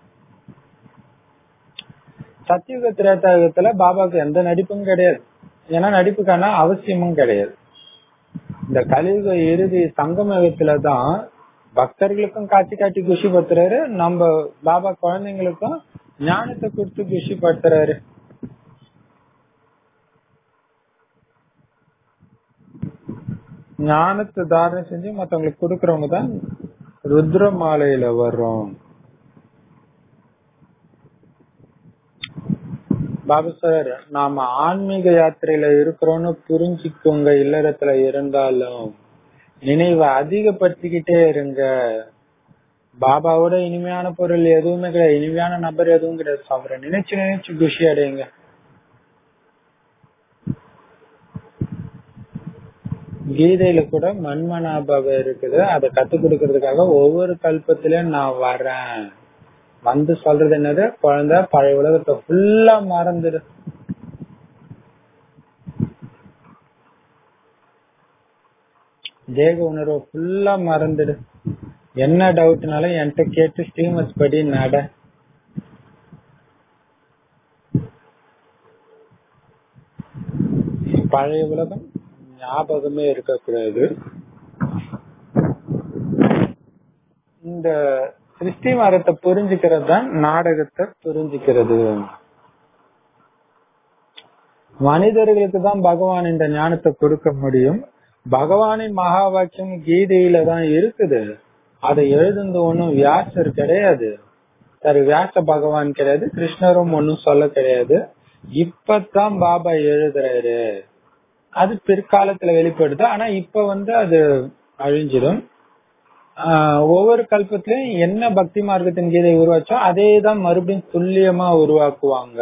சத்தியுக திரேதாயுகத்துல பாபாக்கு எந்த நடிப்பும் கிடையாது ஏன்னா நடிப்புக்கான அவசியமும் கிடையாது இந்த கலியுக இறுதி சங்கமயுகத்துல தான் பக்தர்களுக்கும் காட்சி காட்டி குஷி படுத்துறாரு நம்ம பாபா குழந்தைங்களுக்கும் ஞானத்தை கொடுத்து குஷி படுத்துறாரு ஞானத்தை தாரணை செஞ்சு மத்தவங்களுக்கு கொடுக்கறவங்க தான் ருத்ர மாலையில வர்றோம் பாபு சார் நாம ஆன்மீக யாத்திரையில இருக்கிறோம்னு புரிஞ்சுக்கோங்க இல்லறத்துல இருந்தாலும் நினைவை அதிகப்படுத்திக்கிட்டே இருங்க பாபாவோட இனிமையான பொருள் எதுவுமே கிடையாது இனிமையான நபர் எதுவும் கிடையாது அவரை நினைச்சு நினைச்சு குஷி அடையுங்க கீதையில கூட மண்மனாபாவம் இருக்குது அதை கத்து கொடுக்கறதுக்காக ஒவ்வொரு கல்பத்திலயும் நான் வரேன் வந்து சொல்றது என்னது குழந்தை பழைய உலகத்தை ஃபுல்லா மறந்துடு தேக உணர்வை ஃபுல்லா மறந்துடு என்ன டவுட்னாலும் என்கிட்ட கேட்டு ஸ்ரீமத் படி நட பழைய உலகம் ஞாபகமே இருக்கக்கூடாது இந்த சிருஷ்டி மரத்தை புரிஞ்சுக்கிறது தான் நாடகத்தை புரிஞ்சுக்கிறது மனிதர்களுக்கு தான் பகவான் இந்த ஞானத்தை கொடுக்க முடியும் பகவானின் மகா வாக்கியம் கீதையில தான் இருக்குது அதை எழுதுந்து ஒண்ணும் வியாசர் கிடையாது சரி வியாச பகவான் கிடையாது கிருஷ்ணரும் ஒன்னும் சொல்ல கிடையாது இப்பதான் பாபா எழுதுறாரு அது பிற்காலத்துல வெளிப்படுது ஆனா இப்ப வந்து அது அழிஞ்சிடும் ஆஹ் ஒவ்வொரு கல்பத்திலயும் என்ன பக்தி மார்க்கத்தின் கீதை உருவாச்சோ அதே தான் மறுபடியும் துல்லியமா உருவாக்குவாங்க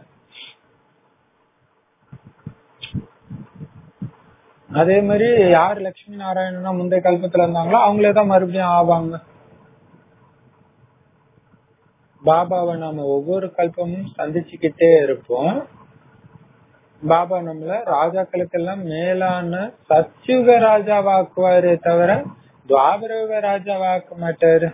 அதே மாதிரி யார் லட்சுமி நாராயணனா முந்தைய கல்பத்துல இருந்தாங்களோ அவங்களே தான் மறுபடியும் ஆவாங்க பாபாவை நாம ஒவ்வொரு கல்பமும் சந்திச்சுக்கிட்டே இருப்போம் பாபா நம்மள ராஜாக்களுக்கெல்லாம் மேலான சத்யுக ராஜாவாக்குவாரே தவிர துவாபரயுக ராஜாவாக்க மாட்டாரு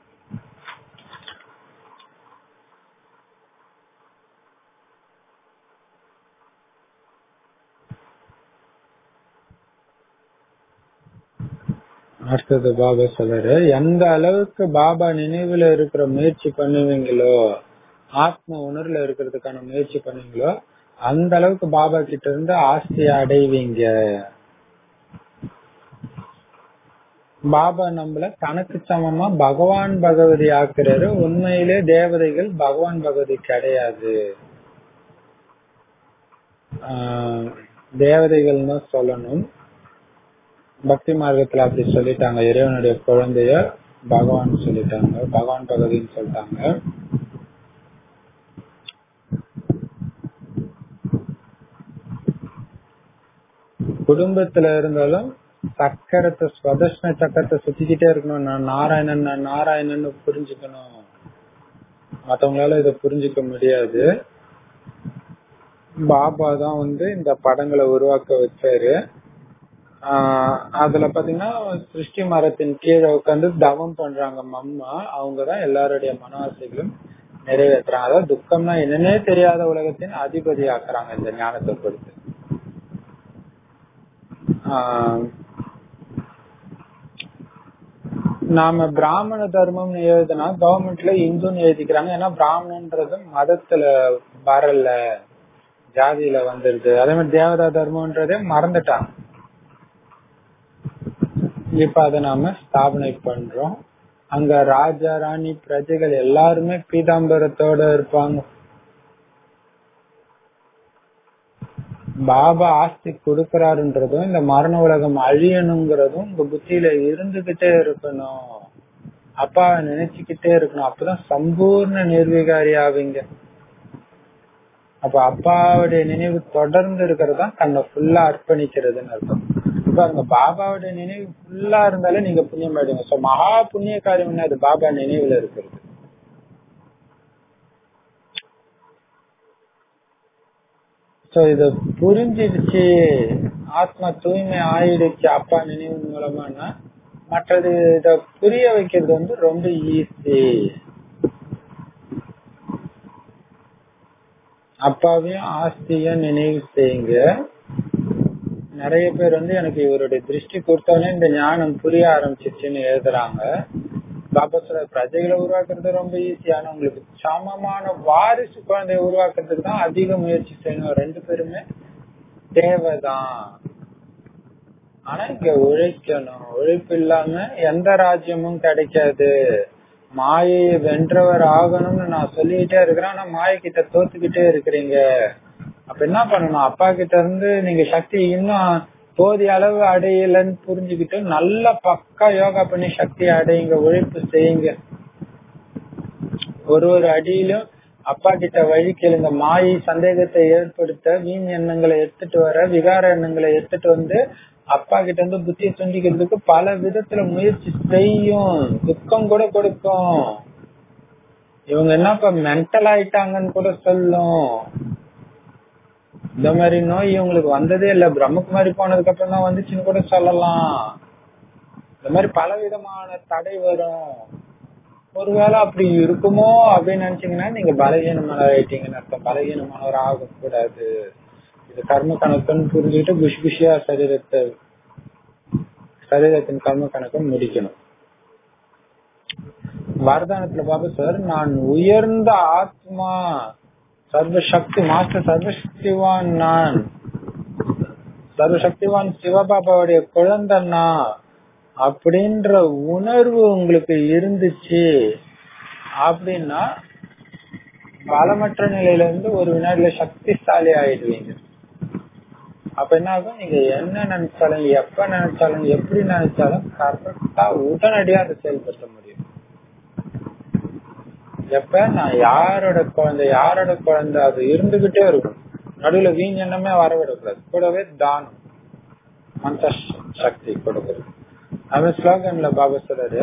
அடுத்தது பாபா சொல்றாரு எந்த அளவுக்கு பாபா நினைவுல இருக்கிற முயற்சி பண்ணுவீங்களோ ஆத்ம உணர்வுல இருக்கிறதுக்கான முயற்சி பண்ணுவீங்களோ அந்த அளவுக்கு பாபா கிட்ட இருந்து ஆஸ்தி அடைவீங்க பாபா நம்மள தனக்கு சமமா பகவான் பகவதி ஆக்குறாரு உண்மையிலே தேவதைகள் பகவான் பகவதி கிடையாது ஆஹ் தேவதைகள்னு சொல்லணும் பக்தி மார்க்கத்துல அப்படி சொல்லிட்டாங்க இறைவனுடைய குழந்தைய பகவான் சொல்லிட்டாங்க பகவான் பகவதின்னு சொல்லிட்டாங்க குடும்பத்துல இருந்தாலும் சக்கரத்தை ஸ்வதர்ஷன சக்கரத்தை சுத்திக்கிட்டே இருக்கணும் நான் நாராயணன் நான் நாராயணன் புரிஞ்சுக்கணும் மத்தவங்களால இத புரிஞ்சுக்க முடியாது பாபா தான் வந்து இந்த படங்களை உருவாக்க வச்சாரு ஆஹ் அதுல பாத்தீங்கன்னா சிருஷ்டி மரத்தின் கீழே உட்காந்து தவம் பண்றாங்க மம்மா அவங்கதான் எல்லாருடைய மன ஆசைகளும் நிறைவேற்றுறாங்க அதாவது துக்கம்னா என்னன்னே தெரியாத உலகத்தின் அதிபதி ஆக்குறாங்க இந்த ஞானத்தை கொடுத்து ஆஹ் நாம பிராமண தர்மம்னு எழுதுனா கவர்மெண்ட்ல இந்துன்னு எழுதிக்கிறாங்க ஏன்னா பிராமணன்றது மதத்துல வரல ஜாதியில வந்துருது அதே மாதிரி தேவதா தர்மம்ன்றதே மறந்துட்டாங்க இப்ப அதை நாம ஸ்தாபனை பண்றோம் அங்க ராஜா ராணி பிரஜைகள் எல்லாருமே பீதாம்பரத்தோட இருப்பாங்க பாபா ஆஸ்தி கொடுக்கறாருன்றதும் இந்த மரண உலகம் அழியணுங்கிறதும் உங்க புத்தியில இருந்துகிட்டே இருக்கணும் அப்பாவை நினைச்சுக்கிட்டே இருக்கணும் அப்பதான் சம்பூர்ண நிர்வீகாரி ஆவீங்க அப்ப அப்பாவுடைய நினைவு தொடர்ந்து இருக்கிறது தான் தன்னை ஃபுல்லா அர்ப்பணிக்கிறதுன்னு அர்த்தம் பாருங்க பாபாவுடைய நினைவு ஃபுல்லா இருந்தாலே நீங்க புண்ணியம் ஆயிடுங்க சோ மகா புண்ணிய காரியம் அது பாபா நினைவுல இருக்கிறது சோ இத புரிஞ்சிடுச்சு ஆத்மா தூய்மை ஆயிடுச்சு அப்பா நினைவு மூலமானா மற்றது இத புரிய வைக்கிறது வந்து ரொம்ப ஈஸி அப்பாவையும் ஆஸ்தியும் நினைவு செய்யுங்க நிறைய பேர் வந்து எனக்கு இவருடைய திருஷ்டி கொடுத்தோடனே இந்த ஞானம் புரிய ஆரம்பிச்சிருச்சுன்னு எழுதுறாங்க பாபா சொல்ற பிரஜைகளை உருவாக்குறது ரொம்ப ஈஸியான உங்களுக்கு சமமான வாரிசு குழந்தைய உருவாக்குறதுக்கு தான் அதிக முயற்சி செய்யணும் ரெண்டு பேருமே தேவைதான் ஆனா இங்க உழைக்கணும் உழைப்பு இல்லாம எந்த ராஜ்யமும் கிடைக்காது மாயையை வென்றவர் ஆகணும்னு நான் சொல்லிக்கிட்டே இருக்கிறேன் ஆனா மாயை கிட்ட தோத்துக்கிட்டே இருக்கிறீங்க அப்ப என்ன பண்ணணும் அப்பா கிட்ட இருந்து நீங்க சக்தி இன்னும் போதிய அளவு அடையலன்னு புரிஞ்சுக்கிட்டு நல்ல பக்கா யோகா பண்ணி சக்தி அடையுங்க உழைப்பு செய்யுங்க ஒரு ஒரு அடியிலும் அப்பா கிட்ட வழி கேளுங்க மாயை சந்தேகத்தை ஏற்படுத்த வீண் எண்ணங்களை எடுத்துட்டு வர விகார எண்ணங்களை எடுத்துட்டு வந்து அப்பா கிட்ட இருந்து புத்தியை துண்டிக்கிறதுக்கு பல விதத்துல முயற்சி செய்யும் துக்கம் கூட கொடுக்கும் இவங்க என்னப்பா மென்டல் ஆயிட்டாங்கன்னு கூட சொல்லும் இந்த மாதிரி நோய் இவங்களுக்கு வந்ததே இல்ல பிரம்மகுமாரி போனதுக்கு அப்புறம் தான் வந்துச்சுன்னு கூட சொல்லலாம் இந்த மாதிரி பல விதமான தடை வரும் ஒருவேளை அப்படி இருக்குமோ அப்படின்னு நினைச்சீங்கன்னா நீங்க பலகீனமானவர் ஆயிட்டீங்கன்னு அர்த்தம் பலகீனமானவர் ஆகக்கூடாது இது கர்ம கணக்குன்னு புரிஞ்சுக்கிட்டு குஷி குஷியா சரீரத்தை சரீரத்தின் கர்ம கணக்கை முடிக்கணும் வரதானத்துல பாபா சார் நான் உயர்ந்த ஆத்மா சர்வசக்தி மாஸ்டர் சர்வசக்திவான் நான் சர்வசக்திவான் சிவபாபாவுடைய குழந்தைன்னா அப்படின்ற உணர்வு உங்களுக்கு இருந்துச்சு அப்படின்னா பலமற்ற நிலையில இருந்து ஒரு வினாடியில சக்திசாலி ஆயிடுவீங்க அப்ப என்ன ஆகும் நீங்க என்ன நினைச்சாலும் எப்ப நினைச்சாலும் எப்படி நினைச்சாலும் கரெக்டா உடனடியா அதை செயல்படுத்த முடியும் எப்ப நான் யாரோட குழந்தை யாரோட குழந்தை அது இருந்துகிட்டே இருக்கும் நடுவுல வீண் எண்ணமே வரவிடக்கூடாது கூடவே தானம் மந்த சக்தி கொடுக்கிறது அவன் ஸ்லோகன்ல பாபா சொல்றாரு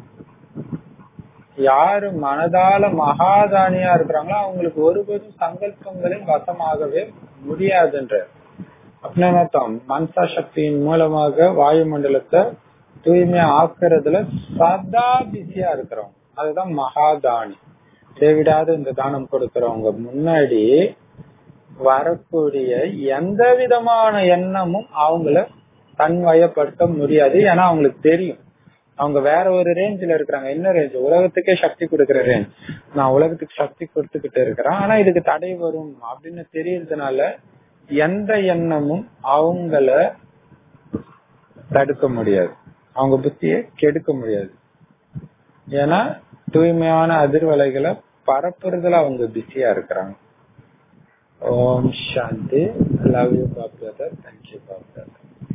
யாரு மனதால மகாதானியா இருக்கிறாங்களோ அவங்களுக்கு ஒருபோதும் சங்கல்பங்களில் வசமாகவே முடியாதுன்ற அப்படின்னு அர்த்தம் மனசா சக்தியின் மூலமாக வாயுமண்டலத்தை தூய்மையா ஆக்குறதுல சதா பிஸியா இருக்கிறவங்க அதுதான் மகாதானி தேவிடாத இந்த தானம் கொடுக்கறவங்க முன்னாடி வரக்கூடிய எந்த விதமான எண்ணமும் அவங்கள தன்வயப்படுத்த முடியாது ஏன்னா அவங்களுக்கு தெரியும் அவங்க வேற ஒரு ரேஞ்சில இருக்கிறாங்க என்ன ரேஞ்ச் உலகத்துக்கே சக்தி கொடுக்கற ரேஞ்ச் நான் உலகத்துக்கு சக்தி கொடுத்துக்கிட்டு இருக்கிறேன் ஆனா இதுக்கு தடை வரும் அப்படின்னு தெரியறதுனால எந்த எண்ணமும் அவங்கள தடுக்க முடியாது அவங்க புத்திய கெடுக்க முடியாது ஏன்னா தூய்மையான அதிர்வலைகளை பரப்புறதுல அவங்க பிஸியா இருக்கிறாங்க Om Shanti love you Bap brother thank you Bap brother